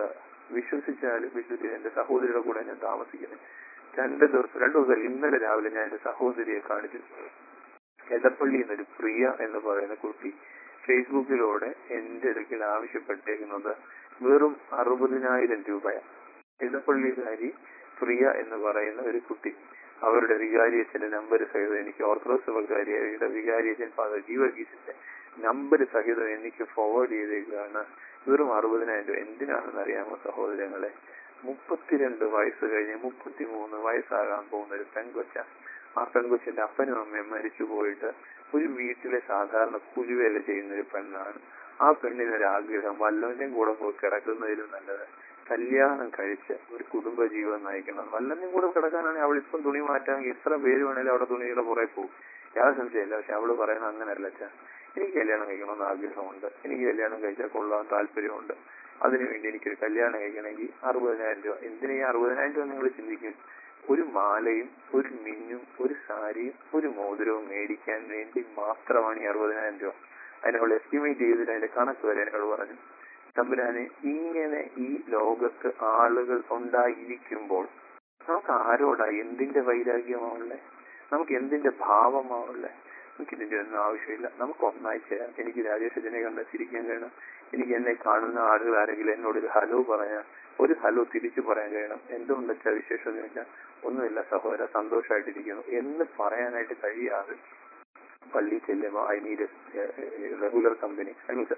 Speaker 3: വിശ്വസിച്ചാലും വിശ്വസിച്ച എന്റെ സഹോദരിയുടെ കൂടെ ഞാൻ താമസിക്കുന്നത് രണ്ട് ദിവസം രണ്ടു ദിവസം ഇന്നലെ രാവിലെ ഞാൻ എന്റെ സഹോദരിയെ കാണിച്ചു എടപ്പള്ളി എന്നൊരു പ്രിയ എന്ന് പറയുന്ന കുട്ടി ഫേസ്ബുക്കിലൂടെ എന്റെ അടുക്കൽ ആവശ്യപ്പെട്ടേക്കുന്നത് വെറും അറുപതിനായിരം രൂപയാണ് എടപ്പള്ളിക്കാരി പ്രിയ എന്ന് പറയുന്ന ഒരു കുട്ടി അവരുടെ വികാരിയച്ഛന്റെ നമ്പർ സഹിതം എനിക്ക് ഓർത്തഡോക്സ് സഭക്കാരിയുടെ വികാരിയച്ഛൻ ഫാദർ ജീവർഗീസിന്റെ നമ്പർ സഹിതം എനിക്ക് ഫോർവേഡ് ചെയ്തേക്കാണ് വെറും അറുപതിനായിരം രൂപ എന്തിനാണെന്ന് അറിയാമോ സഹോദരങ്ങളെ മുപ്പത്തിരണ്ട് വയസ്സ് കഴിഞ്ഞ് മുപ്പത്തിമൂന്ന് വയസ്സാകാൻ പോകുന്ന ഒരു പെൺകൊച്ച ആ പെൺകൊച്ചിന്റെ അപ്പനും അമ്മയും മരിച്ചു പോയിട്ട് ഒരു വീട്ടിലെ സാധാരണ കുരുവേല ചെയ്യുന്ന ഒരു പെണ്ണാണ് ആ പെണ്ണിനൊരു ആഗ്രഹം വല്ലവന്റെയും കൂടെ പോയി കിടക്കുന്നതിലും നല്ലത് കല്യാണം കഴിച്ച് ഒരു കുടുംബ ജീവിതം നയിക്കണം വല്ലവന്റെയും കൂടെ കിടക്കാനാണെങ്കിൽ അവൾ ഇപ്പം തുണി മാറ്റാമെങ്കിൽ എത്ര പേര് വേണേലും അവിടെ തുണിയുടെ പുറകെ പോകും യാതൊരു സംശയമില്ല പക്ഷെ അവള് പറയുന്നത് അങ്ങനെയല്ല അച്ഛാ എനിക്ക് കല്യാണം കഴിക്കണമെന്ന് ആഗ്രഹമുണ്ട് എനിക്ക് കല്യാണം കഴിച്ചാൽ കൊള്ളാൻ താല്പര്യമുണ്ട് അതിനുവേണ്ടി എനിക്കൊരു കല്യാണം കഴിക്കണമെങ്കിൽ അറുപതിനായിരം രൂപ എന്തിനാ ഈ അറുപതിനായിരം രൂപ നിങ്ങൾ ചിന്തിക്കും ഒരു മാലയും ഒരു മിന്നും ഒരു സാരിയും ഒരു മോതിരവും മേടിക്കാൻ വേണ്ടി മാത്രമാണ് ഈ അറുപതിനായിരം രൂപ അതിനവൾ എസ്റ്റിമേറ്റ് ചെയ്തിട്ട് അതിന്റെ കണക്ക് വരെ എന്നോട് പറഞ്ഞു തമ്പുരാനെ ഇങ്ങനെ ഈ ലോകത്ത് ആളുകൾ ഉണ്ടായിരിക്കുമ്പോൾ നമുക്ക് ആരോടാ എന്തിന്റെ വൈരാഗ്യമാവുള്ളേ നമുക്ക് എന്തിന്റെ ഭാവമാവുള്ളേ നമുക്ക് ഇതിന്റെ ഒന്നും ആവശ്യമില്ല നമുക്ക് ഒന്നായി ചേരാം എനിക്ക് രാജേഷ് ഇതിനെ കണ്ട് ചിരിക്കാൻ കഴിയണം എനിക്ക് എന്നെ കാണുന്ന ആളുകൾ ആരെങ്കിലും എന്നോട് ഒരു ഹലോ പറയാൻ ഒരു ഹലോ തിരിച്ചു പറയാൻ കഴിയണം എന്തുകൊണ്ട് വെച്ചാൽ വിശേഷം എന്ന് വെച്ചാൽ ഒന്നുമില്ല സഹോദര സന്തോഷമായിട്ടിരിക്കുന്നു എന്ന് പറയാനായിട്ട് കഴിയാതെ പള്ളി ചെല്ലുമ്പോൾ I need regular company I means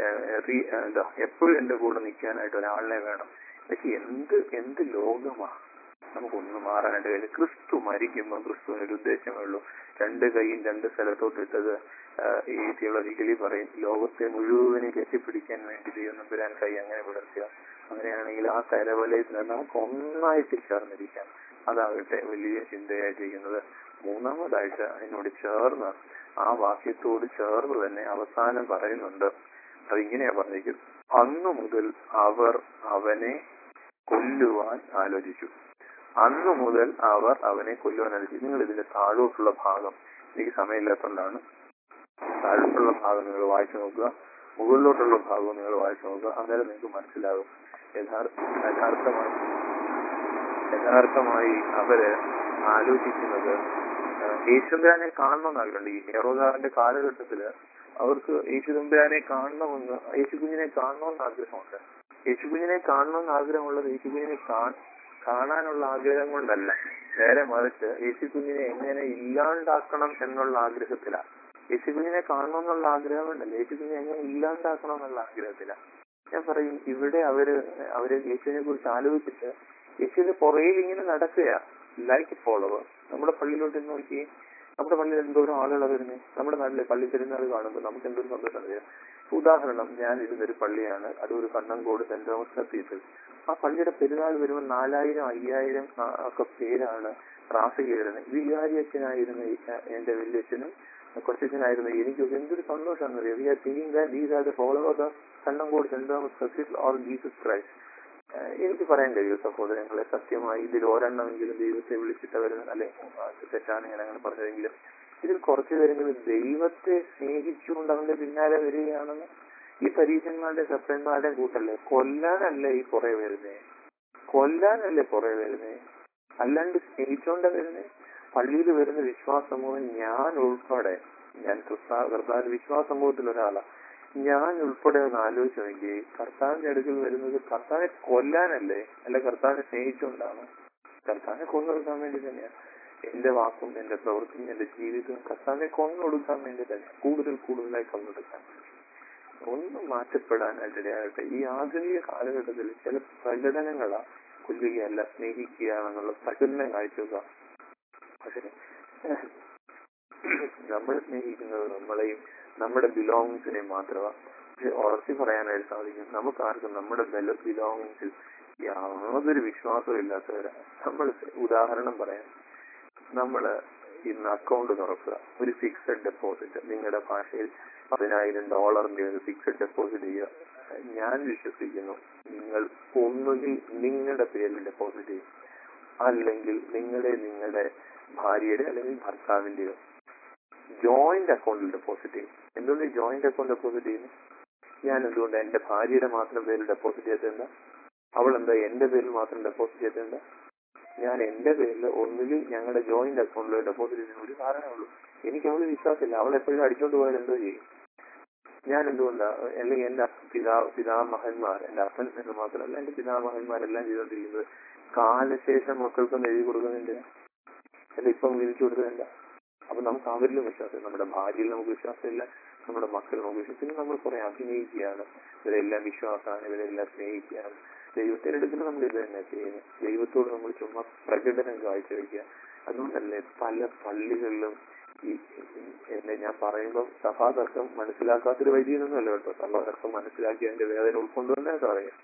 Speaker 3: എന്താ എപ്പോഴും എന്റെ കൂടെ നിൽക്കാനായിട്ട് ഒരാളിനെ വേണം പക്ഷെ എന്ത് എന്ത് ലോകമാ നമുക്കൊന്നും മാറാനായിട്ട് കഴിയില്ല ക്രിസ്തു മരിക്കുമ്പോൾ ക്രിസ്തുവിന് ഒരു ഉദ്ദേശമേ ഉള്ളൂ രണ്ട് കൈയും രണ്ട് സ്ഥലത്തോട്ട് ഇട്ടത് ഈ തിയോളജിക്കലി പറയും ലോകത്തെ മുഴുവനെ കെട്ടിപ്പിടിക്കാൻ വേണ്ടി ദൈവം നമ്പുരാൻ കൈ അങ്ങനെ വിടർത്തുക അങ്ങനെയാണെങ്കിൽ ആ കരവലയിൽ നിന്ന് നമുക്ക് ഒന്നായിട്ട് ചേർന്നിരിക്കാം അതാകട്ടെ വലിയ ചിന്തയായിട്ടിരിക്കുന്നത് മൂന്നാമതായിട്ട് അതിനോട് ചേർന്ന് ആ വാക്യത്തോട് ചേർന്ന് തന്നെ അവസാനം പറയുന്നുണ്ട് അതിങ്ങനെയാ പറഞ്ഞിരിക്കുന്നത് അന്നു മുതൽ അവർ അവനെ കൊല്ലുവാൻ ആലോചിച്ചു അന്നു മുതൽ അവർ അവനെ കൊല്ലുവാൻ ആലോചിച്ചു നിങ്ങൾ ഇതിന്റെ താഴോട്ടുള്ള ഭാഗം എനിക്ക് സമയമില്ലാത്തതുകൊണ്ടാണ് താഴോട്ടുള്ള ഭാഗം നിങ്ങൾ വായിച്ചു നോക്കുക മുകളിലോട്ടുള്ള ഭാഗം നിങ്ങൾ വായിച്ചു നോക്കുക അന്നേരം നിങ്ങൾക്ക് മനസ്സിലാകും യഥാർത്ഥ യഥാർത്ഥമായി യഥാർത്ഥമായി അവര് ആലോചിക്കുന്നത് യേശുദാനെ കാണണമെന്നാഗ്രഹമുണ്ട് ഈ ഹെറോദാറിന്റെ കാലഘട്ടത്തില് അവർക്ക് യേശുദമ്പുരാനെ കാണണമെന്ന് യേശുകുഞ്ഞിനെ കാണണമെന്ന് ആഗ്രഹമുണ്ട് യേശുകുഞ്ഞിനെ കാണണമെന്ന് ആഗ്രഹമുള്ളത് യേശുകുഞ്ഞിനെ കാണാനുള്ള ആഗ്രഹം കൊണ്ടല്ല നേരെ മറിച്ച് യേശുകുഞ്ഞിനെ എങ്ങനെ ഇല്ലാണ്ടാക്കണം എന്നുള്ള ആഗ്രഹത്തിലാണ് യേശുകുഞ്ഞിനെ കാണണമെന്നുള്ള ആഗ്രഹം കൊണ്ടല്ല യേശുകുഞ്ഞിനെ എങ്ങനെ ഇല്ലാണ്ടാക്കണം എന്നുള്ള ആഗ്രഹത്തിലാണ് ഞാൻ പറയും ഇവിടെ അവര് അവര് യേശുവിനെ കുറിച്ച് ആലോചിച്ചിട്ട് യേശുവിന്റെ പുറയിൽ ഇങ്ങനെ നടക്കുക ലൈക്ക് ഫോളോവർ നമ്മുടെ പള്ളിയിലോട്ട് നോക്കി നമ്മുടെ പള്ളിയിൽ എന്തോരം ആളുകൾ വരുന്നത് നമ്മുടെ നാട്ടിലെ പള്ളി പെരുന്നാൾ കാണുമ്പോൾ നമുക്ക് എന്തൊരു സന്തോഷം അറിയാം ഉദാഹരണം ഞാൻ ഇരുന്നൊരു പള്ളിയാണ് അതൊരു കണ്ണങ്കോട് സെന്റ് തോമസ് കത്തീഡ്രൽ ആ പള്ളിയുടെ പെരുന്നാൾ വരുമ്പോൾ നാലായിരം അയ്യായിരം ഒക്കെ പേരാണ് റാസ് കയറുന്നത് വികാരി അച്ഛനായിരുന്ന എന്റെ വലിയച്ഛനും കൊച്ചച്ഛനായിരുന്ന എനിക്കൊക്കെ എന്തൊരു സന്തോഷമാണെന്ന് അറിയാം we are thinking that these are the followers of Kannankode saint Thomas cathedral or Jesus Christ എനിക്ക് പറയാൻ കഴിയും സഹോദരങ്ങളെ സത്യമായി ഇതിൽ ഒരെണ്ണമെങ്കിലും ദൈവത്തെ വിളിച്ചിട്ട് വരുന്ന അല്ലെ തെറ്റാണ് ഞാൻ അങ്ങനെ പറഞ്ഞതെങ്കിലും ഇതിൽ കുറച്ചു പേരെങ്കിലും ദൈവത്തെ സ്നേഹിച്ചുകൊണ്ട് അവന്റെ പിന്നാലെ വരികയാണെന്ന് ഈ പരീക്ഷന്മാരുടെ സപ്രന്മാരുടെ കൂട്ടല്ലേ കൊല്ലാനല്ലേ ഈ കുറെ വരുന്നേ കൊല്ലാനല്ലേ കുറെ വരുന്നേ അല്ലാണ്ട് സ്നേഹിച്ചോണ്ട വരുന്നേ പള്ളിയിൽ വരുന്ന വിശ്വാസ സമൂഹം ഞാൻ ഉൾപ്പെടെ ഞാൻ കർത്താവ് വിശ്വാസ സമൂഹത്തിൽ ഒരാളാ ഞാൻ ഉൾപ്പെടെ ഒന്ന് ആലോചിച്ച് നോക്കി കർത്താവിന്റെ അടുക്കൽ വരുന്നത് കർത്താവിനെ കൊല്ലാനല്ലേ അല്ല കർത്താവിനെ സ്നേഹിച്ചുകൊണ്ടാണ് കർത്താവിനെ കൊന്നൊടുക്കാൻ വേണ്ടി തന്നെയാണ് എന്റെ വാക്കും എന്റെ പ്രവൃത്തിയും എന്റെ ജീവിതവും കർത്താവിനെ കൊന്നൊടുക്കാൻ വേണ്ടി തന്നെ കൂടുതൽ കൂടുതലായി കൊന്നൊടുക്കാൻ ഒന്ന് മാറ്റപ്പെടാനായിട്ട് ഇടയാകട്ടെ ഈ ആധുനിക കാലഘട്ടത്തിൽ ചില പ്രകടനങ്ങളാ കൊല്ലുകയല്ല സ്നേഹിക്കുകയാണെന്നുള്ള പ്രകടനം കാഴ്ചവെക്കുക പക്ഷെ നമ്മൾ സ്നേഹിക്കുന്നത് നമ്മളെയും നമ്മുടെ ബിലോങ്ങിങ്സിനെ മാത്രമാണ് പക്ഷെ ഉറച്ചു പറയാനായിട്ട് സാധിക്കും നമുക്ക് ആർക്കും നമ്മുടെ ബിലോങ്ങിങ്സിൽ യാതൊരു വിശ്വാസവും ഇല്ലാത്തവരാണ് നമ്മൾ ഉദാഹരണം പറയാം നമ്മൾ ഇന്ന് അക്കൗണ്ട് തുറക്കുക ഒരു ഫിക്സഡ് ഡെപ്പോസിറ്റ് നിങ്ങളുടെ ഭാഷയിൽ പതിനായിരം ഡോളറിന്റെ ഒരു ഫിക്സഡ് ഡെപ്പോസിറ്റ് ചെയ്യുക ഞാൻ വിശ്വസിക്കുന്നു നിങ്ങൾ ഒന്നുകിൽ നിങ്ങളുടെ പേരിൽ ഡെപ്പോസിറ്റ് ചെയ്യും അല്ലെങ്കിൽ നിങ്ങളുടെ നിങ്ങളുടെ ഭാര്യയുടെ അല്ലെങ്കിൽ ഭർത്താവിന്റെയോ ജോയിന്റ് അക്കൗണ്ടിൽ ഡെപ്പോസിറ്റ് ചെയ്യും എന്തുകൊണ്ട് ജോയിന്റ് അക്കൗണ്ട് ഡെപ്പോസിറ്റ് ചെയ്യുന്നു ഞാൻ എന്തുകൊണ്ട് എന്റെ ഭാര്യയുടെ മാത്രം പേരിൽ ഡെപ്പോസിറ്റ് ചെയ്തത് അവൾ എന്താ എന്റെ പേരിൽ മാത്രം ഡെപ്പോസിറ്റ് ചെയ്തിട്ടുണ്ട് ഞാൻ എന്റെ പേരിൽ ഒന്നുകിൽ ഞങ്ങളുടെ ജോയിന്റ് അക്കൗണ്ടിൽ ഡെപ്പോസിറ്റ് ചെയ്യുന്ന ഒരു കാരണമുള്ളൂ എനിക്ക് അവള് വിശ്വാസമില്ല അവൾ എപ്പോഴും അടിച്ചോണ്ട് പോയാൽ എന്തോ ചെയ്യും ഞാൻ എന്തുകൊണ്ടാ അല്ലെങ്കിൽ എന്റെ പിതാ പിതാമഹന്മാർ എന്റെ അപ്പൻ എന്ന് മാത്രമല്ല എന്റെ പിതാമഹന്മാരെല്ലാം ചെയ്തോണ്ടിരിക്കുന്നത് കാലശേഷം മക്കൾക്കൊന്നും എഴുതി കൊടുക്കുന്നില്ല അല്ല ഇപ്പം വിധിച്ചു കൊടുക്കുന്നില്ല അപ്പൊ നമുക്ക് അവരിലും വിശ്വാസം നമ്മുടെ ഭാര്യയിൽ നമുക്ക് വിശ്വാസമില്ല നമ്മുടെ മക്കൾ നമുക്ക് വിശ്വാസം പിന്നെ നമ്മൾ കുറെ അഭിനയിക്കുകയാണ് ഇവരെല്ലാം വിശ്വാസമാണ് ഇവരെല്ലാം സ്നേഹിക്കുകയാണ് ദൈവത്തിന്റെ അടുക്കൽ നമ്മൾ ഇത് തന്നെ ചെയ്യുന്നത് ദൈവത്തോട് നമ്മൾ ചുമ്മാ പ്രകടനം കാഴ്ചവെക്കുക അതുകൊണ്ടല്ലേ പല പള്ളികളിലും ഈ എന്നെ ഞാൻ പറയുമ്പോൾ സഭാതർക്കം മനസ്സിലാക്കാത്തൊരു വൈദികനൊന്നുമല്ല കേട്ടോ സഭാതർക്കം മനസ്സിലാക്കി അതിന്റെ വേദന ഉൾക്കൊണ്ടുവന്നേ പറയാം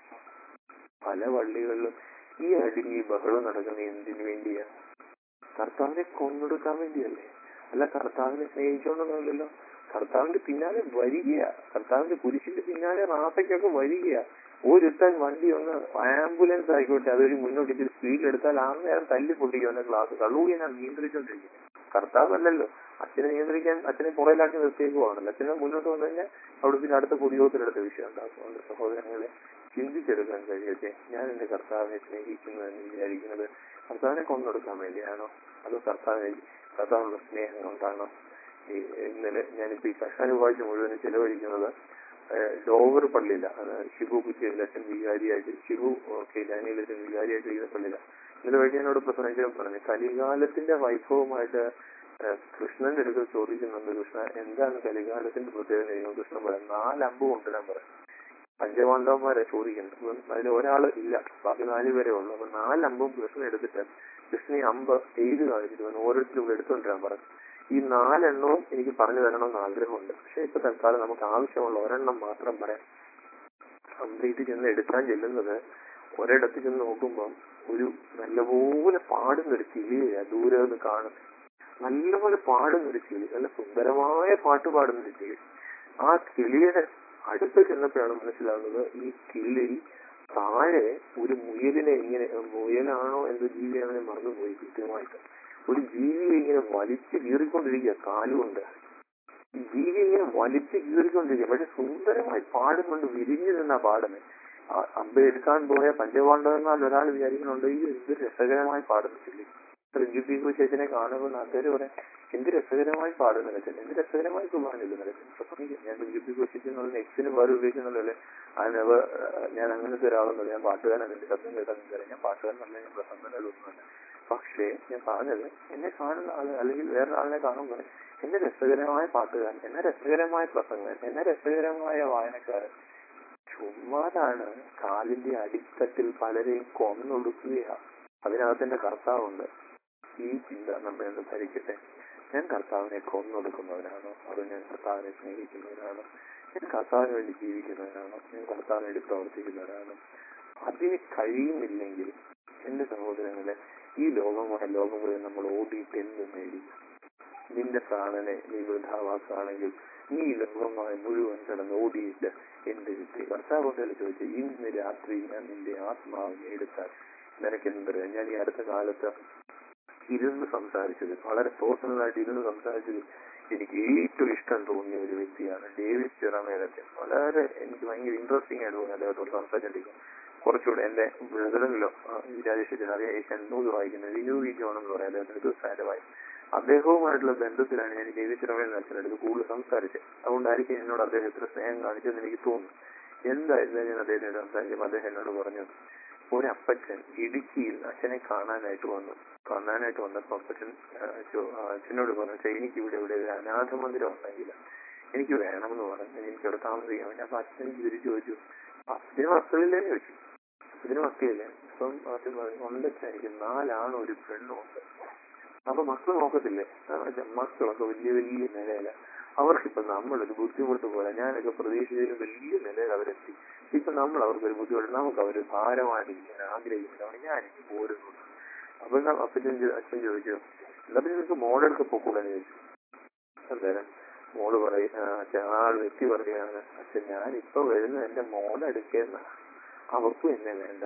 Speaker 3: പല പള്ളികളിലും ഈ അടി ഈ ബഹളം നടക്കുന്ന എന്തിനു വേണ്ടിയാ കർത്താവിനെ കൊന്നെടുക്കാൻ വേണ്ടിയല്ലേ അല്ല കർത്താവിനെ സ്നേഹിച്ചോണ്ടൊന്നുമല്ലല്ലോ കർത്താവിന്റെ പിന്നാലെ വരികയാ കർത്താവിന്റെ കുരിശിന്റെ പിന്നാലെ റാസയ്ക്കൊക്കെ വരികയാ ഒരുത്തൻ വണ്ടി ഒന്ന് ആംബുലൻസ് ആയിക്കോട്ടെ അതൊരു മുന്നോട്ട് ഇച്ചിരി സ്പീഡിൽ എടുത്താൽ ആ നേരം തല്ലി പൊട്ടിക്കും എന്റെ ക്ലാസ് കള്ളൂരി ഞാൻ നിയന്ത്രിച്ചോണ്ടിരിക്കും കർത്താവല്ലല്ലോ അച്ഛനെ നിയന്ത്രിക്കാൻ അച്ഛനെ പുറയിലാക്കി നിർത്തിയേക്കുവാണല്ലോ അച്ഛനെ മുന്നോട്ട് വന്നു കഴിഞ്ഞാൽ അവിടെ പിന്നെ അടുത്ത കുടിയോഗത്തിലെടുത്ത വിഷയം ഉണ്ടാക്കുന്നുണ്ട് സഹോദരങ്ങളെ ചിന്തിച്ചെടുക്കാൻ കഴിയട്ടെ ഞാൻ എന്റെ കർത്താവിനെ സ്നേഹിക്കുന്നു എന്ന് വിചാരിക്കുന്നത് കർത്താവിനെ കൊന്നെടുക്കാൻ വേണ്ടിയാണോ അതോ കർത്താവിനെ കർത്താവിനുള്ള സ്നേഹം കൊണ്ടാണോ ഈ ഇന്നലെ ഞാനിപ്പോ ഈ കഷാനുവാഴ്ച മുഴുവൻ ചെലവഴിക്കുന്നത് ഏഹ് ഡോവർ പള്ളിയില അത് ഷിബു കുറ്റിയല്ലച്ചൻ വികാരിയായിട്ട് ഷിബു കെയിലാനിയിലച്ചൻ വികാരിയായിട്ട് ഇരിക്കുന്ന പള്ളിയില ഇന്നലെ വഴി എന്നോട് പ്രസംഗിക്കാൻ പറഞ്ഞു കലികാലത്തിന്റെ വൈഭവമായിട്ട് ഏഹ് കൃഷ്ണന്റെ അടുക്കൽ ചോദിക്കുന്നുണ്ട് കൃഷ്ണ എന്താണ് കലികാലത്തിന്റെ പ്രത്യേകത എന്ന് കൃഷ്ണൻ പറയാം നാലമ്പ് കൊണ്ടുവരാൻ പറയും പഞ്ചപാണ്ഡവന്മാരെ ചോദിക്കുന്നത് അപ്പം അതിൽ ഒരാൾ ഇല്ല ബാക്കി നാല് പേരെ ഉള്ളു അപ്പൊ നാലമ്പും കൃഷ്ണൻ എടുത്തിട്ട് കൃഷ്ണൻ ഈ അമ്പ് എഴുതി കാണിച്ചിട്ട് പറഞ്ഞു ഓരോരുത്തരും ഇവിടെ എടുത്തുകൊണ്ടിരാൻ പറഞ്ഞു ഈ നാലെണ്ണവും എനിക്ക് പറഞ്ഞു തരണമെന്ന് ആഗ്രഹമുണ്ട് പക്ഷെ ഇപ്പൊ തൽക്കാലം നമുക്ക് ആവശ്യമുള്ള ഒരെണ്ണം മാത്രം പറയാം കംപ്ലീറ്റ് ചെന്ന് എടുക്കാൻ ചെല്ലുന്നത് ഒരിടത്ത് ചെന്ന് നോക്കുമ്പം ഒരു നല്ലപോലെ പാടുന്ന ഒരു കിളിയെ ദൂരെ നിന്ന് കാണും നല്ലപോലെ പാടുന്ന ഒരു കിളി നല്ല സുന്ദരമായ പാട്ട് പാടുന്ന ഒരു കിളി ആ കിളിയുടെ അടുത്ത് ചെന്നപ്പോഴാണ് മനസ്സിലാകുന്നത് ഈ കിളി താഴെ ഒരു മുയലിനെ ഇങ്ങനെ മുയലാണോ എന്തോ ജീവിയാണോ ഞാൻ മറന്നുപോയി കൃത്യമായിട്ട് ഒരു ജീവിയെ ഇങ്ങനെ വലിച്ചു കീറിക്കൊണ്ടിരിക്കുക കാലുകൊണ്ട് ഈ ജീവി ഇങ്ങനെ വലിച്ചു കീറിക്കൊണ്ടിരിക്കുക പക്ഷെ സുന്ദരമായി പാടുന്നുണ്ട് വിരിഞ്ഞു നിന്നാ പാടുന്നത് അമ്പ എടുക്കാൻ പോയ പഞ്ചപാണ്ഡവന്മാരിൽ ഒരാൾ വിചാരിക്കുന്നുണ്ട് ഈ എന്ത് രസകരമായി പാടുന്നില്ലേ രഞ്ജുപി ചേച്ചനെ കാണുമ്പോൾ നാട്ടുകാർ പറയാം എന്ത് രസകരമായി പാടുന്ന രചന എന്ത് രസകരമായി കുമാരനില്ല നടക്കുന്നത് ഞാൻ രഞ്ജുപി ചേച്ചെന്നുള്ള നെക്സ്റ്റിന് വേറെ ഉപയോഗിക്കുന്നുള്ളല്ലേ അതിനവ ഞാൻ അങ്ങനത്തെ ഒരാളൊന്നുമില്ല ഞാൻ പാട്ടുകാരൻ എന്റെ ശബ്ദം കേട്ടാൽ നിങ്ങൾക്കറിയാം ഞാൻ പാട്ടുകാരനല്ല ഞാൻ പ്രസംഗനൊന്നുമല്ല പക്ഷേ ഞാൻ പറഞ്ഞത് എന്നെ കാണുന്ന ആള് അല്ലെങ്കിൽ വേറൊരാളിനെ കാണുമ്പോൾ എന്നെ രസകരമായ പാട്ടുകാരൻ എന്നെ രസകരമായ പ്രസംഗൻ എന്നെ രസകരമായ വായനക്കാരൻ ചുമ്മാതാണ് കാലിന്റെ അടിത്തട്ടിൽ പലരെയും കൊന്നൊടുക്കുകയാ അതിനകത്ത് എന്റെ കർത്താവുണ്ട് ഈ ചിന്ത നമ്മെ ഒന്ന് ഭരിക്കട്ടെ ഞാൻ കർത്താവിനെ കൊന്നൊടുക്കുന്നവനാണോ അതോ ഞാൻ കർത്താവിനെ സ്നേഹിക്കുന്നവനാണോ ഞാൻ കർത്താവിന് വേണ്ടി ജീവിക്കുന്നവനാണോ ഞാൻ കർത്താവിന് വേണ്ടി പ്രവർത്തിക്കുന്നവനാണോ അതിന് കഴിയുന്നില്ലെങ്കിൽ എന്റെ സഹോദരങ്ങളെ ഈ ലോകമായ ലോകങ്ങളിൽ നമ്മൾ ഓടിയിട്ട് എന്ത് നേടി നിന്റെ പ്രാണനെ നീ വൃദ്ധാവാക്കുകയാണെങ്കിൽ നീ ഈ ലോകമായ മുഴുവൻ കിടന്ന് ഓടിയിട്ട് എന്ത് കിട്ടി കർത്താവോട്ടല്ലേ ചോദിച്ചു ഇന്ന് രാത്രി ഞാൻ നിന്റെ ആത്മാവിനെ എടുത്താൽ നിനക്ക് എന്തറിയാം ഞാൻ ഈ അടുത്ത കാലത്ത് ഇരുന്ന് സംസാരിച്ചത് വളരെ പേഴ്സണലായിട്ട് ഇരുന്ന് സംസാരിച്ചത് എനിക്ക് ഏറ്റവും ഇഷ്ടം തോന്നിയ ഒരു വ്യക്തിയാണ് ഡേവിഡ് ചിറമേലച്ചൻ വളരെ എനിക്ക് ഭയങ്കര ഇൻട്രസ്റ്റിംഗ് ആയിട്ട് തോന്നി അദ്ദേഹത്തോട് സംസാരിച്ചിരിക്കും കുറച്ചുകൂടെ എന്റെ ബ്രദറിലോ രാജേഷ് അറിയാം ഏഷ്യൻ വായിക്കുന്നത് വിനു വി ജോൺ എന്ന് പറയാം അദ്ദേഹത്തിന് ദിവസമായി അദ്ദേഹവുമായിട്ടുള്ള ബന്ധത്തിലാണ് ഞാൻ ഡേവിഡ് ചിറമേൽ അച്ഛനടുത്ത് കൂടുതൽ സംസാരിച്ചത് അതുകൊണ്ടായിരിക്കും എന്നോട് അദ്ദേഹം എത്ര സ്നേഹം കാണിച്ചെന്ന് എനിക്ക് തോന്നുന്നു എന്തായിരുന്നാലും ഞാൻ അദ്ദേഹത്തിനോട് സംസാരിച്ചപ്പോൾ അദ്ദേഹം എന്നോട് പറഞ്ഞു ഒരപ്പച്ചൻ ഇടുക്കിയിൽ അച്ഛനെ കാണാനായിട്ട് വന്നു കാണാനായിട്ട് വന്നപ്പോ അപ്പച്ചൻ അച്ഛനോട് പറഞ്ഞു എനിക്ക് ഇവിടെ ഇവിടെ ഒരു അനാഥ മന്ദിരം ഉണ്ടെങ്കിൽ എനിക്ക് വേണമെന്ന് പറഞ്ഞു എനിക്ക് അവിടെ താമസിക്കാൻ വേണ്ടി അപ്പൊ അച്ഛൻ എനിക്ക് തിരിച്ചു ചോദിച്ചു അച്ഛന് മക്കളില്ലേ ചോദിച്ചു അച്ഛന് മക്കളില്ലേ അപ്പം അച്ഛൻ പറഞ്ഞു ഉണ്ടച്ഛൻ എനിക്ക് നാലാണ് ഒരു പെണ്ണും ഉണ്ട് അപ്പൊ മക്കൾ നോക്കത്തില്ലേ മക്കളൊക്കെ വലിയ വലിയ നിലയില അവർക്കിപ്പോ നമ്മളൊരു ബുദ്ധിമുട്ട് പോലെ ഞാനൊക്കെ പ്രതീക്ഷിച്ചതിലും വലിയ നിലയിൽ അവരെത്തി ഇപ്പൊ നമ്മൾ അവർക്കൊരു ബുദ്ധിമുട്ട് നമുക്ക് അവർ ഭാരമായിട്ട് ഇരിക്കാൻ ആഗ്രഹിക്കുന്നതാണ് ഞാൻ എനിക്ക് പോരുന്നു അപ്പൊ അപ്പച്ചൻ അച്ഛൻ ചോദിച്ചു എന്നാ പിന്നെ നിങ്ങൾക്ക് മോഡെടുക്ക് പൊക്കൂടെന്ന് ചോദിച്ചു അന്നേരം മോള് പറയും അച്ഛൻ ആ വ്യക്തി പറയുകയാണ് അച്ഛൻ ഞാൻ ഇപ്പൊ വരുന്ന എന്റെ മോളെടുക്കുന്ന അവർക്കും എന്നെ വേണ്ട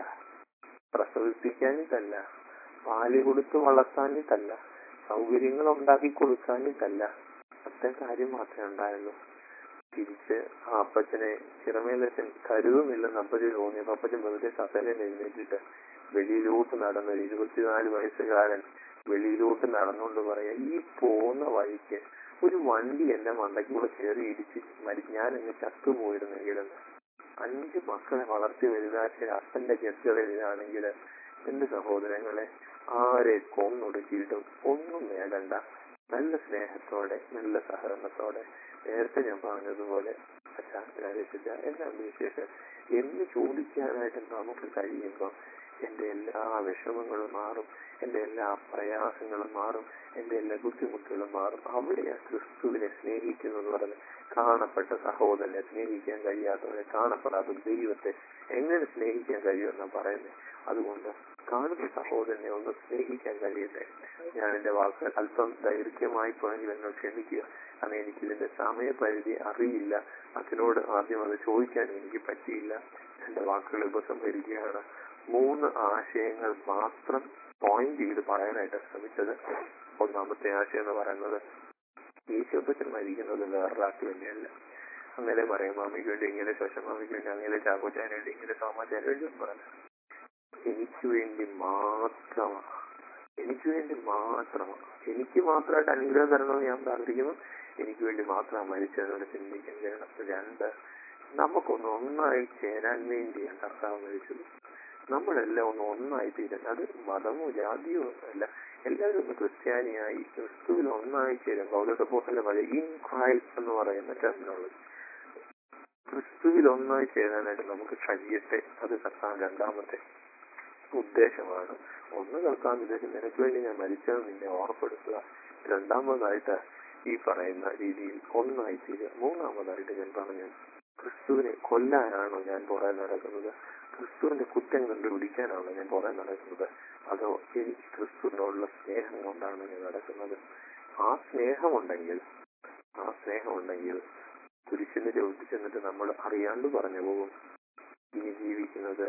Speaker 3: പ്രസവിപ്പിക്കാനിട്ടല്ല പാല് കൊടുത്ത് വളർത്താനിട്ടല്ല സൗകര്യങ്ങൾ ഉണ്ടാക്കി കൊടുക്കാനിട്ടല്ല അത്ര കാര്യം മാത്രമേ ഉണ്ടായുള്ളൂ തിരിച്ച് ആ അപ്പച്ചനെ ചിറമേലച്ചൻ കരുതുന്നില്ലെന്ന് അപ്പച്ചന് തോന്നിയപ്പോ അപ്പച്ചൻ വെറുതെ കസേരയിൽ എഴുന്നേറ്റിട്ട് വെളിയിലോട്ട് നടന്ന ഒരു ഇരുപത്തിനാല് വയസ്സുകാരൻ വെളിയിലോട്ട് നടന്നുകൊണ്ട് പറയാ ഈ പോകുന്ന വഴിക്ക് ഒരു വണ്ടി എന്റെ മണ്ടയ്ക്കൂടെ കയറി ഇടിച്ച് മരി ഞാൻ അങ്ങ് ചത്തുപോയിരുന്നെങ്കിലും അഞ്ച് മക്കളെ വളർത്തി വലുതാക്കിയ അപ്പന്റെ ചെറുകളിലാണെങ്കിൽ എന്റെ സഹോദരങ്ങളെ ആരെ കൊന്നൊടുക്കിയിട്ടും ഒന്നും നേടണ്ട നല്ല സ്നേഹത്തോടെ നല്ല സഹകരണത്തോടെ നേരത്തെ ഞാൻ പറഞ്ഞതുപോലെ അച്ഛാ രാജേഷിച്ച എല്ലാം വിശേഷം എന്ന് ചോദിക്കാനായിട്ട് നമുക്ക് കഴിയുമ്പോൾ എന്റെ എല്ലാ വിഷമങ്ങളും മാറും എന്റെ എല്ലാ പ്രയാസങ്ങളും മാറും എന്റെ എല്ലാ ബുദ്ധിമുട്ടുകളും മാറും അവിടെയാ ക്രിസ്തുവിനെ സ്നേഹിക്കുന്നത് പറഞ്ഞ് കാണപ്പെട്ട സഹോദരനെ സ്നേഹിക്കാൻ കഴിയാത്തവരെ കാണപ്പെടാത്ത ദൈവത്തെ എങ്ങനെ സ്നേഹിക്കാൻ കഴിയുമെന്നാ പറയുന്നത് അതുകൊണ്ട് കാണുന്ന സഹോദരനെ ഒന്ന് സ്നേഹിക്കാൻ കഴിയട്ടെ ഞാൻ എന്റെ വാക്കുകൾ അല്പം ദൈർഘ്യമായി പോയെങ്കിൽ എന്നോട് ക്ഷമിക്കുക കാരണം എനിക്ക് ഇതിന്റെ സമയപരിധി അറിയില്ല അച്ഛനോട് ആദ്യം അത് ചോദിക്കാൻ എനിക്ക് പറ്റിയില്ല എന്റെ വാക്കുകൾ ഉപസംഹരിക്കുകയാണ് മൂന്ന് ആശയങ്ങൾ മാത്രം പോയിന്റ് ചെയ്ത് പറയാനായിട്ട് ശ്രമിച്ചത് ഒന്നാമത്തെ ആശയം എന്ന് പറയുന്നത് ഈശോപ്പച്ചൻ മരിക്കുന്നത് വേറൊരാൾക്ക് വേണ്ടിയല്ല അങ്ങനെ പറയും മാമിക്ക് വേണ്ടി ഇങ്ങനെ ശോശം മാമിക്ക് വേണ്ടി അങ്ങനെ ചാക്കോച്ചാൻ വേണ്ടി ഇങ്ങനെ സോമാച്ചാൻ വേണ്ടി ഒന്നും പറഞ്ഞു എനിക്ക് വേണ്ടി മാത്രമാണ് എനിക്ക് വേണ്ടി മാത്രമാണ് എനിക്ക് മാത്രമായിട്ട് അനുഗ്രഹം തരണമെന്ന് ഞാൻ പ്രാർത്ഥിക്കുന്നു എനിക്ക് വേണ്ടി മാത്രമാണ് മരിച്ചതെന്നോട് ചിന്തിക്കാൻ കഴിയണം രണ്ട് നമുക്കൊന്ന് ഒന്നായി ചേരാൻ വേണ്ടിയാണ് കർത്താവ് മരിച്ചത് നമ്മളെല്ലാം ഒന്ന് ഒന്നായി തീരുന്നത് അത് മതമോ ജാതിയോ അല്ല എല്ലാവരും ഒന്ന് ക്രിസ്ത്യാനിയായി ക്രിസ്തുവിൽ ഒന്നായി ചേരും പൗരസപ്പോസന്റെ പഴയ ഇൻ ക്രൈസ്റ്റ് എന്ന് പറയുന്ന ടെർമിനോളജി ക്രിസ്തുവിൽ ഒന്നായി ചേരാനായിട്ട് നമുക്ക് കഴിയട്ടെ അത് കർത്താൻ രണ്ടാമത്തെ ഉദ്ദേശമാണ് ഒന്ന് കേൾക്കാൻ ഉദ്ദേശം നിനക്ക് വേണ്ടി ഞാൻ മരിച്ചത് നിന്നെ ഓർപ്പെടുത്തുക രണ്ടാമതായിട്ട് ഈ പറയുന്ന രീതിയിൽ ഒന്നായി തീരുക മൂന്നാമതായിട്ട് ഞാൻ പറഞ്ഞു ക്രിസ്തുവിനെ കൊല്ലാനാണോ ഞാൻ പുറകെ നടക്കുന്നത് ക്രിസ്തുവിന്റെ കുറ്റം കണ്ടുപിടിക്കാനാണോ ഞാൻ പുറകെ നടക്കുന്നത് അതോ എനിക്ക് ക്രിസ്തുവിനോടുള്ള സ്നേഹം കൊണ്ടാണ് ഞാൻ നടക്കുന്നത് ആ സ്നേഹമുണ്ടെങ്കിൽ ആ സ്നേഹമുണ്ടെങ്കിൽ കുരിശിന് ചവിട്ടി ചെന്നിട്ട് നമ്മൾ അറിയാണ്ട് പറഞ്ഞു പോകും ഇനി ജീവിക്കുന്നത്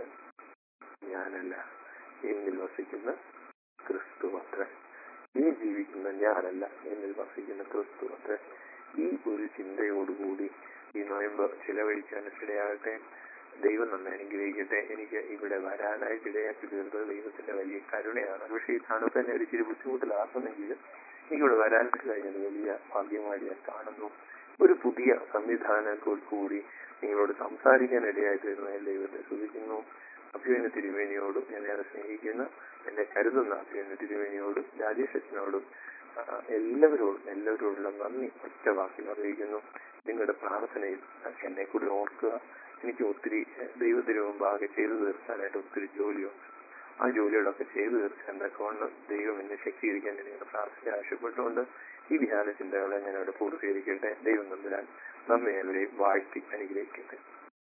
Speaker 3: ഞാനല്ല എന്നിൽ വസിക്കുന്ന ക്രിസ്തു അത്രേ ഇനി ജീവിക്കുന്ന ഞാനല്ല എന്നിൽ വസിക്കുന്ന ക്രിസ്തു അത്രേ ഈ ഒരു ചിന്തയോടുകൂടി ഈ നോയമ്പ് ചിലവഴിക്കാനിടയാകട്ടെ ദൈവം നമ്മെ അനുഗ്രഹിക്കട്ടെ എനിക്ക് ഇവിടെ വരാനായിട്ട് ഇടയാക്കി തീർത്തത് ദൈവത്തിന്റെ വലിയ കരുണയാണ് പക്ഷേ ഈ തണുപ്പ് തന്നെ ഒരു ഇച്ചിരി ബുദ്ധിമുട്ടിലാക്കുന്നെങ്കിലും എനിക്കിവിടെ വരാനായിട്ട് കഴിഞ്ഞത് വലിയ ഭാഗ്യമായി ഞാൻ കാണുന്നു ഒരു പുതിയ സംവിധാനത്തോട് കൂടി നിങ്ങളോട് സംസാരിക്കാൻ ഇടയായി തീർന്നതിൽ ദൈവത്തെ സ്തുതിക്കുന്നു അഭിമന്യ തിരുവേനിയോടും എന്നെ ഏറെ സ്നേഹിക്കുന്ന എന്നെ കരുതുന്ന അഭിമന്യ തിരുവേനിയോടും രാജേഷ് അച്ഛനോടും ആ, എല്ലാവരോടും എല്ലാവരോടുള്ള നന്ദി ഒറ്റ വാക്കിൽ അറിയിക്കുന്നു നിങ്ങളുടെ പ്രാർത്ഥനയിൽ എന്നെ കൂടി ഓർക്കുക എനിക്ക് ഒത്തിരി ദൈവത്തിന് മുമ്പാകെ ചെയ്തു തീർക്കാനായിട്ട് ഒത്തിരി ജോലിയുണ്ട് ആ ജോലികളൊക്കെ ചെയ്തു തീർക്കാൻ തക്കവണ്ണം ദൈവം എന്നെ ശക്തീകരിക്കാൻ നിങ്ങളുടെ പ്രാർത്ഥന ആവശ്യപ്പെട്ടുകൊണ്ട് ഈ ധ്യാന ചിന്തകളെ ഞാൻ അവിടെ പൂർത്തീകരിക്കട്ടെ ദൈവം നമ്പുരാൻ നമ്മെ അവരെയും വാഴ്ത്തി അനുഗ്രഹിക്കട്ടെ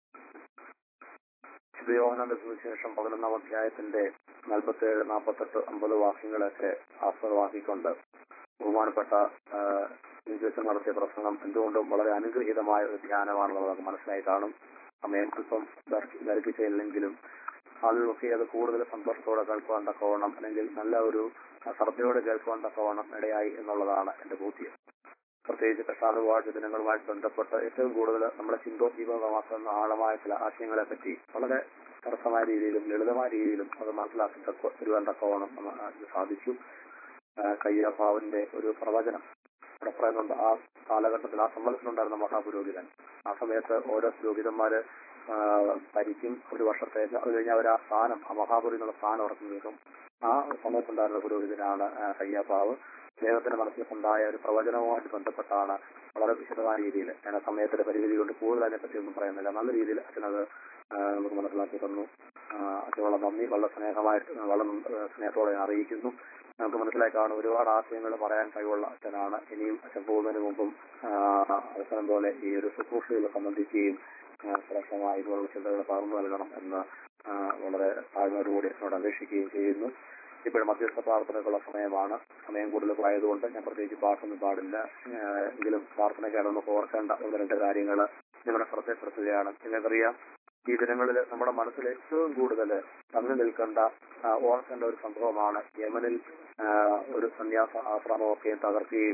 Speaker 5: യോഹനന്റെ സുവിശേഷം പതിനൊന്നാം അധ്യായത്തിന്റെ നാൽപ്പത്തേഴ് നാൽപ്പത്തെട്ട് അമ്പത് വാക്യങ്ങളൊക്കെ ആസ്പദമാക്കിക്കൊണ്ട് ബഹുമാനപ്പെട്ട ഇൻജക്ഷൻ നടത്തിയ പ്രസംഗം എന്തുകൊണ്ടും വളരെ അനുഗ്രഹീതമായ ഒരു ധ്യാനമാണെന്ന് നമുക്ക് മനസ്സിലായി കാണും സമയം അല്പം ധരിപ്പിച്ചില്ലെങ്കിലും ആളുകളൊക്കെ അത് കൂടുതൽ സന്തോഷത്തോടെ കേൾക്കുവാൻ തക്കവണ്ണം അല്ലെങ്കിൽ നല്ല ഒരു ശ്രദ്ധയോടെ കേൾക്കുവാൻ തക്കവണ്ണം ഇടയായി എന്നുള്ളതാണ് എന്റെ ബോധ്യം പ്രത്യേകിച്ച് കഷാദവാഴ്ച ദിനങ്ങളുമായിട്ട് ബന്ധപ്പെട്ട് ഏറ്റവും കൂടുതൽ നമ്മുടെ ചിന്തോദ്ദീപകമാക്കുന്ന ആഴമായ ചില ആശയങ്ങളെ പറ്റി വളരെ തടസ്സമായ രീതിയിലും ലളിതമായ രീതിയിലും അത് മനസ്സിലാക്കി തക്ക തരുവാൻ തക്കവണ്ണം നമ്മ- അത് സാധിച്ചു ആ, കയ്യപ്പാവിന്റെ ഒരു പ്രവചനം ഇവിടെ പറയുന്നുണ്ട് ആ കാലഘട്ടത്തിൽ ആ സമ്മതത്തിലുണ്ടായിരുന്ന മഹാപുരോഹിതൻ ആ സമയത്ത് ഓരോ പുരോഹിതന്മാര് ആ, ഭരിക്കും ഒരു വർഷത്തേക്ക് അത് കഴിഞ്ഞ് അവർ ആ സ്ഥാനം ആ മഹാപുരോഹിതനുള്ള സ്ഥാനം ഉറച്ചു നിൽക്കും ആ സമയത്തുണ്ടായിരുന്ന പുരോഹിതനാണ് ആ, കയ്യപ്പാവ് അദ്ദേഹത്തിന്റെ മനസ്സിലുണ്ടായ ഒരു പ്രവചനവുമായിട്ട് ബന്ധപ്പെട്ടാണ് വളരെ വിശദമായ രീതിയിൽ ഞാൻ ആ സമയത്തിന്റെ പരിമിതി കൊണ്ട് കൂടുതൽ അതിനെപ്പറ്റി ഒന്നും പറയുന്നില്ല നല്ല രീതിയിൽ അച്ഛനത് ആ, നമുക്ക് മനസ്സിലാക്കി തന്നു ആ, അച്ഛൻ വളരെ നന്ദി വളരെ സ്നേഹമായിട്ട് വളരെ ആ, സ്നേഹത്തോടെ ഞാൻ അറിയിക്കുന്നു നമുക്ക് മനസ്സിലായി കാണും ഒരുപാട് ആശയങ്ങൾ പറയാൻ കഴിവുള്ള അച്ഛനാണ് ഇനിയും അച്ഛൻ പോകുന്നതിന് മുമ്പും ആ, അവസരം പോലെ ഈ ഒരു ശുശ്രൂഷയിൽ സംബന്ധിക്കുകയും ആ, ശ്രേഷ്ഠമായ ഇതുപോലുള്ള ചിന്തകൾ പകർന്നു നൽകണം എന്ന് ആ, വളരെ താഴ്മയോടുകൂടി എന്നോട് അപേക്ഷിക്കുകയും ചെയ്യുന്നു ഇപ്പോഴും മധ്യസ്ഥ പ്രാർത്ഥനയ്ക്കുള്ള സമയമാണ് സമയം കൂടുതൽ പോയതുകൊണ്ട് ഞാൻ പ്രത്യേകിച്ച് പാട്ടൊന്നും പാടില്ല ആ, എങ്കിലും പ്രാർത്ഥനയ്ക്കാണ് നമുക്ക് ഓർക്കേണ്ട ഒന്ന് രണ്ട് കാര്യങ്ങൾ നിങ്ങളുടെ ശ്രദ്ധപ്പെടുത്തുകയാണ് നിങ്ങൾക്കറിയാം ഈ ദിനങ്ങളിൽ നമ്മുടെ മനസ്സിൽ ഏറ്റവും കൂടുതൽ തങ്ങി നിൽക്കേണ്ട ആ, ഓർക്കേണ്ട ഒരു സംഭവമാണ് യമനിൽ ആ, ഒരു സന്യാസ ആശ്രമമൊക്കെ തകർക്കുകയും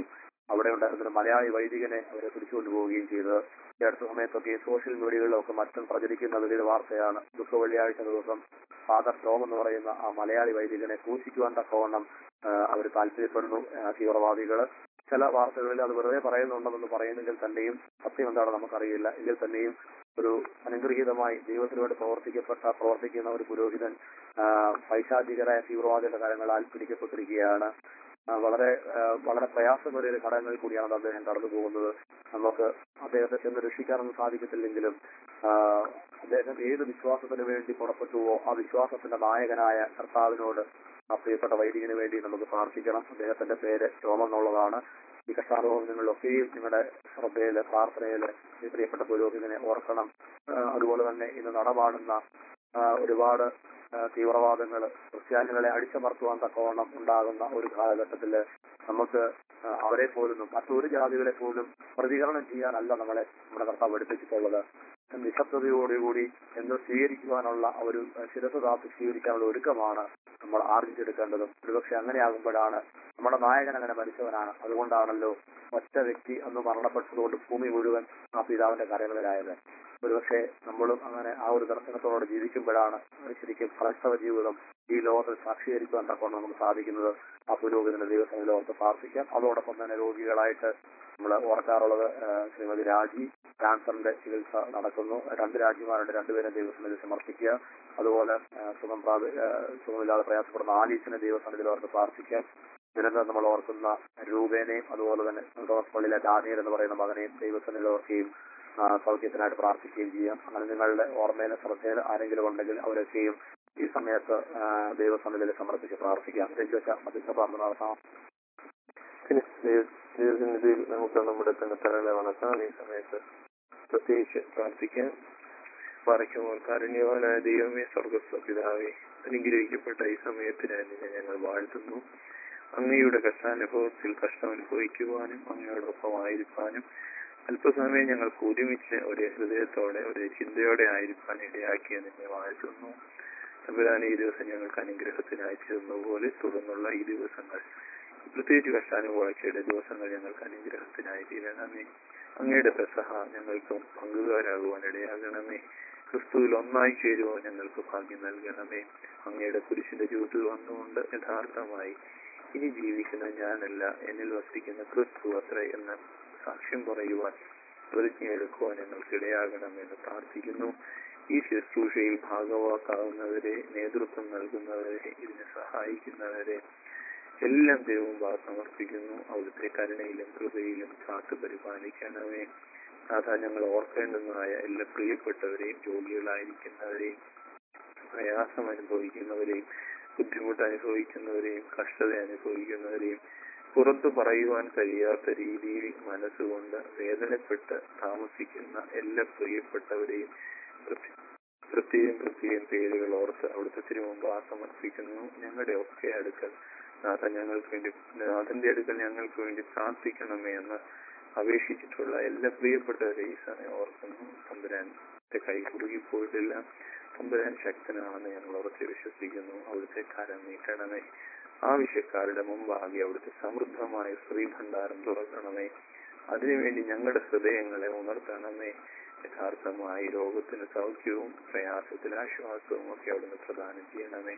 Speaker 5: അവിടെ ഉണ്ടായിരുന്ന ഒരു മലയാളി വൈദികനെ അവരെ പിടിച്ചുകൊണ്ട് പോവുകയും ചെയ്ത് ഈ അടുത്ത സമയത്തൊക്കെ ഈ സോഷ്യൽ മീഡിയകളിലൊക്കെ മറ്റും പ്രചരിക്കുന്ന വലിയൊരു വാർത്തയാണ് ദുഃഖ വെള്ളിയാഴ്ച ദിവസം ഫാദർ ടോം എന്ന് പറയുന്ന ആ മലയാളി വൈദികനെ ക്രൂശിക്കുവാൻ തക്കവണ്ണം അവർ താല്പര്യപ്പെടുന്നു ആ, തീവ്രവാദികള് ചില വാർത്തകളിൽ അത് വെറുതെ പറയുന്നുണ്ടെന്ന് പറയുന്നെങ്കിൽ തന്നെയും സത്യം എന്താണെന്ന് നമുക്കറിയില്ല എങ്കിൽ തന്നെയും ഒരു അനുഗ്രഹീതമായി ദൈവത്തിന് വേണ്ടി പ്രവർത്തിക്കപ്പെട്ട പ്രവർത്തിക്കുന്ന ഒരു പുരോഹിതൻ ആ, പൈശാചികരായ തീവ്രവാദികളുടെ കരങ്ങളാൽ പിടിക്കപ്പെട്ടിരിക്കുകയാണ് ആ, വളരെ ആ, വളരെ പ്രയാസമേറിയ ഒരു ഘടകങ്ങളിൽ കൂടിയാണ് അദ്ദേഹം കടന്നു പോകുന്നത് നമുക്ക് അദ്ദേഹത്തെ ചെന്ന് രക്ഷിക്കാനൊന്നും സാധിക്കത്തില്ലെങ്കിലും ആ, അദ്ദേഹം ഏത് വിശ്വാസത്തിന് വേണ്ടി പുറപ്പെട്ടുവോ ആ വിശ്വാസത്തിന്റെ നായകനായ കർത്താവിനോട് ആ പ്രിയപ്പെട്ട വൈദികന് വേണ്ടി നമുക്ക് പ്രാർത്ഥിക്കണം അദ്ദേഹത്തിന്റെ പേര് ടോം എന്നുള്ളതാണ് ഈ കഷ്ടാനുഭവങ്ങളിലൊക്കെയും നിങ്ങളുടെ ശ്രദ്ധയില് പ്രാർത്ഥനയില് ഈ പ്രിയപ്പെട്ട പുരോഹിതനെ ഓർക്കണം ആ, അതുപോലെ തന്നെ ഇന്ന് നടപാടുന്ന ആ, ഒരുപാട് ആ, തീവ്രവാദങ്ങൾ ക്രിസ്ത്യാനികളെ അടിച്ചമർത്തുവാൻ തക്കവണ്ണം ഉണ്ടാകുന്ന ഒരു കാലഘട്ടത്തില് നമുക്ക് ആ, അവരെ പോലും മറ്റൊരു ജാതികളെ പോലും പ്രതികരണം ചെയ്യാനല്ല നമ്മളെ നമ്മുടെ കർത്താവ് പഠിപ്പിച്ചിട്ടുള്ളത് നിശബ്ദതയോടുകൂടി എന്ന് സ്വീകരിക്കുവാനുള്ള ഒരു ശിരസ് കാത്ത് സ്വീകരിക്കാനുള്ള ഒരുക്കമാണ് നമ്മൾ ആർജിച്ചെടുക്കേണ്ടതും ഒരുപക്ഷെ അങ്ങനെയാകുമ്പോഴാണ് നമ്മുടെ നായകൻ അങ്ങനെ മരിച്ചവനാണ് അതുകൊണ്ടാണല്ലോ ഒറ്റ വ്യക്തി അന്ന് മരണപ്പെട്ടതുകൊണ്ട് ഭൂമി മുഴുവൻ ആ പിതാവിന്റെ കരങ്ങളിലായത് ഒരുപക്ഷെ നമ്മളും അങ്ങനെ ആ ഒരു ദർശനത്തോടെ ജീവിക്കുമ്പോഴാണ് ശരിക്കും ക്രൈസ്തവ ജീവിതം ഈ ലോകത്തിൽ സാക്ഷീകരിക്കുവാൻ തക്കൊണ്ട് നമുക്ക് സാധിക്കുന്നത് ആ പുരോഗതിന്റെ ദിവസം ലോകത്ത് പ്രാർത്ഥിക്കാം അതോടൊപ്പം തന്നെ രോഗികളായിട്ട് നമ്മൾ ഓർക്കാറുള്ളത് ആ, ശ്രീമതി രാജി ക്യാൻസറിന്റെ ചികിത്സ നടക്കുന്നു രണ്ട് രാജ്യമാരുടെ രണ്ടുപേരും ദൈവസന്നിധി സമർപ്പിക്കുക അതുപോലെ ആ, സുഖം പ്രാപി ആ, സുഖമില്ലാതെ പ്രയാസപ്പെടുന്ന ആലീസിനെ ദൈവസന്നിധിയിൽ ഓർത്ത് പ്രാർത്ഥിക്കാം നിരന്തരം നമ്മൾ ഓർക്കുന്ന രൂപേനെയും അതുപോലെ തന്നെ സന്തോഷ് പള്ളിയിലെ ഡാനിയൽ എന്ന് പറയുന്ന മകനെയും ദൈവസന്നിധിയിൽ ഓർക്കുകയും ആ, സൗഖ്യത്തിനായിട്ട് പ്രാർത്ഥിക്കുകയും ചെയ്യാം അങ്ങനെ നിങ്ങളുടെ ഓർമ്മയിലെ ശ്രദ്ധയിൽ ആരെങ്കിലും ഉണ്ടെങ്കിൽ അവരൊക്കെയും ഈ സമയത്ത് ആ, ദൈവസന്നിധിയിൽ സമർപ്പിച്ച് പ്രാർത്ഥിക്കാം രഞ്ജുവച്ച മധ്യസ്ഥ പ്രാർത്ഥന നടത്താം
Speaker 3: പിന്നെ ദൈവ- ദൈവസന്നിധിയിൽ നമുക്ക് നമ്മുടെ തന്നെ തലകളെ വണക്കാം ഈ സമയത്ത് പ്രത്യേകിച്ച് പ്രാർത്ഥിക്കാം പറയുമ്പോൾ കാരുണ്യവാനായ ദൈവമേ സ്വർഗസ്വ പിതാവേ അനുഗ്രഹിക്കപ്പെട്ട ഈ സമയത്തിന് നിന്നെ ഞങ്ങൾ വാഴ്ത്തുന്നു അങ്ങയുടെ കഷ്ടാനുഭവത്തിൽ കഷ്ടം അനുഭവിക്കുവാനും അങ്ങയോടൊപ്പം ആയിരിക്കാനും അല്പസമയം ഞങ്ങൾക്ക് ഒരുമിച്ച് ഒരേ ഹൃദയത്തോടെ ഒരേ ചിന്തയോടെ ആയിരിക്കാൻ ഇടയാക്കിയ നിന്നെ വാഴ്ത്തുന്നു തമ്പുരാൻ ഈ ദിവസം ഞങ്ങൾക്ക് അനുഗ്രഹത്തിനായി തീർന്നതുപോലെ തുടർന്നുള്ള ഈ ദിവസങ്ങൾ പ്രത്യേകിച്ച് കഷ്ടാനുഭവയുടെ ദിവസങ്ങൾ ഞങ്ങൾക്ക് അനുഗ്രഹത്തിനായി തീരണമേ അങ്ങയുടെ പെസഹ ഞങ്ങൾക്ക് പങ്കുകാരാകുവാൻ ഇടയാകണമേ ക്രിസ്തുവിൽ ഒന്നായി ചേരുവാൻ ഞങ്ങൾക്ക് ഭാഗ്യം നൽകണമേ അങ്ങയുടെ കുരിശിന്റെ ചുവട്ടിൽ വന്നുകൊണ്ട് യഥാർത്ഥമായി ഇനി ജീവിക്കുന്ന ഞാനല്ല എന്നിൽ വസിക്കുന്ന ക്രിസ്തു അത്ര എന്ന സാക്ഷ്യം പറയുവാൻ പ്രതിജ്ഞ എടുക്കുവാൻ ഞങ്ങൾക്ക് ഇടയാകണമെന്ന് പ്രാർത്ഥിക്കുന്നു ഈ ശുശ്രൂഷയിൽ ഭാഗവാക്കാവുന്നവരെ നേതൃത്വം നൽകുന്നവരെ ഇതിനെ സഹായിക്കുന്നവരെ എല്ലാം ദൈവം വാ സമർപ്പിക്കുന്നു അവിടുത്തെ കരുണയിലും കൃപയിലും കാത്തു പരിപാലിക്കണമേ അതാ ഞങ്ങൾ ഓർക്കേണ്ടുന്നതായ എല്ലാ പ്രിയപ്പെട്ടവരെയും ജോലികളായിരിക്കുന്നവരെയും പ്രയാസം അനുഭവിക്കുന്നവരെയും ബുദ്ധിമുട്ട് അനുഭവിക്കുന്നവരെയും കഷ്ടത അനുഭവിക്കുന്നവരെയും പുറത്തു പറയുവാൻ കഴിയാത്ത രീതിയിൽ മനസ്സുകൊണ്ട് വേദനപ്പെട്ട് താമസിക്കുന്ന എല്ലാ പ്രിയപ്പെട്ടവരെയും പ്രത്യ- പ്രത്യേകം പ്രത്യേകം പേരുകൾ ഓർത്ത് അവിടുത്തെ തിരുമുമ്പ് സമർപ്പിക്കുന്നു ഞങ്ങളുടെ ഒക്കെ അടുക്കൽ നാഥ ഞങ്ങൾക്ക് വേണ്ടി നാഥന്റെ അടുക്കൽ ഞങ്ങൾക്ക് വേണ്ടി പ്രാർത്ഥിക്കണമേ എന്ന് അപേക്ഷിച്ചിട്ടുള്ള എല്ലാ പ്രിയപ്പെട്ടവരെയും ഈ സമയം ഓർക്കുന്നു തമ്പുരാന്റെ കൈ കുറുകിപ്പോയിട്ടില്ല തമ്പുരാൻ ശക്തനാണെന്ന് ഞങ്ങൾ ഉറച്ചു വിശ്വസിക്കുന്നു അവിടുത്തെ കരം നീട്ടണമേ ആവശ്യക്കാരുടെ മുമ്പാകെ അവിടുത്തെ സമൃദ്ധമായ ശ്രീഭണ്ഡാരം തുറക്കണമേ അതിനുവേണ്ടി ഞങ്ങളുടെ ഹൃദയങ്ങളെ ഉണർത്തണമേ യഥാർത്ഥമായി രോഗത്തിന് സൗഖ്യവും പ്രയാസത്തിന് ആശ്വാസവും ഒക്കെ അവിടുന്ന് പ്രദാനം ചെയ്യണമേ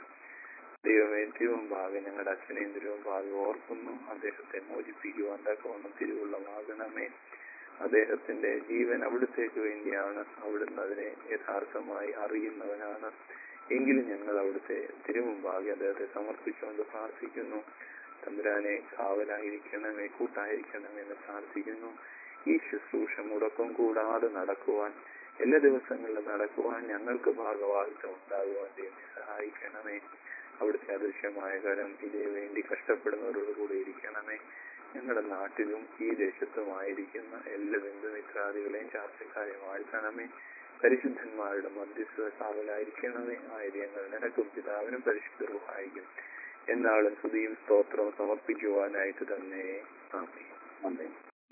Speaker 3: ദൈവമേ തിരുവമ്പാകെ ഞങ്ങളുടെ അച്ഛനെയും തിരുവമ്പാകെ ഓർക്കുന്നു അദ്ദേഹത്തെ മോചിപ്പിക്കുവാൻ തക്കവണ്ണം തിരുവുള്ളമാകണമേ അദ്ദേഹത്തിന്റെ ജീവൻ അവിടുത്തേക്ക് വേണ്ടിയാണ് അവിടുന്ന് അതിനെ യഥാർത്ഥമായി അറിയുന്നവനാണ് എങ്കിലും ഞങ്ങൾ അവിടുത്തെ തിരുമുമ്പാകെ അദ്ദേഹത്തെ സമർപ്പിച്ചുകൊണ്ട് പ്രാർത്ഥിക്കുന്നു തമ്പുരാനെ കാവലായിരിക്കണമേ കൂട്ടായിരിക്കണമേ എന്ന് പ്രാർത്ഥിക്കുന്നു ഈ ശുശ്രൂഷ മുടക്കം കൂടാതെ നടക്കുവാൻ എല്ലാ ദിവസങ്ങളിലും നടക്കുവാൻ ഞങ്ങൾക്ക് ഭാഗവാദിത്വം ഉണ്ടാകുവാൻ ദൈവം സഹായിക്കണമേ അവിടുത്തെ അദൃശ്യമായ കരം ഇതേ വേണ്ടി കഷ്ടപ്പെടുന്നവരോട് കൂടെ ഇരിക്കണമേ ഞങ്ങളുടെ നാട്ടിലും ഈ ദേശത്തുമായിരിക്കുന്ന എല്ലാ ബന്ധുമിത്രാദികളെയും ചാർച്ചക്കാരെയും വാഴ്ത്തണമേ പരിശുദ്ധന്മാരുടെ മധ്യസ്ഥത കാവലായിരിക്കണമേ ആയിരങ്ങൾ നിനക്കും പിതാവിനും പരിശുദ്ധരുമായിരിക്കും എന്നാളും സ്തുതിയും സ്തോത്രവും സമർപ്പിക്കുവാനായിട്ട് തന്നെ ആമേൻ.
Speaker 5: നന്ദി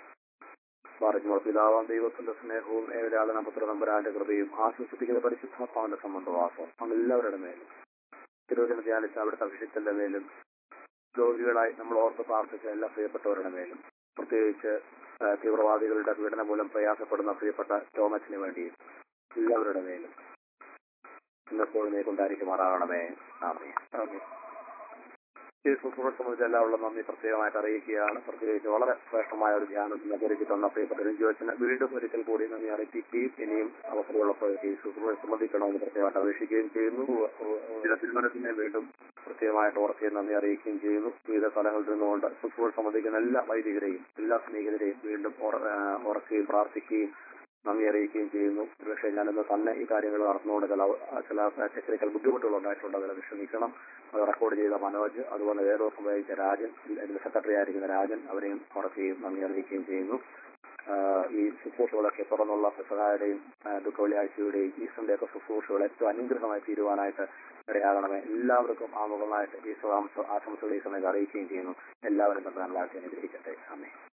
Speaker 5: പറഞ്ഞോൾ പിതാവാം ദൈവത്തിന്റെ സ്നേഹവും ഏവരാളന പുത്ര നമ്പരാന്റെ കൃപയും ആശ്വസിപ്പിക്കുന്ന പരിശുദ്ധാത്മാവിന്റെ സംബന്ധവാസം നമ്മൾ എല്ലാവരുടെ മേലും തിരുവചന ധ്യാനിച്ച അവിടുത്തെ അഭിഷേകത്തിന്റെ മേലും രോഗികളായി നമ്മൾ ഓർത്ത് പ്രാർത്ഥിച്ച എല്ലാ പ്രിയപ്പെട്ടവരുടെ മേലും പ്രത്യേകിച്ച് ആ, തീവ്രവാദികളുടെ പീഡനം മൂലം പ്രയാസപ്പെടുന്ന പ്രിയപ്പെട്ട ടോമസിന് വേണ്ടിയും എല്ലാവരുടെ മേലും ഇന്നപ്പോഴും നീ കൊണ്ടായിരിക്കുമാറാകണമേ ആമേ
Speaker 3: ആമേൻ.
Speaker 5: ഈ ശുശ്രൂഷ സംബന്ധിച്ച് എല്ലാവരുടെ നന്ദി പ്രത്യേകമായിട്ട് അറിയിക്കുകയാണ് പ്രത്യേകിച്ച് വളരെ ശ്രേഷ്ഠമായ ഒരു ധ്യാനത്തിന് ഒരുക്കി തന്ന പ്രിയപ്പെട്ട രഞ്ജുവച്ചന് വീണ്ടും ഒരിക്കൽ കൂടി നന്ദി അറിയിക്കുകയും ഇനിയും അവസരമുള്ളപ്പോൾ ഈ ശുശ്രൂഷ സംബന്ധിക്കണമെന്ന് പ്രത്യേകമായിട്ട് അപേക്ഷിക്കുകയും ചെയ്യുന്നു ചില തിരുമനത്തിനെ വീണ്ടും പ്രത്യേകമായിട്ട് ഓർക്കുകയും നന്ദി അറിയിക്കുകയും ചെയ്യുന്നു വിവിധ സ്ഥലങ്ങളിൽ നിന്നുകൊണ്ട് ശുശ്രൂഷ സംബന്ധിക്കുന്ന എല്ലാ വൈദികരെയും എല്ലാ സ്നേഹിതരെയും വീണ്ടും ഓർ- ആ, ഓർക്കുകയും പ്രാർത്ഥിക്കുകയും നന്ദി അറിയിക്കുകയും ചെയ്യുന്നു ഒരുപക്ഷെ ഞാനിന്ന് തന്നെ ഈ കാര്യങ്ങൾ നടത്തുന്നതുകൊണ്ട് ചില അവ- ചില ടെക്നിക്കൽ ബുദ്ധിമുട്ടുകൾ ഉണ്ടായിട്ടുണ്ട് അതിനെ വിഷമിക്കണം അത് റെക്കോർഡ് ചെയ്ത മനോജ് അതുപോലെ വേദോസം വഹിച്ച രാജൻ ഇതിന്റെ സെക്രട്ടറി ആയിരിക്കുന്ന രാജൻ അവരെയും ഓർക്കുകയും നന്ദി അറിയിക്കുകയും ചെയ്യുന്നു ആഹ് ഈ ശുശ്രൂഷകളൊക്കെ തുറന്നുള്ള പെസഹായുടെയും ദുഃഖവെള്ളിയാഴ്ചയുടെയും ഈസ്റ്ററിന്റെ ഒക്കെ ശുശ്രൂഷകൾ ഏറ്റവും അനുഗ്രഹമായി തീരുവാനായിട്ട് ഇടയാകണമേ എല്ലാവർക്കും ആമുഖമായിട്ട് ഈശ്വര ആശംസകൾ ഈ സമയത്ത് അറിയിക്കുകയും ചെയ്യുന്നു എല്ലാവരും തന്നെ നല്ലതാക്കി അനുഗ്രഹിക്കട്ടെ അമ്മേ